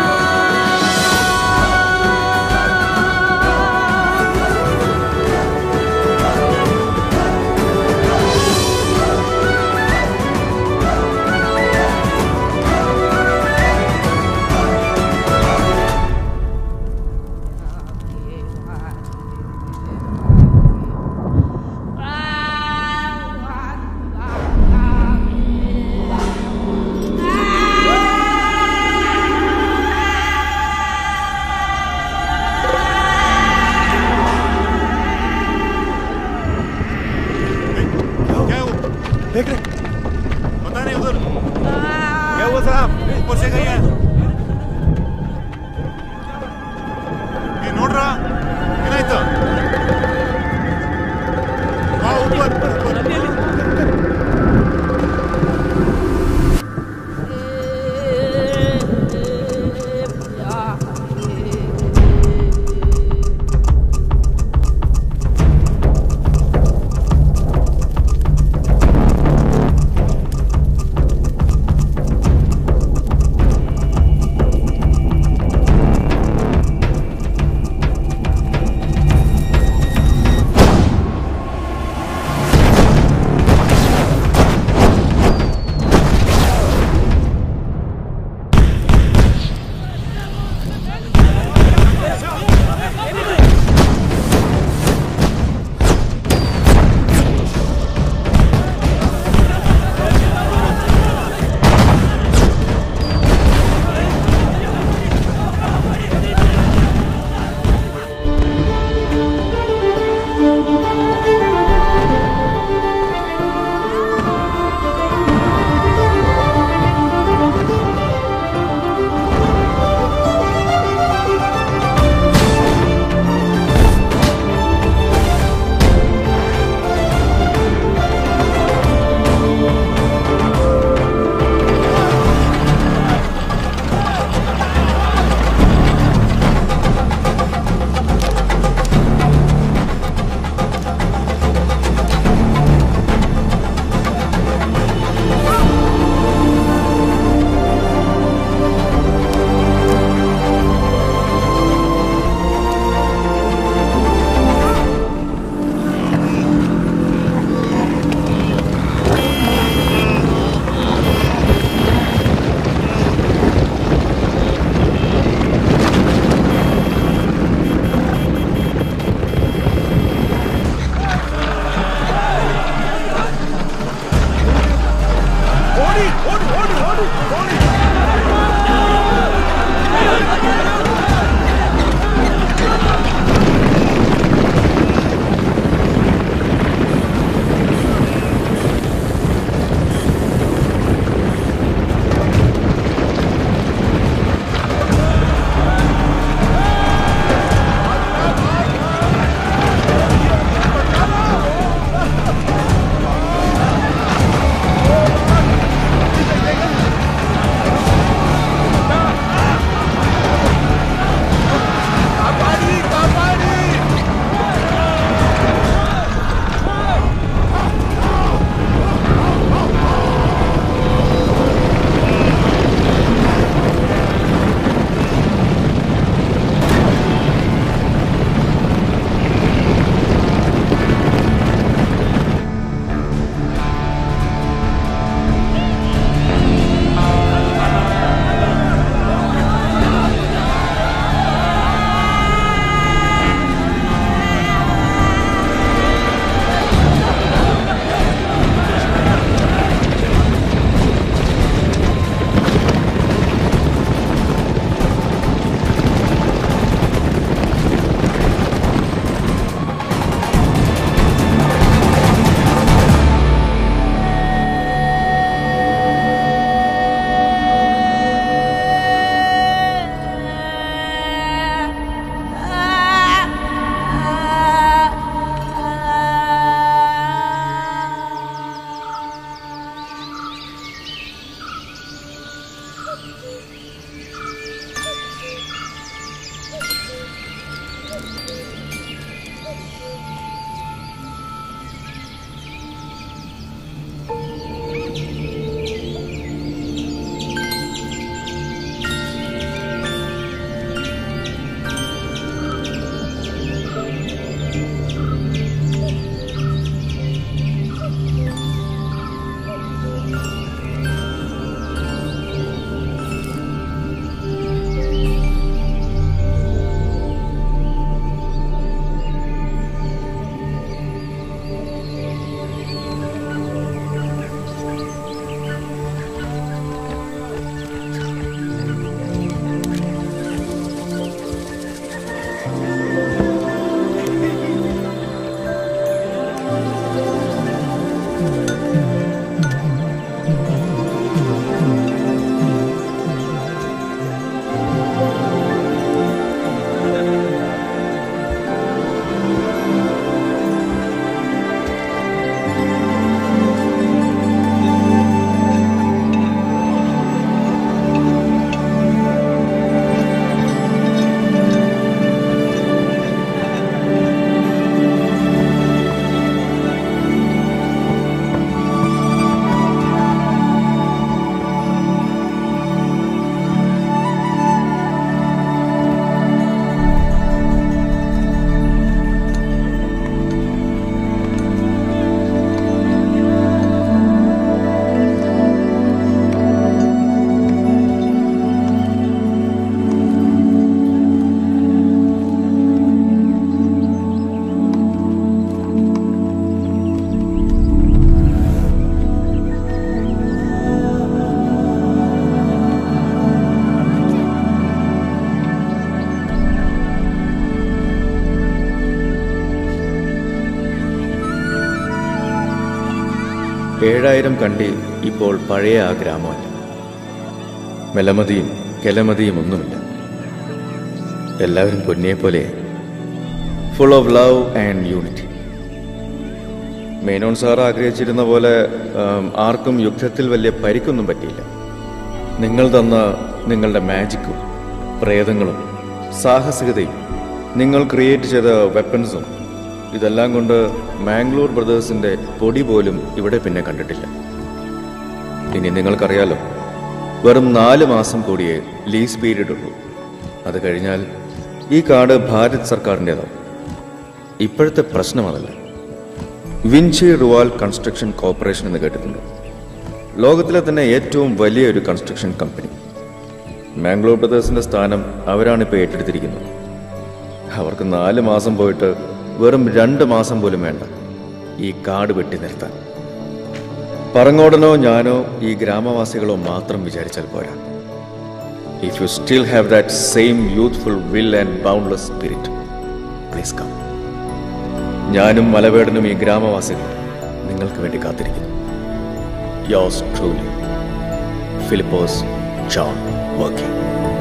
ഏഴായിരം കണ്ടി ഇപ്പോൾ പഴയ ആ ഗ്രാമമല്ല മെലമതിയും കെലമതിയും ഒന്നുമില്ല എല്ലാവരും പൊന്നിയെ പോലെ full of love and unity Menon sir ആഗ്രഹിച്ചിരുന്ന പോലെ ആം, ആർക്കും യുദ്ധത്തിൽ വലിയ പരിക്കൊന്നും പറ്റിയില്ല നിങ്ങൾ തന്ന നിങ്ങളുടെ മാജിക്കും പ്രേതങ്ങളും സാഹസികതയും നിങ്ങൾ ക്രിയേറ്റ് ചെയ്ത വെപ്പൺസും ഇതെല്ലാം കൊണ്ട് മാംഗ്ലൂർ ബ്രദേഴ്സിന്റെ പൊടി പോലും ഇവിടെ പിന്നെ കണ്ടിട്ടില്ല ഇനി നിങ്ങൾക്കറിയാലോ വെറും നാല് മാസം കൂടിയേ ലീസ് പീരീഡ് ഉള്ളൂ അത് കഴിഞ്ഞാൽ ഈ കാർഡ് ഭാരത് സർക്കാരിൻ്റെതാവും ഇപ്പോഴത്തെ പ്രശ്നം അതല്ല വിഞ്ചി റുവാൽ കൺസ്ട്രക്ഷൻ കോർപ്പറേഷൻ എന്ന് കേട്ടിട്ടുണ്ട് ലോകത്തിലെ തന്നെ ഏറ്റവും വലിയ ഒരു കൺസ്ട്രക്ഷൻ കമ്പനി മാംഗ്ലൂർ ബ്രദേഴ്സിന്റെ സ്ഥാനം അവരാണ് ഇപ്പോൾ ഏറ്റെടുത്തിരിക്കുന്നത് അവർക്ക് നാല് മാസം പോയിട്ട് വെറും രണ്ട് മാസം പോലും വേണ്ട ഈ കാട് വെട്ടി നിർത്താൻ പറങ്ങോടനോ ഞാനോ ഈ ഗ്രാമവാസികളോ മാത്രം വിചാരിച്ചാൽ പോരാ if you still have that same youthful will and boundless spirit please come ഞാനും മലവേടനും ഈ ഗ്രാമവാസികൾ നിങ്ങൾക്ക് വേണ്ടി കാത്തിരിക്കുന്നു yours truly Philippos John Varkey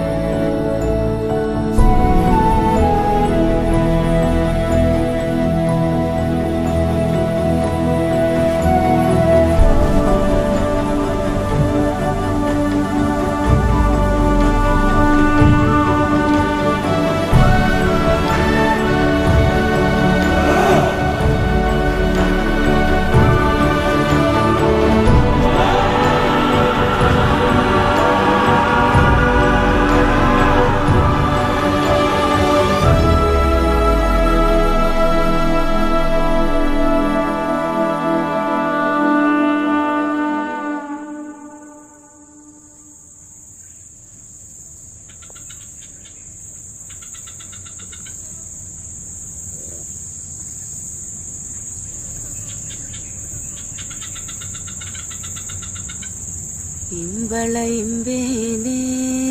ഇമ്പള ഇമ്പേനെ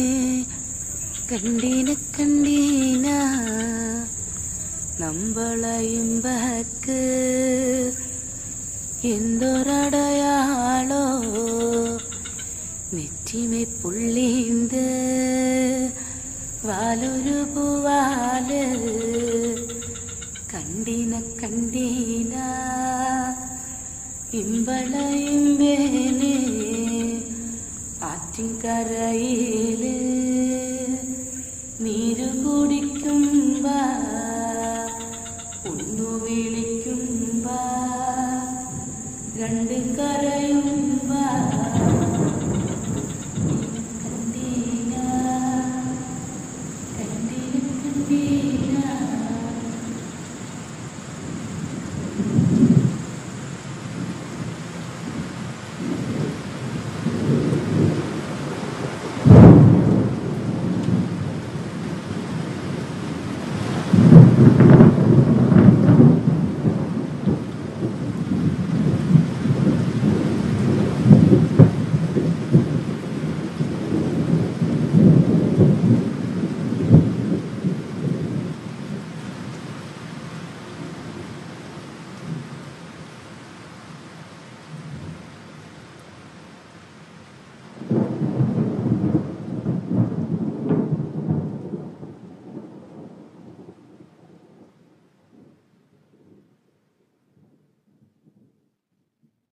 കണ്ടീന കണ്ടീന നമ്മള ഇമ്പക്ക് എന്തൊരടയാളോ നെറ്റിമെ പുള്ളിന്ത് വാലൊരു പൂവാല് കണ്ടീന കണ്ടീന ഇമ്പള ഇമ്പേനെ ആറ്റിൻകരയില് നീരു കൂടി